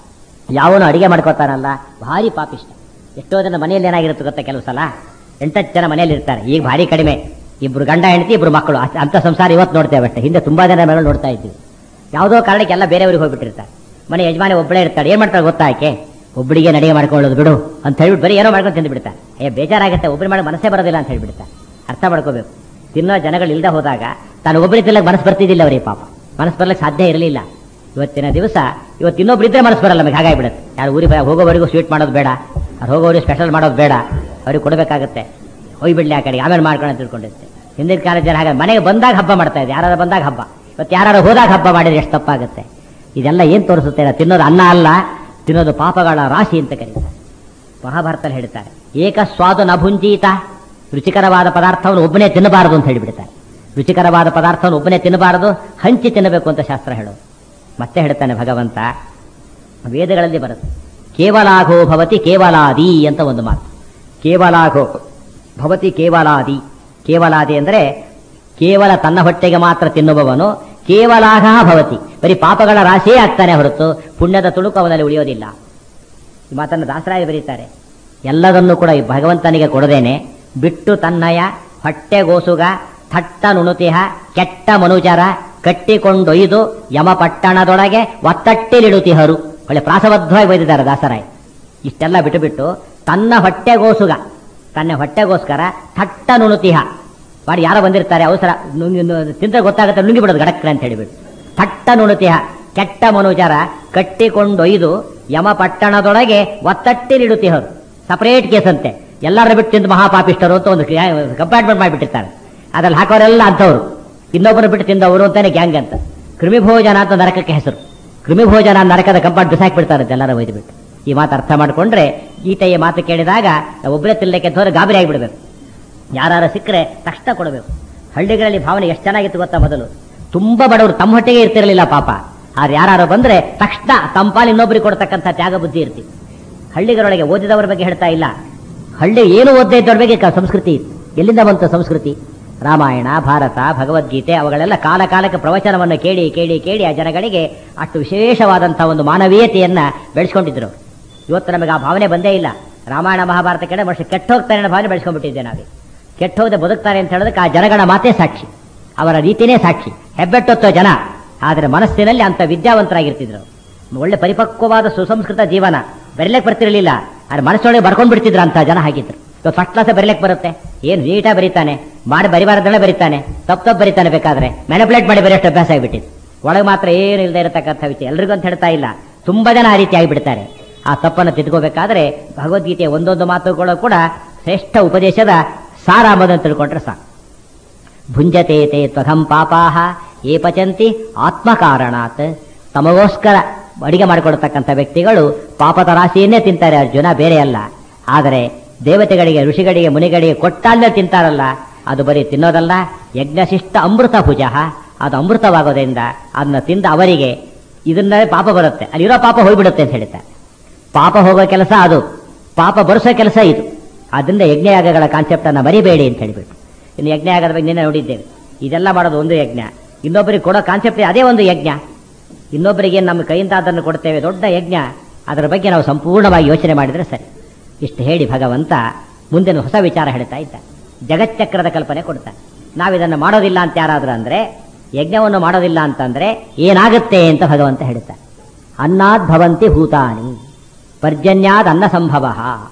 ಯಾವನು ಅಡಿಗೆ ಮಾಡ್ಕೋತಾನಲ್ಲ ಭಾರಿ ಪಾಪಿಷ್ಟ ಎಷ್ಟೋ ಜನ ಮನೆಯಲ್ಲಿ ಏನಾಗಿರುತ್ತೆ ಗೊತ್ತಾ ಕೆಲವು ಸಲ ಎಂಟತ್ತು ಜನ ಮನೆಯಲ್ಲಿ ಇರ್ತಾರೆ ಈಗ ಭಾರಿ ಕಡಿಮೆ ಇಬ್ರು ಗಂಡ ಹೆಂಡತಿ ಇಬ್ರು ಮಕ್ಕಳು ಅಷ್ಟ್- ಅಂತ ಸಂಸಾರ ಇವತ್ತು ನೋಡ್ತೇವೆ ಅಷ್ಟೇ ಹಿಂದೆ ತುಂಬಾ ಜನ ಮೇಲೆ ನೋಡ್ತಾ ಇದ್ವಿ ಯಾವುದೋ ಕಾರಣಕ್ಕೆ ಎಲ್ಲ ಬೇರೆಯವ್ರಿಗೆ ಹೋಗ್ಬಿಟ್ಟಿರ್ತಾರೆ ಮನೆ ಯಜಮಾನಿ ಒಬ್ಬಳೇ ಇರ್ತಾಳೆ ಏನ್ ಮಾಡ್ತಾಳೆ ಗೊತ್ತಾ ಆಕೆ ಒಬ್ಬಳಿಗೆ ನಡಿಗೆ ಮಾಡ್ಕೊಳ್ಳೋದು ಬಿಡು ಅಂತ ಹೇಳ್ಬಿಟ್ಟು ಬರೀ ಏನೋ ಮಾಡ್ಕೊಂಡು ತಿಂದು ಬಿಡ್ತಾರೆ ಏ ಬೇಜಾರಾಗುತ್ತೆ ಒಬ್ಬರು ಮಾಡಿ ಮನಸ್ಸೇ ಬರೋದಿಲ್ಲ ಅಂತ ಹೇಳ್ಬಿಡ್ತಾರೆ ಅರ್ಥ ಮಾಡ್ಕೋಬೇಕು ತಿನ್ನೋ ಜನಗಳು ಇಲ್ಲದೆ ಹೋದಾಗ ತಾನು ಒಬ್ಬರಿಗೆ ತಿನ್ನಕ್ಕೆ ಮನಸ್ಸು ಬರ್ತಿದ್ದಿಲ್ಲ ಅವರಿಗೆ ಪಾಪ ಮನಸ್ಸು ಬರ್ಲಿಕ್ಕೆ ಸಾಧ್ಯ ಇರಲಿಲ್ಲ ಇವತ್ತಿನ ದಿವಸ ಇವತ್ತು ಇನ್ನೊಬ್ರಿದ್ರೆ ಮನಸ್ಸು ಬರಲ್ಲ ನಮಗೆ ಹಾಗಾಗಿಬಿಡುತ್ತೆ ಯಾರು ಊರಿಗೆ ಬ- ಹೋಗೋವರೆಗೂ ಸ್ವೀಟ್ ಮಾಡೋದು ಬೇಡ ಅವ್ರು ಹೋಗೋರಿಗೆ ಸ್ಪೆಷಲ್ ಮಾಡೋದು ಬೇಡ ಅವ್ರಿಗೆ ಕೊಡಬೇಕಾಗುತ್ತೆ ಹೋಗ್ಬಿಡ್ಲಿ ಆ ಕಡೆಗೆ ಆಮೇಲೆ ಮಾಡ್ಕೊಂಡು ಅಂತ ತಿಳ್ಕೊಂಡಿರುತ್ತೆ ಹಿಂದಿನ ಕಾಲದ ಜನ ಹಾಗೆ ಮನೆಗೆ ಬಂದಾಗ ಹಬ್ಬ ಮಾಡ್ತಾ ಇದೆ ಯಾರು ಬಂದಾಗ ಹಬ್ಬ ಇವತ್ತು ಯಾರು ಹೋದಾಗ ಹಬ್ಬ ಮಾಡಿದ್ರೆ ಎಷ್ಟು ತಪ್ಪಾಗುತ್ತೆ ಇದೆಲ್ಲ ಏನ್ ತೋರಿಸುತ್ತೆ ಇಲ್ಲ, ತಿನ್ನೋದು ಅನ್ನ ಅಲ್ಲ ತಿನ್ನೋದು ಪಾಪಗಳ ರಾಶಿ ಅಂತ ಕರೀತಾರೆ ಮಹಾಭಾರತದಲ್ಲಿ ಹೇಳ್ತಾರೆ ಏಕ ಸ್ವಾದು ನಭುಂಜೀತ ರುಚಿಕರವಾದ ಪದಾರ್ಥವನ್ನು ಒಬ್ಬನೇ ತಿನ್ನಬಾರದು ಅಂತ ಹೇಳಿಬಿಡ್ತಾರೆ ರುಚಿಕರವಾದ ಪದಾರ್ಥವನ್ನು ಒಬ್ಬನೇ ತಿನ್ನಬಾರದು ಹಂಚಿ ತಿನ್ನಬೇಕು ಅಂತ ಶಾಸ್ತ್ರ ಹೇಳೋದು ಮತ್ತೆ ಹೇಳ್ತಾನೆ ಭಗವಂತ ವೇದಗಳಲ್ಲಿ ಬರುತ್ತೆ ಕೇವಲಾಘೋ ಭವತಿ ಕೇವಲಾದಿ ಅಂತ ಒಂದು ಮಾತು ಕೇವಲಾಘೋ ಭವತಿ ಕೇವಲಾದಿ ಕೇವಲಾದಿ ಅಂದರೆ ಕೇವಲ ತನ್ನ ಹೊಟ್ಟೆಗೆ ಮಾತ್ರ ತಿನ್ನುವವನು ಕೇವಲಾಘ ಭವತಿ ಬರೀ ಪಾಪಗಳ ರಾಶಿಯೇ ಆಗ್ತಾನೆ ಹೊರತು ಪುಣ್ಯದ ತುಣುಕು ಅವನಲ್ಲಿ ಉಳಿಯೋದಿಲ್ಲ ಈ ಮಾತನ್ನು ದಾಸರಾಯ ಬರೀತಾರೆ ಎಲ್ಲದನ್ನು ಕೂಡ ಈ ಭಗವಂತನಿಗೆ ಕೊಡದೇನೆ ಬಿಟ್ಟು ತನ್ನಯ ಹೊಟ್ಟೆಗೋಸುಗ ಥಟ್ಟ ನುಣುತಿಹ ಕೆಟ್ಟ ಮನುಜರ ಕಟ್ಟಿಕೊಂಡೊಯ್ದು ಯಮಪಟ್ಟಣದೊಳಗೆ ಒತ್ತಟ್ಟಿಲಿಡುತಿಹರು ಒಳ್ಳೆ ಪ್ರಾಸಬದ್ಧವಾಗಿ ಬೈದಿದ್ದಾರೆ ದಾಸರಾಯ್ ಇಷ್ಟೆಲ್ಲ ಬಿಟ್ಟು ಬಿಟ್ಟು ತನ್ನ ಹೊಟ್ಟೆಗೋಸುಗ ತನ್ನ ಹೊಟ್ಟೆಗೋಸ್ಕರ ಥಟ್ಟ ನುಣುತಿಹ ಮಾಡಿ ಯಾರೋ ಬಂದಿರ್ತಾರೆ ಅವಸರ ನುಂಗಿ ನು- ತಿಂದ್ರೆ ಗೊತ್ತಾಗುತ್ತೆ ನುಂಗಿ ಬಿಡೋದು ಗಡಕ್ರೆ ಅಂತ ಹೇಳಿಬಿಟ್ಟು ಥಟ್ಟ ನುಣುತಿಹ ಕೆಟ್ಟ ಮನುಜರ ಕಟ್ಟಿಕೊಂಡೊಯ್ದು ಯಮಪಟ್ಟಣದೊಳಗೆ ಒತ್ತಟ್ಟಿಲಿಡುತ್ತಿಹರು ಸಪರೇಟ್ ಕೇಸ್ ಅಂತೆ ಎಲ್ಲರ ಬಿಟ್ಟು ತಿಂದು ಮಹಾಪಾಪಿಷ್ಟರು ಅಂತ ಒಂದು ಕಂಪಾರ್ಟ್ಮೆಂಟ್ ಮಾಡಿಬಿಟ್ಟಿರ್ತಾರೆ ಅದ್ರಲ್ಲಿ ಹಾಕೋರೆಲ್ಲ ಅಂಥವ್ರು ಇನ್ನೊಬ್ಬರು ಬಿಟ್ಟು ತಿಂದವರು ಅಂತಾನೆ ಗ್ಯಾಂಗ್ ಅಂತ ಕೃಮಿಭೋಜನ ಅಂತ ನರಕಕ್ಕೆ ಹೆಸರು ಕೃಮಿಭೋಜನ ನರಕದ ಕಂಪಾರ್ಟ್ ಬಿಸಾಕ್ಬಿಡ್ತಾರೆ ಎಲ್ಲರ ಒಯ್ದು ಬಿಟ್ಟು ಈ ಮಾತು ಅರ್ಥ ಮಾಡಿಕೊಂಡ್ರೆ ಗೀತೆಯ ಮಾತು ಕೇಳಿದಾಗ ನಾವು ಒಬ್ಬರೇ ತಿನ್ನಲಿಕ್ಕೆ ಅಂತ ಹೋದ್ರೆ ಗಾಬರಿ ಆಗಿಬಿಡ್ಬೇಕು ಯಾರು ಸಿಕ್ಕರೆ ತಕ್ಷಣ ಕೊಡಬೇಕು ಹಳ್ಳಿಗಳಲ್ಲಿ ಭಾವನೆ ಎಷ್ಟು ಚೆನ್ನಾಗಿತ್ತು ಗೊತ್ತಾ ಮೊದಲು ತುಂಬಾ ಬಡವರು ತಮ್ಮ ಹೊಟ್ಟೆಗೆ ಇರ್ತಿರಲಿಲ್ಲ ಪಾಪ ಆದ್ರೆ ಯಾರು ಬಂದ್ರೆ ತಕ್ಷಣ ತಂಪಾಲಿ ಇನ್ನೊಬ್ಬರಿಗೆ ಕೊಡ್ತಕ್ಕಂಥ ತ್ಯಾಗ ಬುದ್ಧಿ ಇರ್ತಿತ್ತು ಹಳ್ಳಿಗಳೊಳಗೆ ಓದಿದವರ ಬಗ್ಗೆ ಹೇಳ್ತಾ ಇಲ್ಲ ಹಳ್ಳಿ ಏನು ಓದ್ದೇ ಇದ್ದವ್ರ ಬಗ್ಗೆ ಕ- ಸಂಸ್ಕೃತಿ ಇತ್ತು ಎಲ್ಲಿಂದ ಬಂತು ಸಂಸ್ಕೃತಿ ರಾಮಾಯಣ ಭಾರತ ಭಗವದ್ಗೀತೆ ಅವುಗಳೆಲ್ಲ ಕಾಲ ಕಾಲಕ್ಕೆ ಪ್ರವಚನವನ್ನು ಕೇಳಿ ಕೇಳಿ ಕೇಳಿ ಆ ಜನಗಳಿಗೆ ಅಷ್ಟು ವಿಶೇಷವಾದಂತಹ ಒಂದು ಮಾನವೀಯತೆಯನ್ನ ಬೆಳೆಸ್ಕೊಂಡಿದ್ರು ಇವತ್ತು ನಮಗೆ ಆ ಭಾವನೆ ಬಂದೇ ಇಲ್ಲ ರಾಮಾಯಣ ಮಹಾಭಾರತ ಕೇಳಿ ಮನುಷ್ಯ ಕೆಟ್ಟ ಹೋಗ್ತಾನೆ ಅನ್ನೋ ಭಾವನೆ ಬೆಳೆಸ್ಕೊಂಡ್ಬಿಟ್ಟಿದ್ದೆ ನಾವೇ ಕೆಟ್ಟ ಹೋಗದೆ ಬದುಕ್ತಾರೆ ಅಂತ ಹೇಳೋದಕ್ಕೆ ಆ ಜನಗಳ ಮಾತೇ ಸಾಕ್ಷಿ ಅವರ ರೀತಿನೇ ಸಾಕ್ಷಿ ಹೆಬ್ಬೆಟ್ಟೊತ್ತೋ ಜನ ಆದರೆ ಮನಸ್ಸಿನಲ್ಲಿ ಅಂತ ವಿದ್ಯಾವಂತರಾಗಿರ್ತಿದ್ರು ಒಳ್ಳೆ ಪರಿಪಕ್ವವಾದ ಸುಸಂಸ್ಕೃತ ಜೀವನ ಬೆರಲೆಕ್ ಬರ್ತಿರಲಿಲ್ಲ ಆದ್ರೆ ಮನಸ್ಸೊಳಗೆ ಬರ್ಕೊಂಡ್ ಬಿಡ್ತಿದ್ರು ಅಂತ ಜನ ಹಾಗಿದ್ರು ಇವತ್ತು ಫಸ್ಟ್ ಕ್ಲಾಸ್ ಬೆರಲೆಕ್ ಬರುತ್ತೆ ಏನ್ ನೀಟಾಗಿ ಬರೀತಾನೆ ಮಾಡಿ ಬರಿಬಾರದಲ್ಲೇ ಬರೀತಾನೆ ತಪ್ಪು ತಪ್ಪು ಬರೀತಾನೆ ಬೇಕಾದ್ರೆ ಮ್ಯಾನಿಪುಲೇಟ್ ಮಾಡಿ ಬರೆಯಷ್ಟು ಅಭ್ಯಾಸ ಆಗಿಬಿಟ್ಟಿತ್ತು ಒಳಗೆ ಮಾತ್ರ ಏನು ಇಲ್ಲದೆ ಇರತಕ್ಕಂಥ ವಿಷಯ ಎಲ್ರಿಗೂ ಅಂತ ಹೇಳ್ತಾ ಇಲ್ಲ ತುಂಬಾ ಜನ ಆ ರೀತಿ ಆಗಿಬಿಡ್ತಾರೆ ಆ ತಪ್ಪನ್ನು ತಿದ್ಕೋಬೇಕಾದ್ರೆ ಭಗವದ್ಗೀತೆಯ ಒಂದೊಂದು ಮಾತುಗಳು ಕೂಡ ಶ್ರೇಷ್ಠ ಉಪದೇಶದ ಸಾರ ಅಂಬುದನ್ನು ತಿಳ್ಕೊಂಡ್ರೆ ಸಾಕು ಭುಂಜತೆ ತೇ ತ್ವಧಂ ಪಾಪಾಹ ಏ ಪಚಂತಿ ಆತ್ಮಕಾರಣಾತ್ ತಮಗೋಸ್ಕರ ಅಡಿಗೆ ಮಾಡಿಕೊಡ್ತಕ್ಕಂಥ ವ್ಯಕ್ತಿಗಳು ಪಾಪದ ರಾಶಿಯನ್ನೇ ತಿಂತಾರೆ ಅರ್ಜುನ ಬೇರೆ ಅಲ್ಲ ಆದರೆ ದೇವತೆಗಳಿಗೆ ಋಷಿಗಳಿಗೆ ಮುನಿಗಳಿಗೆ ಕೊಟ್ಟಾಲ್ಲೇ ತಿಂತಾರಲ್ಲ ಅದು ಬರೀ ತಿನ್ನೋದಲ್ಲ ಯಜ್ಞಶಿಷ್ಟ ಅಮೃತ ಭುಜ ಅದು ಅಮೃತವಾಗೋದ್ರಿಂದ ಅದನ್ನ ತಿಂದ ಅವರಿಗೆ ಇದನ್ನ ಪಾಪ ಬರುತ್ತೆ ಅಲ್ಲಿರೋ ಪಾಪ ಹೋಗ್ಬಿಡುತ್ತೆ ಅಂತ ಹೇಳ್ತಾರೆ ಪಾಪ ಹೋಗೋ ಕೆಲಸ ಅದು ಪಾಪ ಬರೆಸೋ ಕೆಲಸ ಇದು ಅದರಿಂದ ಯಜ್ಞಯಾಗಗಳ ಕಾನ್ಸೆಪ್ಟ್ ಅನ್ನ ಮರಿಬೇಡಿ ಅಂತ ಹೇಳಿಬಿಟ್ಟು ಇನ್ನು ಯಜ್ಞಯಾಗದ ಬಗ್ಗೆ ನಿನ್ನೆ ನೋಡಿದ್ದೇವೆ ಇದೆಲ್ಲ ಮಾಡೋದು ಒಂದು ಯಜ್ಞ ಇನ್ನೊಬ್ಬರಿಗೆ ಕೊಡೋ ಕಾನ್ಸೆಪ್ಟ್ ಅದೇ ಒಂದು ಯಜ್ಞ ಇನ್ನೊಬ್ಬರಿಗೆ ನಮ್ಮ ಕೈಯಿಂದ ಅದನ್ನು ಕೊಡ್ತೇವೆ ದೊಡ್ಡ ಯಜ್ಞ ಅದರ ಬಗ್ಗೆ ನಾವು ಸಂಪೂರ್ಣವಾಗಿ ಯೋಚನೆ ಮಾಡಿದ್ರೆ ಸರಿ ಇಷ್ಟು ಹೇಳಿ ಭಗವಂತ ಮುಂದಿನ ಹೊಸ ವಿಚಾರ ಹೇಳ್ತಾ ಇದ್ದ ಜಗಚ್ಚಕ್ರದ ಕಲ್ಪನೆ ಕೊಡ್ತಾನೆ ನಾವಿದನ್ನು ಮಾಡೋದಿಲ್ಲ ಅಂತ ಯಾರಾದ್ರೂ ಅಂದ್ರೆ ಯಜ್ಞವನ್ನು ಮಾಡೋದಿಲ್ಲ ಅಂತಂದ್ರೆ ಏನಾಗುತ್ತೆ ಅಂತ ಭಗವಂತ ಹೇಳ್ತಾನೆ ಅನ್ನಾದ್ ಭವಂತಿ ಭೂತಾನಿ ಪರ್ಜನ್ಯಾದ್ ಅನ್ನ ಸಂಭವ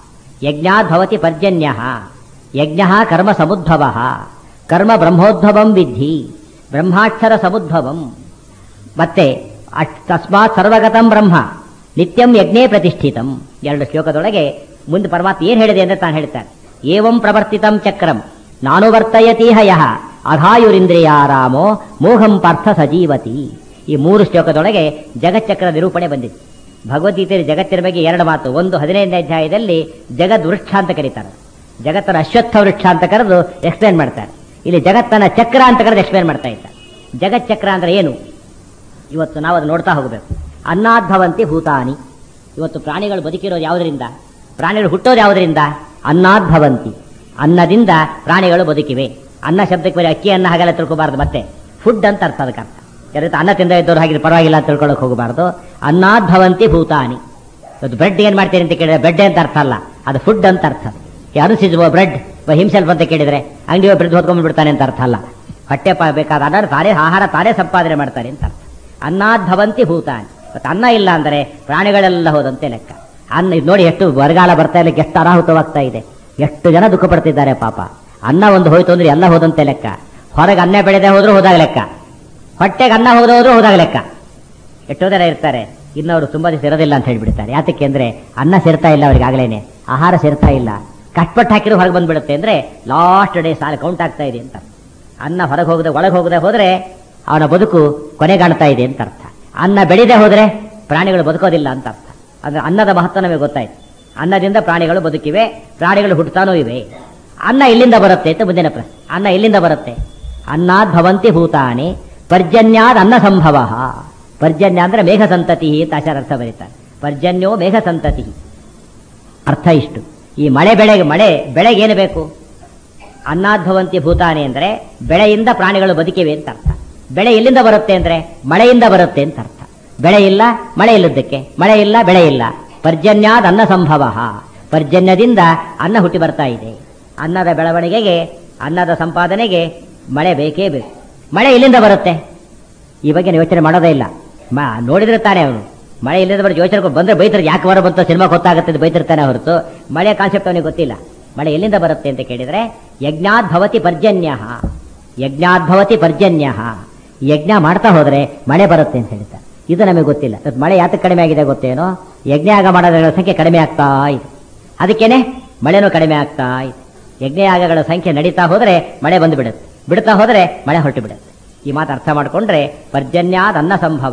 ಯಜ್ಞಾದ್ ಭವತಿ ಪರ್ಜನ್ಯ ಯಜ್ಞ ಕರ್ಮ ಸಮುದ್ಭವ ಕರ್ಮ ಬ್ರಹ್ಮೋದ್ಭವಂ ವಿದ್ಧಿ ಬ್ರಹ್ಮಾಕ್ಷರ ಸಮುದ್ಭವಂ ಮತ್ತೆ ಅಟ್- ತಸ್ಮಾತ್ ಸರ್ವಗತಂ ಬ್ರಹ್ಮ ನಿತ್ಯಂ ಯಜ್ಞೇ ಪ್ರತಿಷ್ಠಿತಂ ಎರಡು ಶ್ಲೋಕದೊಳಗೆ ಮುಂದೆ ಪರಮಾತ್ಮ ಏನ್ ಹೇಳಿದೆ ಅಂತ ತಾನು ಹೇಳ್ತಾನೆ ಏವಂ ಪ್ರವರ್ತಿತಂ ಚಕ್ರಂ ನಾನು ವರ್ತಯತೀಹ ಯಹ ಅಘಾಯುರಿಂದ್ರಿಯಾರಾಮೋ ಮೋಹಂ ಪಾರ್ಥ ಸಜೀವತಿ ಈ ಮೂರು ಶ್ಲೋಕದೊಳಗೆ ಜಗಚ್ಚಕ್ರ ನಿರೂಪಣೆ ಬಂದಿದೆ ಭಗವದ್ಗೀತೆಯಲ್ಲಿ ಜಗತ್ತಿನ ಬಗ್ಗೆ ಎರಡು ಮಾತು ಒಂದು ಹದಿನೈದನೇ ಅಧ್ಯಾಯದಲ್ಲಿ ಜಗದ್ ವೃಕ್ಷ ಅಂತ ಕರೀತಾರೆ ಜಗತ್ತನ ಅಶ್ವತ್ಥ ವೃಕ್ಷ ಅಂತ ಕರೆದು ಎಕ್ಸ್ಪ್ಲೇನ್ ಮಾಡ್ತಾರೆ ಇಲ್ಲಿ ಜಗತ್ತನ ಚಕ್ರ ಅಂತ ಕರೆದು ಎಕ್ಸ್ಪ್ಲೇನ್ ಮಾಡ್ತಾ ಇದ್ದಾರೆ ಜಗಚ್ಚಕ್ರ ಅಂದ್ರೆ ಏನು ಇವತ್ತು ನಾವು ಅದು ನೋಡ್ತಾ ಹೋಗಬೇಕು ಅನ್ನಾದ್ಭವಂತಿ ಭೂತಾನಿ ಇವತ್ತು ಪ್ರಾಣಿಗಳು ಬದುಕಿರೋದು ಯಾವುದರಿಂದ ಪ್ರಾಣಿಗಳು ಹುಟ್ಟೋದು ಯಾವುದರಿಂದ ಅನ್ನಾದ್ಭವಂತಿ ಅನ್ನದಿಂದ ಪ್ರಾಣಿಗಳು ಬದುಕಿವೆ ಅನ್ನ ಶಬ್ದಕ್ಕೆ ಬರೀ ಅಕ್ಕಿ ಅನ್ನ ಹಾಗೆಲ್ಲ ತಿಳ್ಕೊಬಾರ್ದು ಮತ್ತೆ ಫುಡ್ ಅಂತ ಅರ್ಥ ಅದಕ್ಕೆ ಅರ್ಥ ಯಾರು ಅನ್ನ ತಿಂದ ಇದ್ದವ್ರು ಹಾಗೆ ಪರವಾಗಿಲ್ಲ ಅಂತ ತಿಳ್ಕೊಳಕ್ ಹೋಗಬಾರ್ದು ಅನ್ನಾದ್ಭವಂತಿ ಭೂತಾನಿ ಇವತ್ತು ಬ್ರೆಡ್ ಏನ್ ಮಾಡ್ತೀರಿ ಅಂತ ಕೇಳಿದ್ರೆ ಬ್ರೆಡ್ ಅಂತ ಅರ್ಥ ಅಲ್ಲ ಅದು ಫುಡ್ ಅಂತ ಅರ್ಥ ಯಾರು ಸಿಜುವ ಬ್ರೆಡ್ ಹಿಮ್ಸೆಲ್ಫ್ ಅಂತ ಕೇಳಿದ್ರೆ ಅಂಗಡಿ ಬ್ರೆಡ್ ಹೊತ್ಕೊಂಡ್ ಬಿಡ್ತಾನೆ ಅಂತ ಅರ್ಥ ಅಲ್ಲ ಹೊಟ್ಟೆ ಪ ಬೇಕಾದ ಅನ್ನ ತಾನೇ ಆಹಾರ ತಾನೇ ಸಂಪಾದನೆ ಮಾಡ್ತಾರೆ ಅಂತ ಅರ್ಥ ಅನ್ನಾದ್ಭವಂತಿ ಭೂತಾನಿ ಇವತ್ತು ಅನ್ನ ಇಲ್ಲ ಅಂದರೆ ಪ್ರಾಣಿಗಳೆಲ್ಲ ಹೋದಂತೆ ಲೆಕ್ಕ ಅನ್ನ ಇದು ನೋಡಿ ಎಷ್ಟು ಬರಗಾಲ ಬರ್ತಾ ಇಲ್ಲ ಎಷ್ಟು ಅನಾಹುತವಾಗ್ತಾ ಇದೆ ಎಷ್ಟು ಜನ ದುಃಖ ಪಡ್ತಿದ್ದಾರೆ ಪಾಪ ಅನ್ನ ಒಂದು ಹೋಯ್ತು ಅಂದ್ರೆ ಎಲ್ಲ ಹೋದಂತೆ ಲೆಕ್ಕ ಹೊರಗೆ ಅನ್ನ ಬೆಳೆದೇ ಹೋದ್ರೂ ಹೋದಾಗ ಲೆಕ್ಕ ಹೊಟ್ಟೆಗೆ ಅನ್ನ ಹೋದ್ರೆ ಹೋದ್ರೂ ಹೋದಾಗ ಲೆಕ್ಕ ಎಷ್ಟೋ ಜನ ಇರ್ತಾರೆ ಇನ್ನವರು ತುಂಬಾ ದಿವಸ ಇರೋದಿಲ್ಲ ಅಂತ ಹೇಳ್ಬಿಡ್ತಾರೆ ಯಾತಕ್ಕೆ ಅಂದ್ರೆ ಅನ್ನ ಸೇರ್ತಾ ಇಲ್ಲ ಅವ್ರಿಗೆ ಆಗ್ಲೇನೆ ಆಹಾರ ಸೇರ್ತಾ ಇಲ್ಲ ಕಟ್ಪಟ್ಟು ಹಾಕಿರೋ ಹೊರಗೆ ಬಂದ್ಬಿಡುತ್ತೆ ಅಂದ್ರೆ ಲಾಸ್ಟ್ ಡೇ ಸಾಲ ಕೌಂಟ್ ಆಗ್ತಾ ಇದೆ ಅಂತ ಅನ್ನ ಹೊರಗೆ ಹೋಗದೆ ಒಳಗೆ ಹೋಗದೆ ಹೋದ್ರೆ ಅವನ ಬದುಕು ಕೊನೆಗಾಣ್ತಾ ಇದೆ ಅಂತ ಅರ್ಥ ಅನ್ನ ಬೆಳೆದೇ ಹೋದ್ರೆ ಪ್ರಾಣಿಗಳು ಬದುಕೋದಿಲ್ಲ ಅಂತ ಅರ್ಥ ಅಂದ್ರೆ ಅನ್ನದ ಮಹತ್ವ ನಮಗೆ ಗೊತ್ತಾಯ್ತು ಅನ್ನದಿಂದ ಪ್ರಾಣಿಗಳು ಬದುಕಿವೆ ಪ್ರಾಣಿಗಳು ಹುಟ್ಟುತ್ತಾನೂ ಇವೆ ಅನ್ನ ಎಲ್ಲಿಂದ ಬರುತ್ತೆ ಅಂತ ಮುಂದಿನ ಪ್ರಶ್ನೆ ಅನ್ನ ಎಲ್ಲಿಂದ ಬರುತ್ತೆ ಅನ್ನಾದ್ ಭವಂತಿ ಭೂತಾನಿ ಪರ್ಜನ್ಯಾದ್ ಅನ್ನ ಸಂಭವ ಪರ್ಜನ್ಯ ಅಂದ್ರೆ ಮೇಘ ಸಂತತಿ ಅಂತ ಆಚಾರ ಅರ್ಥ ಬರೀತಾರೆ ಪರ್ಜನ್ಯೋ ಮೇಘ ಸಂತತಿ ಅರ್ಥ ಇಷ್ಟು ಈ ಮಳೆ ಬೆಳೆಗೆ ಮಳೆ ಬೆಳೆಗೆ ಏನು ಬೇಕು ಅನ್ನಾದ್ಭವಂತಿ ಭೂತಾನಿ ಅಂದ್ರೆ ಬೆಳೆಯಿಂದ ಪ್ರಾಣಿಗಳು ಬದುಕಿವೆ ಅಂತ ಅರ್ಥ ಬೆಳೆ ಎಲ್ಲಿಂದ ಬರುತ್ತೆ ಅಂದ್ರೆ ಮಳೆಯಿಂದ ಬರುತ್ತೆ ಅಂತ ಅರ್ಥ ಬೆಳೆ ಇಲ್ಲ ಮಳೆ ಇಲ್ಲದಕ್ಕೆ ಮಳೆ ಇಲ್ಲ ಬೆಳೆ ಇಲ್ಲ ಪರ್ಜನ್ಯಾದ ಅನ್ನ ಸಂಭವ ಪರ್ಜನ್ಯದಿಂದ ಅನ್ನ ಹುಟ್ಟಿ ಬರ್ತಾ ಇದೆ ಅನ್ನದ ಬೆಳವಣಿಗೆಗೆ ಅನ್ನದ ಸಂಪಾದನೆಗೆ ಮಳೆ ಬೇಕೇ ಬೇಕು ಮಳೆ ಎಲ್ಲಿಂದ ಬರುತ್ತೆ ಈ ಬಗ್ಗೆ ನೀವು ಯೋಚನೆ ಮಾಡೋದೇ ಇಲ್ಲ ಮ ನೋಡಿದ್ರೆ ತಾನೇ ಅವನು ಮಳೆ ಇಲ್ಲದ ಬರೋ ಯೋಚನೆ ಕೊಟ್ಟು ಬಂದ್ರೆ ಬೈತಾರೆ ಯಾಕೆ ಬರ ಬಂತು ಸಿನಿಮಾ ಗೊತ್ತಾಗುತ್ತೆ ಅಂತ ಬೈತಿರ್ತಾನೆ ಹೊರತು ಮಳೆ ಕಾನ್ಸೆಪ್ಟ್ ಅವನಿಗೆ ಗೊತ್ತಿಲ್ಲ ಮಳೆ ಎಲ್ಲಿಂದ ಬರುತ್ತೆ ಅಂತ ಕೇಳಿದ್ರೆ ಯಜ್ಞಾದ್ಭವತಿ ಪರ್ಜನ್ಯ ಯಜ್ಞಾದ್ಭವತಿ ಪರ್ಜನ್ಯ ಯಜ್ಞ ಮಾಡ್ತಾ ಹೋದ್ರೆ ಮಳೆ ಬರುತ್ತೆ ಅಂತ ಹೇಳ್ತಾರೆ ಇದು ನಮಗೆ ಗೊತ್ತಿಲ್ಲ ಇವತ್ತು ಮಳೆ ಯಾತಕ್ಕೆ ಕಡಿಮೆ ಆಗಿದೆ ಗೊತ್ತೇನೋ ಯಜ್ಞಯಾಗ ಮಾಡೋದ್ರ ಸಂಖ್ಯೆ ಕಡಿಮೆ ಆಗ್ತಾ ಇದೆ ಅದಕ್ಕೇನೆ ಮಳೆನೂ ಕಡಿಮೆ ಆಗ್ತಾ ಇದೆ ಯಜ್ಞಯಾಗಗಳ ಸಂಖ್ಯೆ ನಡೀತಾ ಹೋದ್ರೆ ಮಳೆ ಬಂದು ಬಿಡುತ್ತೆ ಬಿಡ್ತಾ ಹೋದ್ರೆ ಮಳೆ ಹೊರಟು ಬಿಡುತ್ತೆ ಈ ಮಾತು ಅರ್ಥ ಮಾಡಿಕೊಂಡ್ರೆ ಪರ್ಜನ್ಯಾದ್ ಅನ್ನ ಸಂಭವ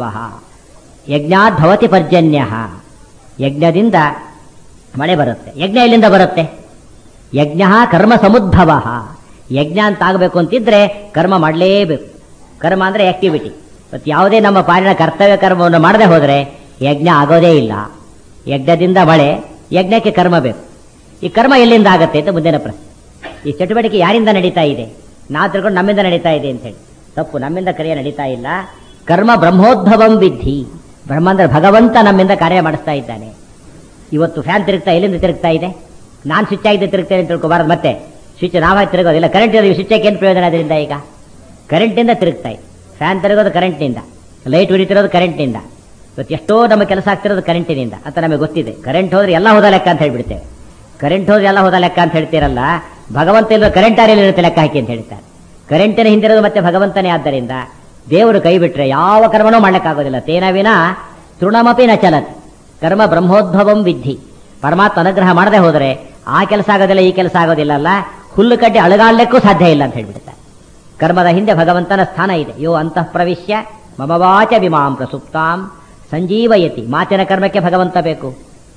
ಯಜ್ಞಾದ್ ಭವತಿ ಪರ್ಜನ್ಯ ಯಜ್ಞದಿಂದ ಮಳೆ ಬರುತ್ತೆ ಯಜ್ಞ ಎಲ್ಲಿಂದ ಬರುತ್ತೆ ಯಜ್ಞ ಕರ್ಮ ಸಮುದ್ಭವ ಯಜ್ಞ ಅಂತ ಆಗಬೇಕು ಅಂತಿದ್ರೆ ಕರ್ಮ ಮಾಡಲೇಬೇಕು ಕರ್ಮ ಅಂದ್ರೆ ಆಕ್ಟಿವಿಟಿ ಮತ್ತು ಯಾವುದೇ ನಮ್ಮ ಪಾಲಿನ ಕರ್ತವ್ಯ ಕರ್ಮವನ್ನು ಮಾಡದೆ ಹೋದರೆ ಯಜ್ಞ ಆಗೋದೇ ಇಲ್ಲ ಯಜ್ಞದಿಂದ ಮಳೆ ಯಜ್ಞಕ್ಕೆ ಕರ್ಮ ಬೇಕು ಈ ಕರ್ಮ ಎಲ್ಲಿಂದ ಆಗತ್ತೆ ಅಂತ ಮುಂದಿನ ಪ್ರಶ್ನೆ ಈ ಚಟುವಟಿಕೆ ಯಾರಿಂದ ನಡೀತಾ ಇದೆ ನಾವು ತಿಳ್ಕೊಂಡು ನಮ್ಮಿಂದ ನಡೀತಾ ಇದೆ ಅಂತ ಹೇಳಿ ತಪ್ಪು ನಮ್ಮಿಂದ ಕಾರ್ಯ ನಡೀತಾ ಇಲ್ಲ ಕರ್ಮ ಬ್ರಹ್ಮೋದ್ಭವಂ ವಿಧಿ ಬ್ರಹ್ಮ ಅಂದ್ರೆ ಭಗವಂತ ನಮ್ಮಿಂದ ಕಾರ್ಯ ಮಾಡಿಸ್ತಾ ಇದ್ದಾನೆ ಇವತ್ತು ಫ್ಯಾನ್ ತಿರುಗ್ತಾ ಎಲ್ಲಿಂದ ತಿರುಗ್ತಾ ಇದೆ ನಾನು ಸ್ವಿಚ್ ಆಗಿದ್ದೆ ತಿರುಗ್ತೇನೆ ಅಂತ ತಿಳ್ಕೊಬಾರದು ಮತ್ತೆ ಸ್ವಿಚ್ ನಾವಾಗಿ ತಿರುಗೋದಿಲ್ಲ ಕರೆಂಟ್ ಇರೋದು ಸ್ವಿಚ್ ಏನು ಪ್ರಯೋಜನ ಅದರಿಂದ ಈಗ ಕರೆಂಟಿಂದ ತಿರುಗ್ತಾ ಇದೆ ಫ್ಯಾನ್ ತಿರುಗೋದು ಕರೆಂಟ್ನಿಂದ ಲೈಟ್ ಉರಿತಿರೋದು ಕರೆಂಟ್ನಿಂದ ಇವತ್ತು ಎಷ್ಟೋ ನಮ್ಮ ಕೆಲಸ ಆಗ್ತಿರೋದು ಕರೆಂಟಿನಿಂದ ಅಂತ ನಮಗೆ ಗೊತ್ತಿದೆ ಕರೆಂಟ್ ಹೋದ್ರೆ ಎಲ್ಲ ಹೋದ ಲೆಕ್ಕ ಅಂತ ಹೇಳ್ಬಿಡ್ತೇವೆ ಕರೆಂಟ್ ಹೋದ್ರೆ ಎಲ್ಲ ಹೋದ ಲೆಕ್ಕ ಅಂತ ಹೇಳ್ತೀರಲ್ಲ ಭಗವಂತ ಇಲ್ಲೋ ಕರೆಂಟ್ ಆರಿಯಲ್ಲಿ ಇರುತ್ತೆ ಲೆಕ್ಕ ಹಾಕಿ ಅಂತ ಹೇಳ್ತಾರೆ ಕರೆಂಟಿನ ಹಿಂದಿರೋದು ಮತ್ತೆ ಭಗವಂತನೇ ಆದ್ದರಿಂದ ದೇವರು ಕೈ ಬಿಟ್ರೆ ಯಾವ ಕರ್ಮನೂ ಮಾಡ್ಲಿಕ್ಕಾಗೋದಿಲ್ಲ ತೇನ ವಿನ ತೃಣಮಪಿ ನ ಚಲತ್ ಕರ್ಮ ಬ್ರಹ್ಮೋದ್ಭವಂ ವಿಧಿ ಪರಮಾತ್ಮ ಅನುಗ್ರಹ ಮಾಡದೆ ಹೋದರೆ ಆ ಕೆಲಸ ಆಗೋದಿಲ್ಲ ಈ ಕೆಲಸ ಆಗೋದಿಲ್ಲ ಅಲ್ಲ ಹುಲ್ಲು ಕಡ್ಡಿ ಅಳಗಾಡ್ಲಿಕ್ಕೂ ಸಾಧ್ಯ ಇಲ್ಲ ಅಂತ ಹೇಳ್ಬಿಡ್ತಾರೆ ಕರ್ಮದ ಹಿಂದೆ ಭಗವಂತನ ಸ್ಥಾನ ಇದೆ ಯೋ ಅಂತಃ ಪ್ರವಿಶ್ಯ ಮಮವಾಚ ವಿಮಾಂ ಪ್ರಸುಪ್ತಾಂ ಸಂಜೀವಯತಿ ಮಾತಿನ ಕರ್ಮಕ್ಕೆ ಭಗವಂತ ಬೇಕು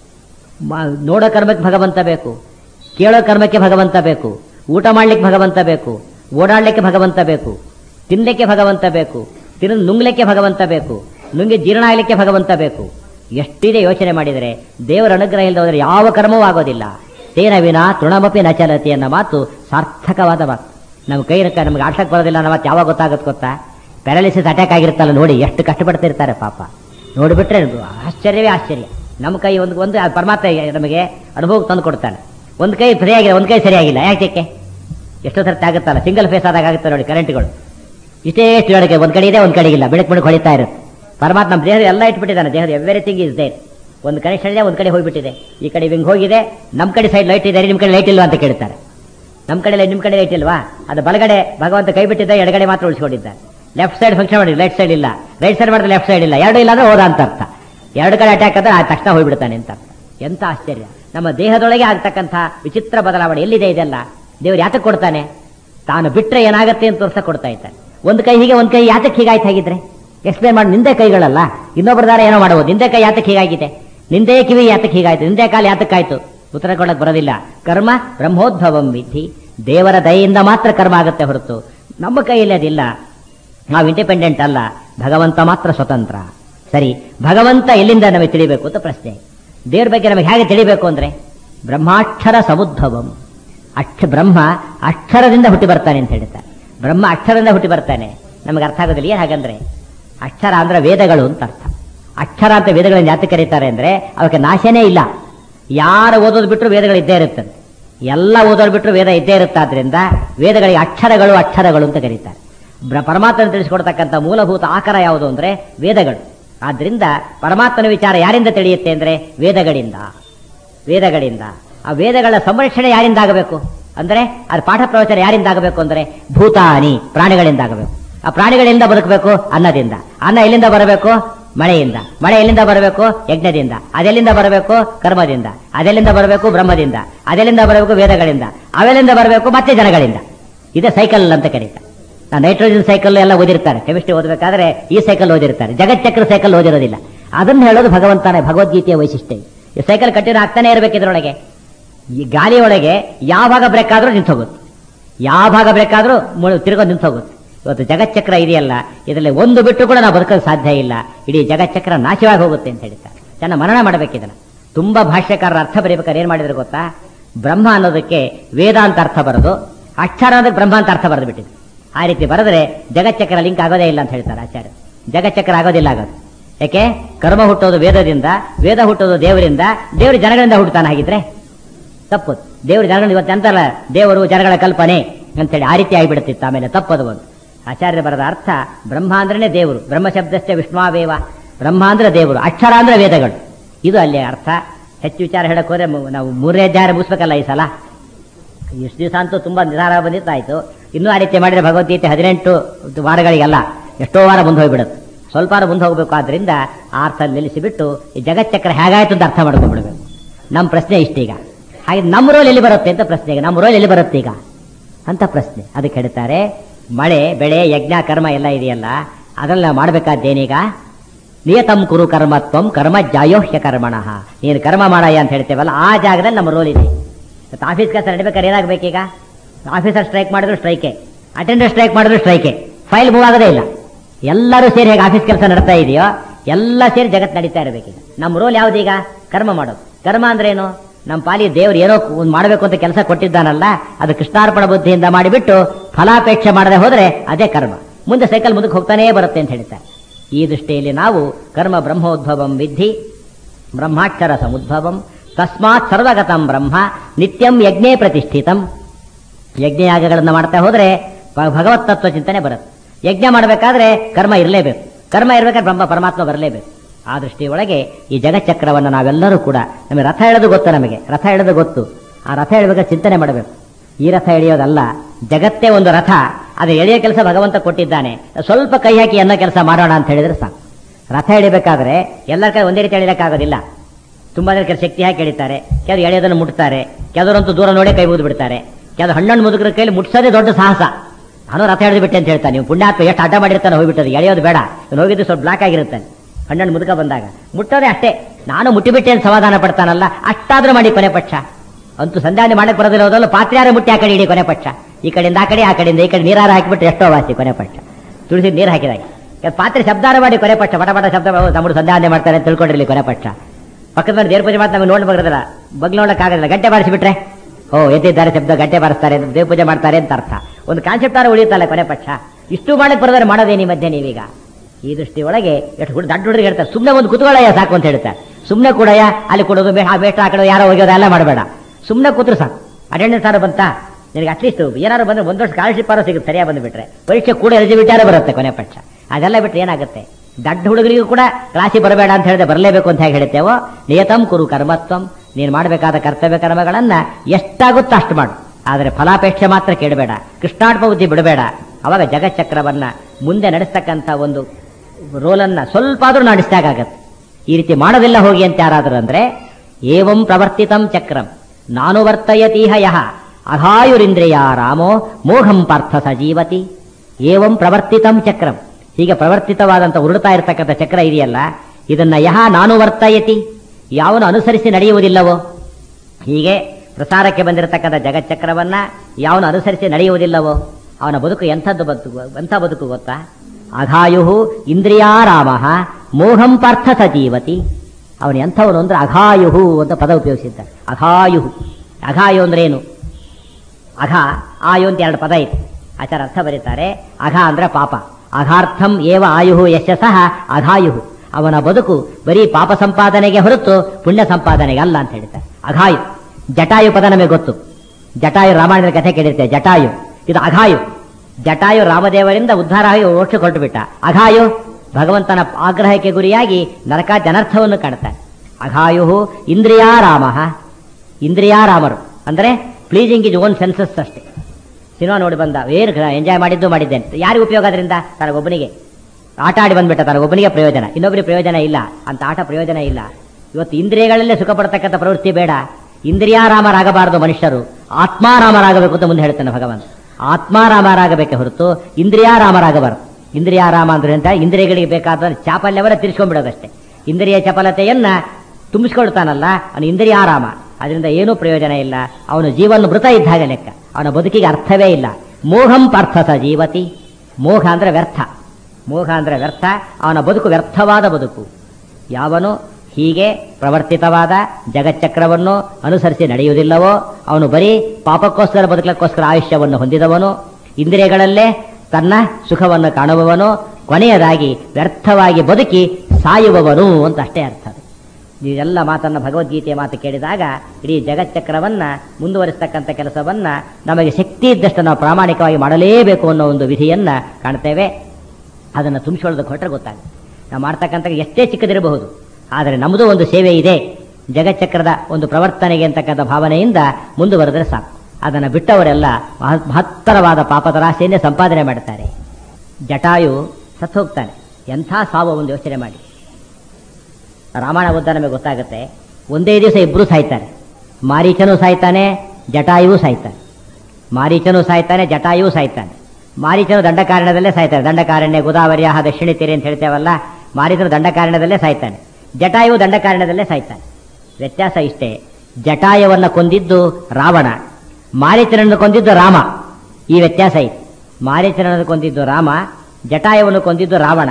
ಮ- ನೋಡೋ ಕರ್ಮಕ್ಕೆ ಭಗವಂತ ಬೇಕು ಕೇಳೋ ಕರ್ಮಕ್ಕೆ ಭಗವಂತ ಬೇಕು ಊಟ ಮಾಡ್ಲಿಕ್ಕೆ ಭಗವಂತ ಬೇಕು ಓಡಾಡ್ಲಿಕ್ಕೆ ಭಗವಂತ ಬೇಕು ತಿನ್ಲಿಕ್ಕೆ ಭಗವಂತ ಬೇಕು ತಿನ್ನ ನುಂಗ್ಲಿಕ್ಕೆ ಭಗವಂತ ಬೇಕು ನುಂಗಿ ಜೀರ್ಣ ಆಗ್ಲಿಕ್ಕೆ ಭಗವಂತ ಬೇಕು ಎಷ್ಟಿದೆ ಯೋಚನೆ ಮಾಡಿದರೆ ದೇವರ ಅನುಗ್ರಹ ಇಲ್ಲದೆ ಹೋದರೆ ಯಾವ ಕರ್ಮವೂ ಆಗೋದಿಲ್ಲ ತೇನ ವಿನ ತೃಣಮಪಿ ನ ಚಲತಿ ಅನ್ನೋ ಮಾತು ಸಾರ್ಥಕವಾದ ಮಾತು ನಮ್ಮ ಕೈ ರಕ ನಮ್ಗೆ ಆಟಕ್ಕೆ ಬರೋದಿಲ್ಲ ಅನ್ನೋ ಮಾತು ಯಾವಾಗ ಗೊತ್ತಾಗುತ್ತೆ ಗೊತ್ತಾ ಪ್ಯಾರಾಲಿಸಿಸ್ ಅಟ್ಯಾಕ್ ಆಗಿರುತ್ತಲ್ಲ ನೋಡಿ ಎಷ್ಟು ಕಷ್ಟಪಡ್ತಿರ್ತಾರೆ ಪಾಪ ನೋಡಿಬಿಟ್ರೆ ಅದು ಆಶ್ಚರ್ಯವೇ ಆಶ್ಚರ್ಯ ನಮ್ಮ ಕೈ ಒಂದು ಒಂದು ಆ ಪರಮಾತ್ಮ ನಮಗೆ ಅನುಭವಕ್ಕೆ ತಂದು ಕೊಡ್ತಾನೆ ಒಂದು ಕೈ ಸರಿಯಾಗಿದೆ ಒಂದು ಕೈ ಸರಿಯಾಗಿಲ್ಲ ಯಾಕೆ ಎಷ್ಟೋ ಸರ್ತಿ ಆಗುತ್ತಲ್ಲ ಸಿಂಗಲ್ ಫೇಸ್ ಆದಾಗ ಆಗುತ್ತೆ ನೋಡಿ ಕರೆಂಟ್ಗಳು ಇಷ್ಟೇ ತಿಳುವಳಿಕೆ ಒಂದ್ ಕಡೆ ಇದೆ ಒಂದ್ ಕಡೆ ಇಲ್ಲ ಬೆಳಕ್ ಬೆಳಕ್ ಹೊಳಿತಾ ಇರುತ್ತೆ ಪರಮಾತ್ಮ ನಮ್ಮ ದೇಹದ ಎಲ್ಲ ಇಟ್ಬಿಟ್ಟಿದ್ದಾನೆ ದೇಹದ ಎವ್ರಿಥಿಂಗ್ ಇಸ್ ದೇರ್ ಒಂದು ಕನೆಕ್ಷನ್ ಇದೆ ಒಂದು ಕಡೆ ಹೋಗ್ಬಿಟ್ಟಿದೆ ಈ ಕಡೆ ಹಿಂಗ್ ಹೋಗಿದೆ ನಮ್ಮ ಕಡೆ ಸೈಡ್ ಲೈಟ್ ಇದೆ ನಿಮ್ಮ ಕಡೆ ಲೈಟ್ ಇಲ್ವಾ ಅಂತ ಕೇಳ್ತಾರೆ ನಮ್ಮ ಕಡೆ ನಿಮ್ಮ ಕಡೆ ಲೈಟ್ ಇಲ್ವಾ ಅದು ಬಲಗಡೆ ಭಗವಂತ ಕೈ ಬಿಟ್ಟಿದ್ದ ಎಡಗಡೆ ಮಾತ್ರ ಉಳಿಸ್ಕೊಂಡಿದ್ದಾನೆ ಲೆಫ್ಟ್ ಸೈಡ್ ಫಂಕ್ಷನ್ ಮಾಡಿ ರೈಟ್ ಸೈಡ್ ಇಲ್ಲ ರೈಟ್ ಸೈಡ್ ಮಾಡಿದ್ರೆ ಲೆಫ್ಟ್ ಸೈಡ್ ಇಲ್ಲ ಎರಡು ಇಲ್ಲ ಅಂದ್ರೆ ಹೋದ ಅಂತ ಅರ್ಥ ಎರಡು ಕಡೆ ಅಟ್ಯಾಕ್ ಆದ್ರೆ ಆ ತಕ್ಷಣ ಹೋಗ್ಬಿಡ್ತಾನೆ ಅಂತ ಅರ್ಥ ಎಂತ ಆಶ್ಚರ್ಯ ನಮ್ಮ ದೇಹದೊಳಗೆ ಆಗ್ತಕ್ಕಂಥ ವಿಚಿತ್ರ ಬದಲಾವಣೆ ಎಲ್ಲಿದೆ ಇದೆಲ್ಲ ದೇವರು ಯಾತಕ್ಕೆ ಕೊಡ್ತಾನೆ ತಾನು ಬಿಟ್ರೆ ಏನಾಗತ್ತೆ ಅಂತ ತೋರ್ಸ ಕೊಡ್ತಾ ಇದ್ದಾನೆ ಒಂದು ಕೈ ಹೀಗೆ ಒಂದು ಕೈ ಯಾತಕ್ಕೆ ಹೀಗಾಯ್ತು ಹಾಗಿದ್ರೆ ಎಕ್ಸ್ಪ್ಲೇನ್ ಮಾಡಿ ನಿಂದೆ ಕೈಗಳಲ್ಲ ಇನ್ನೊಬ್ಬರ ದಾರ ಏನೋ ಮಾಡಬಹುದು ನಿಂದೆ ಕೈ ಯಾತಕ್ಕೆ ಹೀಗಾಗಿದೆ ನಿಂದೇ ಕಿವಿ ಯಾತಕ್ಕೆ ಹೀಗಾಯ್ತು ನಿಂದೆ ಕಾಲು ಯಾತಕ್ಕಾಯ್ತು ಉತ್ತರ ಕೊಡಕ್ ಬರೋದಿಲ್ಲ ಕರ್ಮ ಬ್ರಹ್ಮೋದ್ಭವಂ ವಿಧಿ ದೇವರ ದಯೆಯಿಂದ ಮಾತ್ರ ಕರ್ಮ ಆಗುತ್ತೆ ಹೊರತು ನಮ್ಮ ಕೈಯಲ್ಲಿ ಅದಿಲ್ಲ ನಾವು ಇಂಡಿಪೆಂಡೆಂಟ್ ಅಲ್ಲ ಭಗವಂತ ಮಾತ್ರ ಸ್ವತಂತ್ರ ಸರಿ ಭಗವಂತ ಎಲ್ಲಿಂದ ನಮಗೆ ತಿಳಿಬೇಕು ಅಂತ ಪ್ರಶ್ನೆ ದೇವ್ರ ಬಗ್ಗೆ ನಮಗೆ ಹೇಗೆ ತಿಳಿಬೇಕು ಅಂದ್ರೆ ಬ್ರಹ್ಮಾಕ್ಷರ ಸಮುದ್ಭವಂ ಅಕ್ಷ ಬ್ರಹ್ಮ ಅಕ್ಷರದಿಂದ ಹುಟ್ಟಿ ಬರ್ತಾನೆ ಅಂತ ಹೇಳ್ತಾರೆ ಬ್ರಹ್ಮ ಅಕ್ಷರದಿಂದ ಹುಟ್ಟಿ ಬರ್ತಾನೆ ನಮಗೆ ಅರ್ಥ ಆಗೋದಿಲ್ಲ ಏನ್ ಹಾಗಂದ್ರೆ ಅಕ್ಷರ ಅಂದ್ರೆ ವೇದಗಳು ಅಂತ ಅರ್ಥ ಅಕ್ಷರ ಅಂತ ವೇದಗಳನ್ನು ಯಾತಕ್ಕೆ ಕರೀತಾರೆ ಅಂದ್ರೆ ಅವಕ್ಕೆ ನಾಶನೇ ಇಲ್ಲ ಯಾರು ಓದೋದು ಬಿಟ್ಟರು ವೇದಗಳು ಇದ್ದೇ ಇರುತ್ತದೆ ಎಲ್ಲ ಓದೋದು ಬಿಟ್ಟರು ವೇದ ಇದ್ದೇ ಇರುತ್ತಾದ್ರಿಂದ ವೇದಗಳಿಗೆ ಅಕ್ಷರಗಳು ಅಕ್ಷರಗಳು ಅಂತ ಕರೀತಾರೆ ಬ್ರ- ಪರಮಾತ್ಮನ ತಿಳಿಸಿಕೊಡ್ತಕ್ಕಂಥ ಮೂಲಭೂತ ಆಕಾರ ಯಾವುದು ಅಂದ್ರೆ ವೇದಗಳು ಆದ್ರಿಂದ ಪರಮಾತ್ಮನ ವಿಚಾರ ಯಾರಿಂದ ತಿಳಿಯುತ್ತೆ ಅಂದ್ರೆ ವೇದಗಳಿಂದ ವೇದಗಳಿಂದ ಆ ವೇದಗಳ ಸಂರಕ್ಷಣೆ ಯಾರಿಂದ ಆಗಬೇಕು ಅಂದ್ರೆ ಅದು ಪಾಠ ಪ್ರವಚನ ಯಾರಿಂದ ಆಗಬೇಕು ಅಂದ್ರೆ ಭೂತಾನಿ ಪ್ರಾಣಿಗಳಿಂದ ಆಗಬೇಕು ಆ ಪ್ರಾಣಿಗಳಿಂದ ಬದುಕಬೇಕು ಅನ್ನದಿಂದ ಅನ್ನ ಎಲ್ಲಿಂದ ಬರಬೇಕು ಮಳೆಯಿಂದ ಮಳೆ ಎಲ್ಲಿಂದ ಬರಬೇಕು ಯಜ್ಞದಿಂದ ಅದೆಲ್ಲಿಂದ ಬರಬೇಕು ಕರ್ಮದಿಂದ ಅದೆಲ್ಲಿಂದ ಬರಬೇಕು ಬ್ರಹ್ಮದಿಂದ ಅದೆಲ್ಲಿಂದ ಬರಬೇಕು ವೇದಗಳಿಂದ ಅವೆಲ್ಲಿಂದ ಬರಬೇಕು ಮತ್ತೆ ಜನಗಳಿಂದ ಇದೇ ಸೈಕಲ್ ಅಂತ ಕರೀತಾರೆ ನಾವು ನೈಟ್ರೋಜನ್ ಸೈಕಲ್ ಎಲ್ಲ ಓದಿರ್ತಾರೆ ಕೆಮಿಸ್ಟ್ರಿ ಓದಬೇಕಾದ್ರೆ ಈ ಸೈಕಲ್ ಓದಿರ್ತಾರೆ ಜಗಚ್ಚಕ್ರ ಸೈಕಲ್ ಓದಿರೋದಿಲ್ಲ ಅದನ್ನು ಹೇಳೋದು ಭಗವಂತನೇ ಭಗವದ್ಗೀತೆಯ ವೈಶಿಷ್ಟ್ಯ ಈ ಸೈಕಲ್ ಕಂಟಿನ್ಯೂ ಆಗ್ತಾನೆ ಇರಬೇಕು ಇದರೊಳಗೆ ಈ ಗಾಳಿ ಒಳಗೆ ಯಾವ ಭಾಗ ಬ್ರೇಕ್ ಆದ್ರೂ ನಿಂತು ಹೋಗುತ್ತೆ ಯಾವ ಭಾಗ ಬ್ರೇಕ್ ಆದ್ರೂ ಮುಳು- ತಿರ್ಗೋದು ನಿಂತು ಹೋಗುತ್ತೆ ಇವತ್ತು ಜಗಚ್ಚಕ್ರ ಇದೆಯಲ್ಲ ಇದರಲ್ಲಿ ಒಂದು ಬಿಟ್ಟು ಕೂಡ ನಾವು ಬದುಕಲು ಸಾಧ್ಯ ಇಲ್ಲ ಇಡೀ ಜಗಚ್ಚಕ್ರ ನಾಶವಾಗಿ ಹೋಗುತ್ತೆ ಅಂತ ಹೇಳ್ತಾರೆ ಚೆನ್ನಾಗಿ ಮನನ ಮಾಡಬೇಕಿದನ್ನ ತುಂಬಾ ಭಾಷ್ಯಕಾರರ ಅರ್ಥ ಬರೀಬೇಕಾದ್ರೆ ಏನ್ ಮಾಡಿದ್ರು ಗೊತ್ತಾ ಬ್ರಹ್ಮ ಅನ್ನೋದಕ್ಕೆ ವೇದ ಅಂತ ಅರ್ಥ ಬರೋದು ಅಕ್ಷರ ಅನ್ನೋದಕ್ಕೆ ಬ್ರಹ್ಮ ಅಂತ ಅರ್ಥ ಬರೆದು ಬಿಟ್ಟಿದೆ ಆ ರೀತಿ ಬರೆದ್ರೆ ಜಗಚ್ಚಕ್ರ ಲಿಂಕ್ ಆಗೋದೇ ಇಲ್ಲ ಅಂತ ಹೇಳ್ತಾರೆ ಆಚಾರ್ಯ ಜಗಚ್ಚಕ್ರ ಆಗೋದಿಲ್ಲ ಆಗೋದು ಯಾಕೆ ಕರ್ಮ ಹುಟ್ಟೋದು ವೇದದಿಂದ ವೇದ ಹುಟ್ಟೋದು ದೇವರಿಂದ ದೇವರು ಜನಗಳಿಂದ ಹುಟ್ಟುತ್ತಾನೆ ಹಾಗಿದ್ರೆ ತಪ್ಪು ದೇವರು ಜನಗಳು ಇವತ್ತು ಅಂತಲ್ಲ ದೇವರು ಜನಗಳ ಕಲ್ಪನೆ ಅಂತೇಳಿ ಆ ರೀತಿ ಆಗಿಬಿಡುತ್ತಿತ್ತು ಆಮೇಲೆ ತಪ್ಪದು ಒಂದು ಆಚಾರ್ಯ ಬರದ ಅರ್ಥ ಬ್ರಹ್ಮ ಅಂದ್ರೇನೆ ದೇವರು ಬ್ರಹ್ಮ ಶಬ್ದಷ್ಟೇ ವಿಷ್ಣುವೇವ ಬ್ರಹ್ಮ ಅಂದ್ರೆ ದೇವರು ಅಕ್ಷರ ಅಂದ್ರೆ ವೇದಗಳು ಇದು ಅಲ್ಲಿ ಅರ್ಥ ಹೆಚ್ಚು ವಿಚಾರ ಹೇಳಕ್ ಹೋದ್ರೆ ಮು- ನಾವು ಮೂರನೇ ಅಧ್ಯಾಯ ಮುಗಿಸ್ಬೇಕಲ್ಲ ಈ ಸಲ ಇಷ್ಟು ದಿವಸ ಅಂತೂ ತುಂಬಾ ನಿಧಾನ ಬಂದಿತ್ತಾಯ್ತು ಇನ್ನೂ ಆ ರೀತಿ ಮಾಡಿದ್ರೆ ಭಗವದ್ಗೀತೆ ಹದಿನೆಂಟು ವಾರಗಳಿಗೆಲ್ಲ ಎಷ್ಟೋ ವಾರ ಮುಂದೆ ಹೋಗ್ಬಿಡುತ್ತೆ ಸ್ವಲ್ಪ ವಾರ ಮುಂದೆ ಹೋಗ್ಬೇಕು ಆದ್ರಿಂದ ಆ ಅರ್ಥ ನಿಲ್ಲಿಸಿಬಿಟ್ಟು ಈ ಜಗಚ್ಚಕ್ರ ಹೇಗಾಯ್ತು ಅಂತ ಅರ್ಥ ಮಾಡ್ಕೊಂಡ್ಬಿಡ್ಬೇಕು ನಮ್ಮ ಪ್ರಶ್ನೆ ಇಷ್ಟೀಗ ಹಾಗೆ ನಮ್ಮ ರೋಲ್ ಎಲ್ಲಿ ಬರುತ್ತೆ ಅಂತ ಪ್ರಶ್ನೆ ಈಗ ನಮ್ಮ ರೋಲ್ ಎಲ್ಲಿ ಬರುತ್ತೆ ಈಗ ಅಂತ ಪ್ರಶ್ನೆ ಅದಕ್ಕೆ ಹೇಳ್ತಾರೆ ಮಳೆ ಬೆಳೆ ಯಜ್ಞ ಕರ್ಮ ಎಲ್ಲ ಇದೆಯಲ್ಲ ಅದೆಲ್ಲ ಮಾಡ್ಬೇಕಾದ್ದೇನೀಗ ನಿಯತಂ ಕುರು ಕರ್ಮತ್ವಂ ಕರ್ಮ ಜಾಯೋಹ್ಯ ಕರ್ಮಣಃ ನೀನು ಕರ್ಮ ಮಾಡಯ್ಯ ಅಂತ ಹೇಳ್ತೇವಲ್ಲ ಆ ಜಾಗದಲ್ಲಿ ನಮ್ಮ ರೋಲ್ ಇದೆ ಇವತ್ತು ಆಫೀಸ್ ಕೆಲಸ ನಡಿಬೇಕಾದ್ರೆ ಏನಾಗಬೇಕೀಗ ಆಫೀಸರ್ ಸ್ಟ್ರೈಕ್ ಮಾಡಿದ್ರು ಸ್ಟ್ರೈಕೆ ಅಟೆಂಡರ್ ಸ್ಟ್ರೈಕ್ ಮಾಡಿದ್ರು ಸ್ಟ್ರೈಕೆ ಫೈಲ್ ಮೂವ್ ಆಗೋದೇ ಇಲ್ಲ ಎಲ್ಲರೂ ಸೇರಿ ಹೇಗೆ ಆಫೀಸ್ ಕೆಲಸ ನಡ್ತಾ ಇದೆಯೋ ಎಲ್ಲ ಸೇರಿ ಜಗತ್ತು ನಡೀತಾ ಇರಬೇಕೀಗ ನಮ್ಮ ರೋಲ್ ಯಾವ್ದೀಗ ಕರ್ಮ ಮಾಡೋದು ಕರ್ಮ ಅಂದ್ರೆ ಏನು ನಮ್ಮ ಪಾಲಿ ದೇವ್ರು ಏನೋ ಒಂದು ಮಾಡಬೇಕು ಅಂತ ಕೆಲಸ ಕೊಟ್ಟಿದ್ದಾನಲ್ಲ ಅದು ಕೃಷ್ಣಾರ್ಪಣ ಬುದ್ಧಿಯಿಂದ ಮಾಡಿಬಿಟ್ಟು ಫಲಾಪೇಕ್ಷೆ ಮಾಡದೆ ಹೋದ್ರೆ ಅದೇ ಕರ್ಮ ಮುಂದೆ ಸೈಕಲ್ ಮುಂದಕ್ಕೆ ಹೋಗ್ತಾನೇ ಬರುತ್ತೆ ಅಂತ ಹೇಳ್ತಾರೆ ಈ ದೃಷ್ಟಿಯಲ್ಲಿ ನಾವು ಕರ್ಮ ಬ್ರಹ್ಮೋದ್ಭವಂ ವಿದ್ಧಿ ಬ್ರಹ್ಮಾಕ್ಷರ ಸಮುದ್ಭವಂ ತಸ್ಮಾತ್ ಸರ್ವಗತಂ ಬ್ರಹ್ಮ ನಿತ್ಯಂ ಯಜ್ಞೇ ಪ್ರತಿಷ್ಠಿತಂ ಯಜ್ಞಯಾಗಗಳನ್ನು ಮಾಡ್ತಾ ಹೋದ್ರೆ ಭ- ಭಗವತ್ ತತ್ವ ಚಿಂತನೆ ಬರುತ್ತೆ ಯಜ್ಞ ಮಾಡಬೇಕಾದ್ರೆ ಕರ್ಮ ಇರಲೇಬೇಕು ಕರ್ಮ ಇರಬೇಕಾದ್ರೆ ಬ್ರಹ್ಮ ಪರಮಾತ್ಮ ಬರಲೇಬೇಕು ಆ ದೃಷ್ಟಿಯೊಳಗೆ ಈ ಜಗಚ್ಚಕ್ರವನ್ನು ನಾವೆಲ್ಲರೂ ಕೂಡ ನಮಗೆ ರಥ ಎಳೆದು ಗೊತ್ತು ನಮಗೆ ರಥ ಎಳೆದು ಗೊತ್ತು ಆ ರಥ ಎಳಬೇಕಾದ್ರೆ ಚಿಂತನೆ ಮಾಡಬೇಕು ಈ ರಥ ಎಳೆಯೋದಲ್ಲ ಜಗತ್ತೇ ಒಂದು ರಥ ಅದು ಎಳೆಯೋ ಕೆಲಸ ಭಗವಂತ ಕೊಟ್ಟಿದ್ದಾನೆ ಸ್ವಲ್ಪ ಕೈ ಹಾಕಿ ಅನ್ನೋ ಕೆಲಸ ಮಾಡೋಣ ಅಂತ ಹೇಳಿದ್ರೆ ಸಾಕು ರಥ ಎಳಿಬೇಕಾದ್ರೆ ಎಲ್ಲರ ಕೈ ಒಂದೇ ರೀತಿ ಎಳಿಲಿಕ್ಕಾಗೋದಿಲ್ಲ ತುಂಬಾ ಜನ ಕೆಲವು ಶಕ್ತಿ ಹಾಕಿ ಎಳಿತಾರೆ ಕೆಲವು ಎಳೆಯೋದನ್ನು ಮುಟ್ತಾರೆ ಕೆಲವರಂತೂ ದೂರ ನೋಡೇ ಕೈ ಮುಗಿದು ಬಿಡ್ತಾರೆ ಕೆಲವು ಹಣ್ಣಣ್ಣು ಮುದುಕರ ಕೈಲಿ ಮುಟ್ಸೋದೇ ದೊಡ್ಡ ಸಾಹಸ ನಾನು ರಥ ಎಳೆದು ಬಿಟ್ಟೆ ಅಂತ ಹೇಳ್ತಾನೆ ನೀವು ಪುಣ್ಯಾತ್ಮ ಎಷ್ಟು ಅಡ್ಡ ಮಾಡಿರ್ತಾನೆ ಹೋಗ್ಬಿಟ್ಟದು ಎಳೆಯೋದು ಬೇಡ ಇವನು ಹೋಗಿದ್ದು ಸ್ವಲ್ಪ ಬ್ಲಾಕ್ ಆಗಿರುತ್ತಾನೆ ಹಣ್ಣಣ್ಣು ಮುದುಕ ಬಂದಾಗ ಮುಟ್ಟೋದೇ ಅಷ್ಟೇ ನಾನು ಮುಟ್ಟಿಬಿಟ್ಟೆ ಅಂತ ಸಮಾಧಾನ ಪಡ್ತಾನಲ್ಲ ಅಷ್ಟಾದ್ರೂ ಮಾಡಿ ಕೊನೆ ಪಕ್ಷ ಅಂತೂ ಸಂಧಾನ ಮಾಡಕ್ ಬರೋದಿರೋದಲ್ಲ ಪಾತ್ರೆಯಾರ ಮುಟ್ಟಿ ಆ ಕಡೆ ಇಡಿ ಕೊನೆ ಪಕ್ಷ ಈ ಕಡೆಯಿಂದ ಆ ಕಡೆ ಆ ಕಡೆಯಿಂದ ಈ ಕಡೆ ನೀರಾರ ಹಾಕಿಬಿಟ್ಟು ಎಷ್ಟೋ ವಾಸಿ ಕೊನೆ ಪಕ್ಷ ತುಳಸಿ ನೀರು ಹಾಕಿದಾಗ ಈಗ ಪಾತ್ರೆ ಶಬ್ದಾರ ಮಾಡಿ ಕೊನೆ ಪಕ್ಷ ಪಟ ಪಟ ಶಬ್ದ ಮಾಡಿ, ತಮ್ಮಡು ಸಂಧಾನ ಮಾಡ್ತಾರೆ ಅಂತ ತಿಳ್ಕೊಂಡಿರಲಿ ಕೊನೆ ಪಕ್ಷ ಪಕ್ಕದ ಮನೆ ದೇವ್ರ ಪೂಜೆ ಮಾಡ್ತಾ ನಮಗೆ ನೋಡಿ ಬರೋದಿಲ್ಲ ಬಗ್ಲು ನೋಡಕ್ಕಾಗಲ್ಲ ಗಂಟೆ ಬಾರಿಸಿಬಿಟ್ರೆ ಓ ಎದ್ದಿದ್ದಾರೆ ಶಬ್ದ ಗಂಟೆ ಬಾರಿಸ್ತಾರೆ ಅಂತ ದೇವ್ರ ಪೂಜೆ ಮಾಡ್ತಾರೆ ಅಂತ ಅರ್ಥ ಒಂದು ಕಾನ್ಸೆಪ್ಟ್ ಆರ ಉಳಿಯುತ್ತಲ್ಲ ಕೊನೆ ಪಕ್ಷ ಇಷ್ಟು ಮಾಡಕ್ ಬರೋದಾರೆ ಮಾಡೋದೇನಿ ಮಧ್ಯೆ ನೀವೀಗ ಈ ದೃಷ್ಟಿ ಒಳಗೆ ಎಷ್ಟು ಹುಡುಗ ದಡ್ಡ ಹುಡುಗರು ಹೇಳ್ತಾರೆ ಸುಮ್ಮನೆ ಒಂದು ಕುತ್ಕೊಳ್ಳಯ್ಯ ಸಾಕು ಅಂತ ಹೇಳ್ತಾರೆ ಸುಮ್ಮನೆ ಕೂಡಯ್ಯ ಅಲ್ಲಿ ಕೊಡೋದು ಮೇ- ಆ ಮೇಷ್ಟ್ರ ಆ ಕಡೆ ಯಾರೋ ಹೋಗೋದು ಎಲ್ಲ ಮಾಡಬೇಡ ಸುಮ್ಮನೆ ಕೂತ್ರು ಸಾಕು ಅಟೆಂಡೆನ್ಸ್ ಆರು ಬಂತಾ ನಿನಗೆ ಅಟ್ಲೀಸ್ಟ್ ಏನಾರು ಬಂದ್ರೆ ಒಂದು ವರ್ಷ ಸ್ಕಾಲರ್ಶಿಪ್ ಆರೋ ಸಿಗುತ್ತೆ ಸರಿಯಾಗಿ ಬಂದುಬಿಟ್ರೆ ಪರೀಕ್ಷೆ ಕೂಡ ಎಲಿಜಿಬಿಲಿಟಿ ಬರುತ್ತೆ ಕೊನೆ ಪಕ್ಷ ಅದೆಲ್ಲ ಬಿಟ್ಟರೆ ಏನಾಗುತ್ತೆ ದಡ್ಡ ಹುಡುಗರಿಗೂ ಕೂಡ ಕ್ಲಾಸಿಗೆ ಬರಬೇಡ ಅಂತ ಹೇಳಿದ್ರೆ ಬರಲೇಬೇಕು ಅಂತ ಹೇಗೆ ಹೇಳ್ತೇವೋ ನಿಯತಂ ಕುರು ಕರ್ಮತ್ವಂ ನೀನು ಮಾಡಬೇಕಾದ ಕರ್ತವ್ಯ ಕರ್ಮಗಳನ್ನ ಎಷ್ಟಾಗುತ್ತೋ ಅಷ್ಟು ಮಾಡು ಆದರೆ ಫಲಾಪೇಕ್ಷೆ ಮಾತ್ರ ಕೇಳಬೇಡ ಕೃಷ್ಣಾರ್ಪ ಬುದ್ಧಿ ಬಿಡಬೇಡ ಅವಾಗ ಜಗಚ್ಚಕ್ರವನ್ನ ಮುಂದೆ ನಡೆಸ್ತಕ್ಕಂಥ ಒಂದು ರೋಲನ್ನ ಸ್ವಲ್ಪ ಆದ್ರೂ ನಡೆಸಿದಾಗತ್ತೆ ಈ ರೀತಿ ಮಾಡೋದಿಲ್ಲ ಹೋಗಿ ಅಂತ ಯಾರಾದರೂ ಅಂದ್ರೆ ಏವಂ ಪ್ರವರ್ತಿತಂ ಚಕ್ರಂ ನಾನು ವರ್ತಯತೀಹ ಯಹ ಅಘಾಯುರಿಂದ್ರಿಯ ರಾಮೋ ಮೋಘಂ ಪಾರ್ಥ ಸಜೀವತಿ ಏವಂ ಪ್ರವರ್ತಿತಂ ಚಕ್ರಂ ಹೀಗೆ ಪ್ರವರ್ತಿತವಾದಂಥ ಉರುಳ್ತಾ ಇರತಕ್ಕಂಥ ಚಕ್ರ ಇದೆಯಲ್ಲ ಇದನ್ನ ಯಹ ನಾನು ವರ್ತಯತಿ ಯಾವನು ಅನುಸರಿಸಿ ನಡೆಯುವುದಿಲ್ಲವೋ ಹೀಗೆ ಪ್ರಸಾರಕ್ಕೆ ಬಂದಿರತಕ್ಕಂಥ ಜಗಚ್ಚಕ್ರವನ್ನ ಯಾವನು ಅನುಸರಿಸಿ ನಡೆಯುವುದಿಲ್ಲವೋ ಅವನ ಬದುಕು ಎಂಥದ್ದು ಬದುಕು ಎಂಥ ಬದುಕು ಗೊತ್ತಾ ಅಘಾಯು ಇಂದ್ರಿಯಾರಾಮ ಮೋಹಂ ಪಾರ್ಥ ಸಜೀವತಿ ಅವನು ಎಂಥವನು ಅಂದ್ರೆ ಅಘಾಯು ಅಂತ ಪದ ಉಪಯೋಗಿಸಿದ್ದಾರೆ ಅಘಾಯು ಅಘಾಯು ಅಂದ್ರೆ ಏನು ಅಘ ಆಯು ಅಂತ ಎರಡು ಪದ ಐತೆ ಆಚಾರ ಅರ್ಥ ಬರೀತಾರೆ ಅಘ ಅಂದ್ರೆ ಪಾಪ ಅಘಾರ್ಥಂ ಏವ ಆಯು ಯಶ ಸಹ ಅಘಾಯು ಅವನ ಬದುಕು ಬರೀ ಪಾಪ ಸಂಪಾದನೆಗೆ ಹೊರತು ಪುಣ್ಯ ಸಂಪಾದನೆಗೆ ಅಲ್ಲ ಅಂತ ಹೇಳ್ತಾರೆ ಅಘಾಯು ಜಟಾಯು ಪದ ನಮಗೆ ಗೊತ್ತು ಜಟಾಯು ರಾಮಾಯಣದ ಕಥೆ ಕೇಳಿರ್ತೇವೆ ಜಟಾಯು ಇದು ಅಘಾಯು ಜಟಾಯು ರಾಮದೇವರಿಂದ ಉದ್ಧಾರ ಆಗಿ ಮೋಕ್ಷ ಕೊಟ್ಟು ಬಿಟ್ಟ ಅಘಾಯು ಭಗವಂತನ ಆಗ್ರಹಕ್ಕೆ ಗುರಿಯಾಗಿ ನರಕಾತಿ ಅನರ್ಥವನ್ನು ಕಾಣ್ತಾನೆ ಅಘಾಯು ಇಂದ್ರಿಯಾರಾಮ ಇಂದ್ರಿಯಾರಾಮರು ಅಂದ್ರೆ ಪ್ಲೀಸಿಂಗ್ ಇಸ್ ಓನ್ ಸೆನ್ಸಸ್ ಅಷ್ಟೇ ಸಿನಿಮಾ ನೋಡಿ ಬಂದ ಏನು ಎಂಜಾಯ್ ಮಾಡಿದ್ದು ಮಾಡಿದ್ದೇನೆ ಯಾರಿಗೆ ಉಪಯೋಗ ಅದರಿಂದ ತನಗೊಬ್ಬನಿಗೆ ಆಟ ಆಡಿ ಬಂದ್ಬಿಟ್ಟ ತನಗೊಬ್ಬನಿಗೆ ಪ್ರಯೋಜನ ಇನ್ನೊಬ್ಬರಿಗೆ ಪ್ರಯೋಜನ ಇಲ್ಲ ಅಂತ ಆಟ ಪ್ರಯೋಜನ ಇಲ್ಲ ಇವತ್ತು ಇಂದ್ರಿಯಗಳಲ್ಲೇ ಸುಖ ಪಡ್ತಕ್ಕಂಥ ಪ್ರವೃತ್ತಿ ಬೇಡ ಇಂದ್ರಿಯಾರಾಮರಾಗಬಾರದು ಮನುಷ್ಯರು ಆತ್ಮಾರಾಮರಾಗಬೇಕು ಅಂತ ಮುಂದೆ ಹೇಳ್ತಾನೆ ಭಗವಂತ ಆತ್ಮಾರಾಮರಾಗಬೇಕೆ ಹೊರತು ಇಂದ್ರಿಯಾರಾಮರಾಗಬಾರದು ಇಂದ್ರಿಯಾರಾಮ ಅಂದ್ರೆ ಅಂತ ಇಂದ್ರಿಯಗಳಿಗೆ ಬೇಕಾದ ಚಾಪಲ್ಯವನ್ನ ತಿರ್ಸ್ಕೊಂಡ್ಬಿಡೋದಷ್ಟೇ ಇಂದ್ರಿಯ ಚಪಲತೆಯನ್ನ ತುಂಬಿಸ್ಕೊಳ್ತಾನಲ್ಲ ಅವನು ಇಂದ್ರಿಯಾರಾಮ ಅದರಿಂದ ಏನೂ ಪ್ರಯೋಜನ ಇಲ್ಲ ಅವನು ಜೀವನ ಮೃತ ಇದ್ದಾಗ ಲೆಕ್ಕ ಅವನ ಬದುಕಿಗೆ ಅರ್ಥವೇ ಇಲ್ಲ ಮೋಹಂ ಪಾರ್ಥಸ ಜೀವತಿ ಮೋಹ ಅಂದ್ರೆ ವ್ಯರ್ಥ ಮೋಹ ಅಂದ್ರೆ ವ್ಯರ್ಥ ಅವನ ಬದುಕು ವ್ಯರ್ಥವಾದ ಬದುಕು ಯಾವನು ಹೀಗೆ ಪ್ರವರ್ತಿತವಾದ ಜಗಚ್ಚಕ್ರವನ್ನು ಅನುಸರಿಸಿ ನಡೆಯುವುದಿಲ್ಲವೋ ಅವನು ಬರೀ ಪಾಪಕ್ಕೋಸ್ಕರ ಬದುಕಲಿಕ್ಕೋಸ್ಕರ ಆಯುಷ್ಯವನ್ನು ಹೊಂದಿದವನು ಇಂದ್ರಿಯಗಳಲ್ಲೇ ತನ್ನ ಸುಖವನ್ನು ಕಾಣುವವನು ಕೊನೆಯದಾಗಿ ವ್ಯರ್ಥವಾಗಿ ಬದುಕಿ ಸಾಯುವವನು ಅಂತ ಅಷ್ಟೇ ಅರ್ಥ ಅದು. ಇದೆಲ್ಲ ಮಾತನ್ನ ಭಗವದ್ಗೀತೆಯ ಮಾತು ಕೇಳಿದಾಗ ಇಡೀ ಜಗಚ್ಚಕ್ರವನ್ನ ಮುಂದುವರಿಸ್ತಕ್ಕಂಥ ಕೆಲಸವನ್ನ ನಮಗೆ ಶಕ್ತಿ ಇದ್ದಷ್ಟು ನಾವು ಪ್ರಾಮಾಣಿಕವಾಗಿ ಮಾಡಲೇಬೇಕು ಅನ್ನೋ ಒಂದು ವಿಧಿಯನ್ನ ಕಾಣ್ತೇವೆ ಅದನ್ನು ತುಂಬಿಸಿಕೊಳ್ಳೋದಕ್ಕೆ ಹೊಟ್ಟರೆ ಗೊತ್ತಾಗುತ್ತೆ ನಾವು ಮಾಡ್ತಕ್ಕಂಥ ಎಷ್ಟೇ ಚಿಕ್ಕದಿರಬಹುದು ಆದರೆ ನಮ್ಮದು ಒಂದು ಸೇವೆ ಇದೆ ಜಗಚ್ಚಕ್ರದ ಒಂದು ಪ್ರವರ್ತನೆಗೆ ಅಂತಕ್ಕಂಥ ಭಾವನೆಯಿಂದ ಮುಂದುವರೆದರೆ ಸಾಕು ಅದನ್ನು ಬಿಟ್ಟವರೆಲ್ಲ ಮಹ- ಮಹತ್ತರವಾದ ಪಾಪದ ರಾಶಿಯನ್ನೇ ಸಂಪಾದನೆ ಮಾಡ್ತಾರೆ ಜಟಾಯು ಸತ್ತು ಹೋಗ್ತಾನೆ ಎಂಥ ಸಾವು ಒಂದು ಯೋಚನೆ ಮಾಡಿ ರಾಮಾಯಣ ಓದ್ದ ನಮಗೆ ಗೊತ್ತಾಗುತ್ತೆ ಒಂದೇ ದಿವಸ ಇಬ್ಬರು ಸಾಯ್ತಾರೆ ಮಾರೀಚನೂ ಸಾಯ್ತಾನೆ ಜಟಾಯುವು ಸಾಯ್ತಾನೆ ಮಾರೀಚನೂ ಸಾಯ್ತಾನೆ ಜಟಾಯುವು ಸಾಯ್ತಾನೆ ಮಾರೀಚನು ದಂಡಕಾರಣದಲ್ಲೇ ಸಾಯ್ತಾನೆ ದಂಡಕಾರಣ್ಯ ಗೋದಾವರಿಯ ದಕ್ಷಿಣ ತೀರೆ ಅಂತ ಹೇಳ್ತೇವಲ್ಲ ಮಾರೀಚನು ದಂಡಕಾರಣದಲ್ಲೇ ಸಾಯ್ತಾನೆ ಜಟಾಯು ದಂಡಕಾರಣದಲ್ಲೇ ಸಾಯ್ತಾನೆ ವ್ಯತ್ಯಾಸ ಇಷ್ಟೇ ಜಟಾಯವನ್ನು ಕೊಂದಿದ್ದು ರಾವಣ ಮಾರೀಚನನ್ನು ಕೊಂದಿದ್ದು ರಾಮ ಈ ವ್ಯತ್ಯಾಸ ಇದೆ ಮಾರೀಚನನ್ನು ಕೊಂದಿದ್ದು ರಾಮ ಜಟಾಯವನ್ನು ಕೊಂದಿದ್ದು ರಾವಣ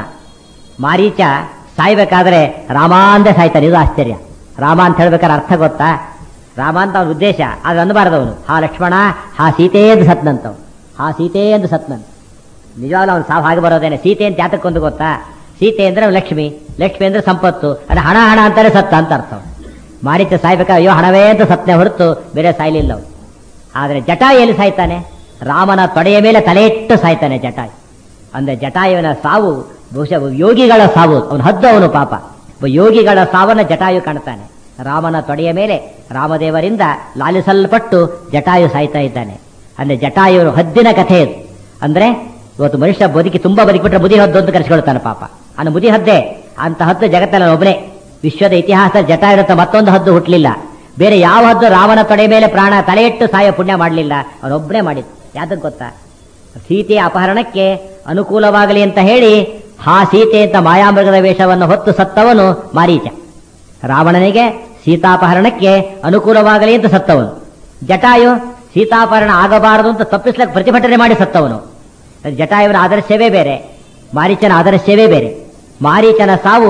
ಮಾರೀಚ ಸಾಯ್ಬೇಕಾದ್ರೆ ರಾಮ ಅಂದೇ ಸಾಯ್ತಾನೆ ಇದು ಆಶ್ಚರ್ಯ ರಾಮ ಅಂತ ಹೇಳ್ಬೇಕಾದ್ರೆ ಅರ್ಥ ಗೊತ್ತಾ ರಾಮ ಅಂತ ಅವನ ಉದ್ದೇಶ ಅದು ಅನ್ನಬಾರದವನು ಹಾ ಲಕ್ಷ್ಮಣ ಹಾ ಸೀತೆ ಎಂದು ಸತ್ನಂತವ್ ಹಾ ಸೀತೆ ಎಂದು ಸತ್ನಂತ ನಿಜವಾಗ್ಲೂ ಅವನು ಸಾವು ಹಾಗೆ ಬರೋದೇನೆ ಸೀತೆ ಅಂತ ಯಾತಕ್ಕೊಂದು ಗೊತ್ತಾ ಸೀತೆ ಅಂದ್ರೆ ಲಕ್ಷ್ಮಿ ಲಕ್ಷ್ಮಿ ಅಂದ್ರೆ ಸಂಪತ್ತು ಅದು ಹಣ ಹಣ ಅಂತಾನೆ ಸತ್ತ ಅಂತ ಅರ್ಥ ಅವ್ನು. ಮಾರೀಚ ಸಾಯ್ಬೇಕಾದ್ರೆ ಅಯ್ಯೋ ಹಣವೇ ಅಂತ ಸತ್ನೆ ಹೊರತು ಬೇರೆ ಸಾಯ್ಲಿಲ್ಲ ಅವನು ಆದರೆ ಜಟಾಯು ಎಲ್ಲಿ ಸಾಯ್ತಾನೆ ರಾಮನ ತೊಡೆಯ ಮೇಲೆ ತಲೆ ಇಟ್ಟು ಸಾಯ್ತಾನೆ ಜಟಾಯು ಅಂದ್ರೆ ಜಟಾಯುವಿನ ಸಾವು ಬಹುಶಃ ಯೋಗಿಗಳ ಸಾವು ಅವನು ಹದ್ದು ಅವನು ಪಾಪ ಒಬ್ಬ ಯೋಗಿಗಳ ಸಾವನ್ನ ಜಟಾಯು ಕಾಣ್ತಾನೆ ರಾಮನ ತೊಡೆಯ ಮೇಲೆ ರಾಮದೇವರಿಂದ ಲಾಲಿಸಲ್ಪಟ್ಟು ಜಟಾಯು ಸಾಯ್ತಾ ಇದ್ದಾನೆ ಅಂದ್ರೆ ಜಟಾಯು ಹದ್ದಿನ ಕಥೆ ಇದು ಅಂದ್ರೆ ಇವತ್ತು ಮನುಷ್ಯ ಬದುಕಿ ತುಂಬಾ ಬದುಕಿಬಿಟ್ರೆ ಮುದಿ ಹದ್ದು ಅಂತ ಕರೆಸ್ಕೊಳ್ತಾನೆ ಪಾಪ ಅವನು ಮುದಿ ಹದ್ದೆ ಅಂತ ಹದ್ದು ಜಗತ್ತಲ್ಲಿ ಒಬ್ಬನೇ ವಿಶ್ವದ ಇತಿಹಾಸ ಜಟಾಯುರತ ಮತ್ತೊಂದು ಹದ್ದು ಹುಟ್ಟಲಿಲ್ಲ ಬೇರೆ ಯಾವ ಹದ್ದು ರಾಮನ ತೊಡೆ ಮೇಲೆ ಪ್ರಾಣ ತಲೆ ಇಟ್ಟು ಸಾಯ ಪುಣ್ಯ ಮಾಡಲಿಲ್ಲ ಅವನೊಬ್ಬನೇ ಮಾಡಿದ್ದು ಯಾತಕ್ಕೆ ಗೊತ್ತಾ ಸೀತೆಯ ಅಪಹರಣಕ್ಕೆ ಅನುಕೂಲವಾಗಲಿ ಅಂತ ಹೇಳಿ ಹಾ ಸೀತೆ ಅಂತ ಮಾಯಾಮೃಗದ ವೇಷವನ್ನು ಹೊತ್ತು ಸತ್ತವನು ಮಾರೀಚ ರಾವಣನಿಗೆ ಸೀತಾಪಹರಣಕ್ಕೆ ಅನುಕೂಲವಾಗಲಿ ಅಂತ ಸತ್ತವನು ಜಟಾಯು ಸೀತಾಪಹರಣ ಆಗಬಾರದು ಅಂತ ತಪ್ಪಿಸ್ಲಕ್ಕೆ ಪ್ರತಿಭಟನೆ ಮಾಡಿ ಸತ್ತವನು ಜಟಾಯುವಿನ ಆದರ್ಶವೇ ಬೇರೆ ಮಾರೀಚನ ಆದರ್ಶವೇ ಬೇರೆ ಮಾರೀಚನ ಸಾವು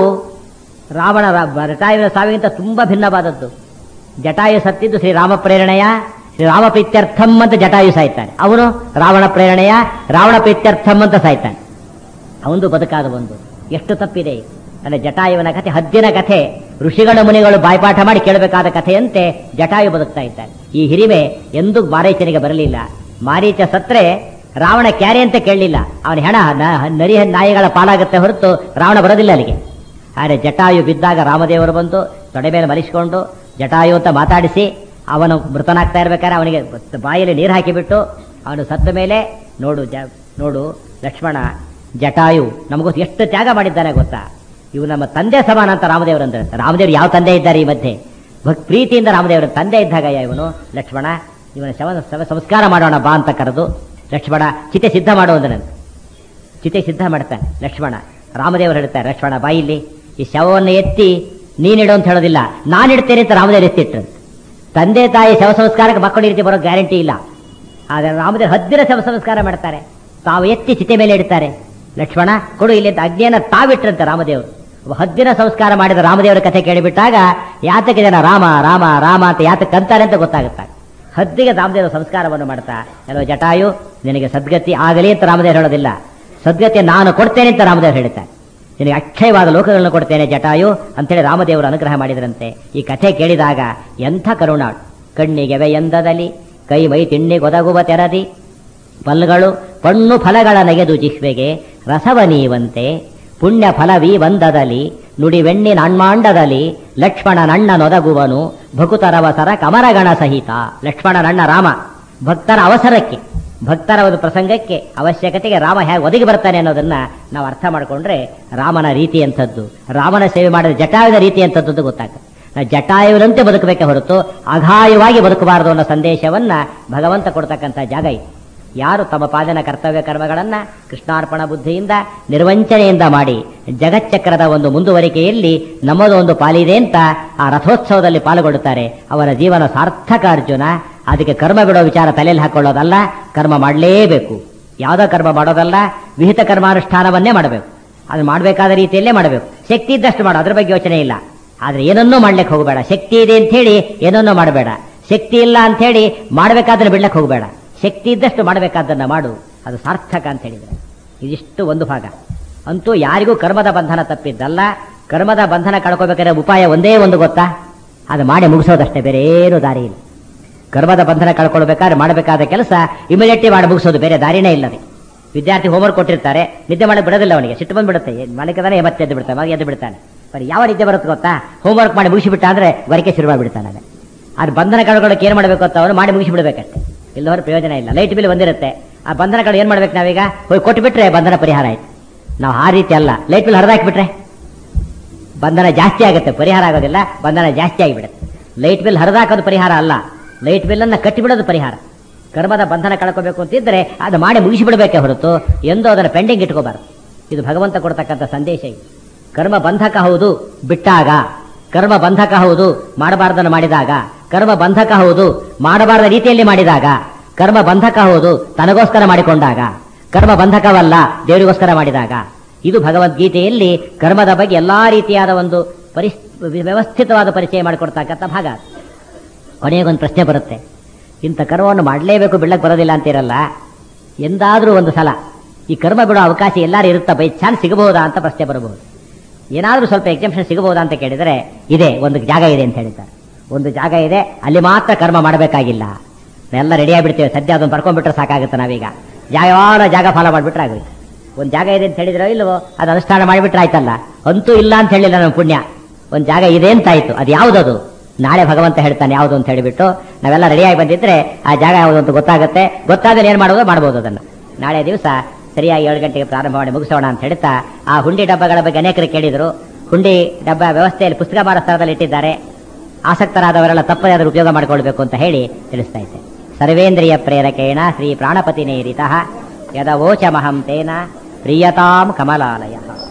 ರಾವಣ ಜಟಾಯುವಿನ ಸಾವಿಗಿಂತ ತುಂಬಾ ಭಿನ್ನವಾದದ್ದು ಜಟಾಯು ಸತ್ತಿದ್ದು ಶ್ರೀರಾಮ ಪ್ರೇರಣೆಯ ಶ್ರೀರಾಮ ಪ್ರೀತ್ಯರ್ಥಂ ಅಂತ ಜಟಾಯು ಸಾಯ್ತಾನೆ ಅವನು ರಾವಣ ಪ್ರೇರಣೆಯ ರಾವಣ ಪ್ರೀತ್ಯರ್ಥಂ ಅಂತ ಸಾಯ್ತಾನೆ ಅವನು ಬದುಕಾದ ಒಂದು ಎಷ್ಟು ತಪ್ಪಿದೆ ಅಂದ್ರೆ ಜಟಾಯುವಿನ ಕಥೆ ಹದ್ದಿನ ಕಥೆ ಋಷಿಗಳ ಮುನಿಗಳು ಬಾಯ್ಪಾಠ ಮಾಡಿ ಕೇಳಬೇಕಾದ ಕಥೆಯಂತೆ ಜಟಾಯು ಬದುಕ್ತಾ ಇದ್ದಾನೆ ಈ ಹಿರಿಮೆ ಎಂದೂ ಮಾರೀಚನಿಗೆ ಬರಲಿಲ್ಲ ಮಾರೀಚ ಸತ್ರೆ ರಾವಣ ಕ್ಯಾರೆ ಅಂತ ಕೇಳಲಿಲ್ಲ ಅವನ ಹೆಣ ನ- ನರಿ ನಾಯಿಗಳ ಪಾಲಾಗುತ್ತೆ ಹೊರತು ರಾವಣ ಬರೋದಿಲ್ಲ ಅಲ್ಲಿಗೆ ಆದರೆ ಜಟಾಯು ಬಿದ್ದಾಗ ರಾಮದೇವರು ಬಂದು ತೊಡೆ ಮೇಲೆ ಮಲಿಸಿಕೊಂಡು ಜಟಾಯು ಅಂತ ಮಾತಾಡಿಸಿ ಅವನು ಮೃತನಾಗ್ತಾ ಇರ್ಬೇಕಾದ್ರೆ ಅವನಿಗೆ ಬಾಯಲ್ಲಿ ನೀರು ಹಾಕಿಬಿಟ್ಟು ಅವನು ಸತ್ತ ಮೇಲೆ ನೋಡು ಜ ನೋಡು ಲಕ್ಷ್ಮಣ ಜಟಾಯು ನಮಗೋಸ್ಕರ ಎಷ್ಟು ತ್ಯಾಗ ಮಾಡಿದ್ದಾನೆ ಗೊತ್ತಾ ಇವು ನಮ್ಮ ತಂದೆ ಸಮಾನ ಅಂತ ರಾಮದೇವರು ಅಂದ್ರೆ ರಾಮದೇವರು ಯಾವ ತಂದೆ ಇದ್ದಾರೆ ಈ ಮಧ್ಯೆ ಭಕ್ ಪ್ರೀತಿಯಿಂದ ರಾಮದೇವರ ತಂದೆ ಇದ್ದಾಗ ಇವನು ಲಕ್ಷ್ಮಣ ಇವನ ಶವ ಶವ ಸಂಸ್ಕಾರ ಮಾಡೋಣ ಬಾ ಅಂತ ಕರೆದು ಲಕ್ಷ್ಮಣ ಚಿತೆ ಸಿದ್ಧ ಮಾಡುವಂದನಂತೆ ಚಿತೆ ಸಿದ್ಧ ಮಾಡ್ತಾನೆ ಲಕ್ಷ್ಮಣ ರಾಮದೇವರು ಹೇಳ್ತಾರೆ ಲಕ್ಷ್ಮಣ ಬಾಯಿಲಿ ಈ ಶವವನ್ನು ಎತ್ತಿ ನೀನಿಡು ಅಂತ ಹೇಳೋದಿಲ್ಲ ನಾನು ಇಡ್ತೇನೆ ಅಂತ ರಾಮದೇವರು ಎತ್ತಿಟ್ರು ತಂದೆ ತಾಯಿ ಶವ ಸಂಸ್ಕಾರಕ್ಕೆ ಮಕ್ಕಳು ಈ ರೀತಿ ಬರೋ ಗ್ಯಾರಂಟಿ ಇಲ್ಲ ಆದರೆ ರಾಮದೇವರು ಹದ್ದಿನ ಶವ ಸಂಸ್ಕಾರ ಮಾಡ್ತಾರೆ ತಾವು ಎತ್ತಿ ಚಿತೆ ಮೇಲೆ ಇಡ್ತಾರೆ ಲಕ್ಷ್ಮಣ ಕೊಡು ಇಲ್ಲಿ ಅಂತ ಅಗ್ನಿಯನ್ನ ತಾವಿಟ್ರಂತೆ ರಾಮದೇವರು ಒಬ್ಬ ಹದ್ದಿನ ಸಂಸ್ಕಾರ ಮಾಡಿದ ರಾಮದೇವರ ಕಥೆ ಕೇಳಿಬಿಟ್ಟಾಗ ಯಾತಕ್ಕೆ ಜನ ರಾಮ ರಾಮ ರಾಮ ಅಂತ ಯಾತಕ್ಕೆ ಅಂತಾರೆ ಅಂತ ಗೊತ್ತಾಗುತ್ತೆ ಹದ್ದಿಗೆ ರಾಮದೇವರು ಸಂಸ್ಕಾರವನ್ನು ಮಾಡ್ತಾ ಕೆಲವು ಜಟಾಯು ನಿನಗೆ ಸದ್ಗತಿ ಆಗಲಿ ಅಂತ ರಾಮದೇವರು ಹೇಳೋದಿಲ್ಲ ಸದ್ಗತಿ ನಾನು ಕೊಡ್ತೇನೆ ಅಂತ ರಾಮದೇವರು ಹೇಳ್ತಾರೆ ನಿನಗೆ ಅಕ್ಷಯವಾದ ಲೋಕಗಳನ್ನು ಕೊಡ್ತೇನೆ ಜಟಾಯು ಅಂತೇಳಿ ರಾಮದೇವರು ಅನುಗ್ರಹ ಮಾಡಿದ್ರಂತೆ ಈ ಕಥೆ ಕೇಳಿದಾಗ ಎಂಥ ಕರುಣಾಳು ಕಣ್ಣಿಗೆ ಎಂದದಲ್ಲಿ ಕೈ ಮೈ ತಿಣ್ಣಿಗೊದಗುವ ತೆರದಿ ಪಲ್ಗಳು ಪಣ್ಣು ಫಲಗಳ ನೆಗೆದು ಜಿಹ್ವೆಗೆ ರಸವ ನೀವಂತೆ ಪುಣ್ಯ ಫಲವಿ ಬಂದದಲ್ಲಿ ನುಡಿ ವೆಣ್ಣಿನ ಅಣ್ಮಾಂಡದಲ್ಲಿ ಲಕ್ಷ್ಮಣನಣ್ಣ ನೊದಗುವನು ಭಕುತರವಸರ ಕಮರಗಣ ಸಹಿತ ಲಕ್ಷ್ಮಣನಣ್ಣ ರಾಮ ಭಕ್ತರ ಅವಸರಕ್ಕೆ ಭಕ್ತರ ಒಂದು ಪ್ರಸಂಗಕ್ಕೆ ಅವಶ್ಯಕತೆಗೆ ರಾಮ ಹೇಗೆ ಒದಗಿ ಬರ್ತಾನೆ ಅನ್ನೋದನ್ನ ನಾವು ಅರ್ಥ ಮಾಡಿಕೊಂಡ್ರೆ ರಾಮನ ರೀತಿ ಅಂಥದ್ದು ರಾಮನ ಸೇವೆ ಮಾಡಿದ ಜಟಾಯುವಿನ ರೀತಿ ಅಂಥದ್ದು ಗೊತ್ತಾಗುತ್ತೆ ನಾವು ಜಟಾಯುವಿನಂತೆ ಬದುಕಬೇಕೆ ಹೊರತು ಅಘಾಯವಾಗಿ ಬದುಕಬಾರದು ಅನ್ನೋ ಸಂದೇಶವನ್ನ ಭಗವಂತ ಕೊಡ್ತಕ್ಕಂಥ ಜಾಗ ಇದು ಯಾರು ತಮ್ಮ ಪಾಲನ ಕರ್ತವ್ಯ ಕರ್ಮಗಳನ್ನ ಕೃಷ್ಣಾರ್ಪಣ ಬುದ್ಧಿಯಿಂದ ನಿರ್ವಂಚನೆಯಿಂದ ಮಾಡಿ ಜಗಚ್ಚಕ್ರದ ಒಂದು ಮುಂದುವರಿಕೆಯಲ್ಲಿ ನಮ್ಮದು ಒಂದು ಪಾಲಿದೆ ಅಂತ ಆ ರಥೋತ್ಸವದಲ್ಲಿ ಪಾಲ್ಗೊಳ್ಳುತ್ತಾರೆ ಅವರ ಜೀವನ ಸಾರ್ಥಕ ಅರ್ಜುನ ಅದಕ್ಕೆ ಕರ್ಮ ಬಿಡೋ ವಿಚಾರ ತಲೆಯಲ್ಲಿ ಹಾಕೊಳ್ಳೋದಲ್ಲ ಕರ್ಮ ಮಾಡಲೇಬೇಕು ಯಾವುದೋ ಕರ್ಮ ಮಾಡೋದಲ್ಲ ವಿಹಿತ ಕರ್ಮಾನುಷ್ಠಾನವನ್ನೇ ಮಾಡಬೇಕು ಅದು ಮಾಡಬೇಕಾದ ರೀತಿಯಲ್ಲೇ ಮಾಡಬೇಕು ಶಕ್ತಿ ಇದ್ದಷ್ಟು ಮಾಡು ಅದ್ರ ಬಗ್ಗೆ ಯೋಚನೆ ಇಲ್ಲ ಆದ್ರೆ ಏನನ್ನೂ ಮಾಡ್ಲಿಕ್ಕೆ ಹೋಗಬೇಡ ಶಕ್ತಿ ಇದೆ ಅಂತ ಹೇಳಿ ಏನನ್ನೂ ಮಾಡಬೇಡ ಶಕ್ತಿ ಇಲ್ಲ ಅಂತ ಹೇಳಿ ಮಾಡಬೇಕಾದ್ರೆ ಬಿಡ್ಲಕ್ಕೆ ಹೋಗಬೇಡ ಶಕ್ತಿ ಇದ್ದಷ್ಟು ಮಾಡಬೇಕಾದ್ದನ್ನ ಮಾಡು ಅದು ಸಾರ್ಥಕ ಅಂತ ಹೇಳಿದ್ರೆ ಇದಿಷ್ಟು ಒಂದು ಭಾಗ ಅಂತೂ ಯಾರಿಗೂ ಕರ್ಮದ ಬಂಧನ ತಪ್ಪಿದ್ದಲ್ಲ ಕರ್ಮದ ಬಂಧನ ಕಳ್ಕೋಬೇಕಾದ್ರೆ ಉಪಾಯ ಒಂದೇ ಒಂದು ಗೊತ್ತಾ ಅದು ಮಾಡಿ ಮುಗಿಸೋದಷ್ಟೇ ಬೇರೆ ಏನು ದಾರಿ ಇಲ್ಲ ಕರ್ಮದ ಬಂಧನ ಕಳ್ಕೊಳ್ಬೇಕಾದ್ರೆ ಮಾಡಬೇಕಾದ ಕೆಲಸ ಇಮಿಡಿಯೇಟ್ಲಿ ಮಾಡಿ ಮುಗಿಸೋದು ಬೇರೆ ದಾರಿನೇ ಇಲ್ಲದೆ ವಿದ್ಯಾರ್ಥಿ ಹೋಮ್ವರ್ಕ್ ಕೊಟ್ಟಿರ್ತಾರೆ ನಿದ್ದೆ ಮಾಡಕ್ಕೆ ಬಿಡೋದಿಲ್ಲ ಅವನಿಗೆ ಸಿಟ್ಟು ಬಂದ್ಬಿಡುತ್ತೆ ಮಲಿಕದಾನೆ ಮತ್ತೆ ಎದ್ದು ಬಿಡ್ತಾನೆ ಮಗ ಎದ್ದು ಬಿಡ್ತಾನೆ ಬರೀ ಯಾವ ನಿದ್ದೆ ಬರುತ್ತೆ ಗೊತ್ತಾ ಹೋಮ್ವರ್ಕ್ ಮಾಡಿ ಮುಗಿಸಿಬಿಟ್ಟ ಅಂದ್ರೆ ವರಿಕೆ ಶುರು ಮಾಡಿಬಿಡ್ತಾನೆ ಅವನು. ಅದು ಬಂಧನ ಕಳ್ಕೊಳ್ಳೋಕೆ ಏನು ಮಾಡಬೇಕು ಅಂತ ಅವನು ಮಾಡಿ ಮುಗಿಸಿ ಬಿಡಬೇಕಷ್ಟೇ ಇಲ್ಲವರ ಪ್ರಯೋಜನ ಇಲ್ಲ ಲೈಟ್ ಬಿಲ್ ಬಂದಿರುತ್ತೆ ಆ ಬಂಧನಗಳು ಏನು ಮಾಡ್ಬೇಕು ನಾವೀಗ ಹೋಗಿ ಕೊಟ್ಟು ಬಿಟ್ರೆ ಬಂಧನ ಪರಿಹಾರ ಆಯ್ತು ನಾವು ಆ ರೀತಿ ಅಲ್ಲ ಲೈಟ್ ಬಿಲ್ ಹರಿದಾಕ್ಬಿಟ್ರೆ ಬಂಧನ ಜಾಸ್ತಿ ಆಗುತ್ತೆ ಪರಿಹಾರ ಆಗೋದಿಲ್ಲ ಬಂಧನ ಜಾಸ್ತಿ ಆಗಿಬಿಡುತ್ತೆ ಲೈಟ್ ಬಿಲ್ ಹರಿದಾಕೋದು ಪರಿಹಾರ ಅಲ್ಲ ಲೈಟ್ ಬಿಲ್ ಅನ್ನ ಕಟ್ಟಿಬಿಡೋದು ಪರಿಹಾರ ಕರ್ಮದ ಬಂಧನ ಕಳ್ಕೋಬೇಕು ಅಂತಿದ್ರೆ ಅದು ಮಾಡಿ ಮುಗಿಸಿಬಿಡಬೇಕೆ ಹೊರತು ಎಂದೂ ಅದನ್ನು ಪೆಂಡಿಂಗ್ ಇಟ್ಕೋಬಾರದು ಇದು ಭಗವಂತ ಕೊಡ್ತಕ್ಕಂಥ ಸಂದೇಶ ಇದು ಕರ್ಮ ಬಂಧಕ ಹೌದು ಬಿಟ್ಟಾಗ ಕರ್ಮ ಬಂಧಕ ಹೌದು ಮಾಡಬಾರ್ದನ್ನು ಮಾಡಿದಾಗ ಕರ್ಮ ಬಂಧಕ ಹೌದು ಮಾಡಬಾರದ ರೀತಿಯಲ್ಲಿ ಮಾಡಿದಾಗ ಕರ್ಮ ಬಂಧಕ ಹೌದು ತನಗೋಸ್ಕರ ಮಾಡಿಕೊಂಡಾಗ ಕರ್ಮ ಬಂಧಕವಲ್ಲ ದೇವರಿಗೋಸ್ಕರ ಮಾಡಿದಾಗ ಇದು ಭಗವದ್ಗೀತೆಯಲ್ಲಿ ಕರ್ಮದ ಬಗ್ಗೆ ಎಲ್ಲಾ ರೀತಿಯಾದ ಒಂದು ಪರಿಸ್ ವ್ಯವಸ್ಥಿತವಾದ ಪರಿಚಯ ಮಾಡಿಕೊಡ್ತಕ್ಕಂಥ ಭಾಗ ಕೊನೆಗೊಂದು ಪ್ರಶ್ನೆ ಬರುತ್ತೆ ಇಂಥ ಕರ್ಮವನ್ನು ಮಾಡಲೇಬೇಕು ಬಿಡಕ್ಕೆ ಬರೋದಿಲ್ಲ ಅಂತಿರಲ್ಲ ಎಂದಾದರೂ ಒಂದು ಸಲ ಈ ಕರ್ಮ ಬಿಡೋ ಅವಕಾಶ ಎಲ್ಲಾರು ಇರುತ್ತಾ ಬೈ ಚಾನ್ಸ್ ಸಿಗಬಹುದಾ ಅಂತ ಪ್ರಶ್ನೆ ಬರಬಹುದು ಏನಾದರೂ ಸ್ವಲ್ಪ ಎಕ್ಸಾಮ್ಷನ್ ಸಿಗಬಹುದಾ ಅಂತ ಕೇಳಿದರೆ ಇದೆ ಒಂದು ಜಾಗ ಇದೆ ಅಂತ ಹೇಳಿದ್ದಾರೆ ಒಂದು ಜಾಗ ಇದೆ ಅಲ್ಲಿ ಮಾತ್ರ ಕರ್ಮ ಮಾಡಬೇಕಾಗಿಲ್ಲ ಎಲ್ಲ ರೆಡಿ ಆಗಿಬಿಡ್ತೇವೆ ಸದ್ಯ ಅದನ್ನು ಬರ್ಕೊಂಡ್ಬಿಟ್ರೆ ಸಾಕಾಗುತ್ತೆ ನಾವೀಗ ಜಾಗವಾರ ಜಾಗ ಫಾಲೋ ಮಾಡಿಬಿಟ್ರೆ ಆಗೋಯ್ತು ಒಂದು ಜಾಗ ಇದೆ ಅಂತ ಹೇಳಿದ್ರೆ ಇಲ್ವೋ ಅದು ಅನುಷ್ಠಾನ ಮಾಡಿಬಿಟ್ರೆ ಆಯ್ತಲ್ಲ ಅಂತೂ ಇಲ್ಲ ಅಂತ ಹೇಳಿಲ್ಲ ನಮ್ಮ ಪುಣ್ಯ ಒಂದು ಜಾಗ ಇದೆ ಅಂತ ಆಯ್ತು ಅದು ಯಾವುದದು ನಾಳೆ ಭಗವಂತ ಹೇಳ್ತಾನೆ ಯಾವುದು ಅಂತ ಹೇಳಿಬಿಟ್ಟು ನಾವೆಲ್ಲ ರೆಡಿಯಾಗಿ ಬಂದಿದ್ರೆ ಆ ಜಾಗ ಯಾವುದು ಅಂತ ಗೊತ್ತಾಗುತ್ತೆ ಗೊತ್ತಾದ್ರೆ ಏನು ಮಾಡೋದು ಮಾಡ್ಬೋದು ಅದನ್ನು ನಾಳೆ ದಿವಸ ಸರಿಯಾಗಿ ಏಳು ಗಂಟೆಗೆ ಪ್ರಾರಂಭ ಮಾಡಿ ಮುಗಿಸೋಣ ಅಂತ ಹೇಳ್ತಾ ಆ ಹುಂಡಿ ಡಬ್ಬಗಳ ಬಗ್ಗೆ ಅನೇಕರು ಕೇಳಿದರು ಹುಂಡಿ ಡಬ್ಬ ವ್ಯವಸ್ಥೆಯಲ್ಲಿ ಪುಸ್ತಕ ಮಾಡೋ ಸ್ಥಳದಲ್ಲಿ ಇಟ್ಟಿದ್ದಾರೆ ಆಸಕ್ತರಾದವರೆಲ್ಲ ತಪ್ಪದೇ ಅದರ ಉಪಯೋಗ ಮಾಡಿಕೊಳ್ಬೇಕು ಅಂತ ಹೇಳಿ ತಿಳಿಸ್ತಾ ಇದ್ದೆ ಸರ್ವೇಂದ್ರಿಯ ಪ್ರೇರಕೇಣ ಶ್ರೀ ಪ್ರಾಣಪತಿ ನೇರಿತ ಯದವೋಚಮಹಂ ತೇನ ಪ್ರಿಯತಾಂ ಕಮಲಾಲಯ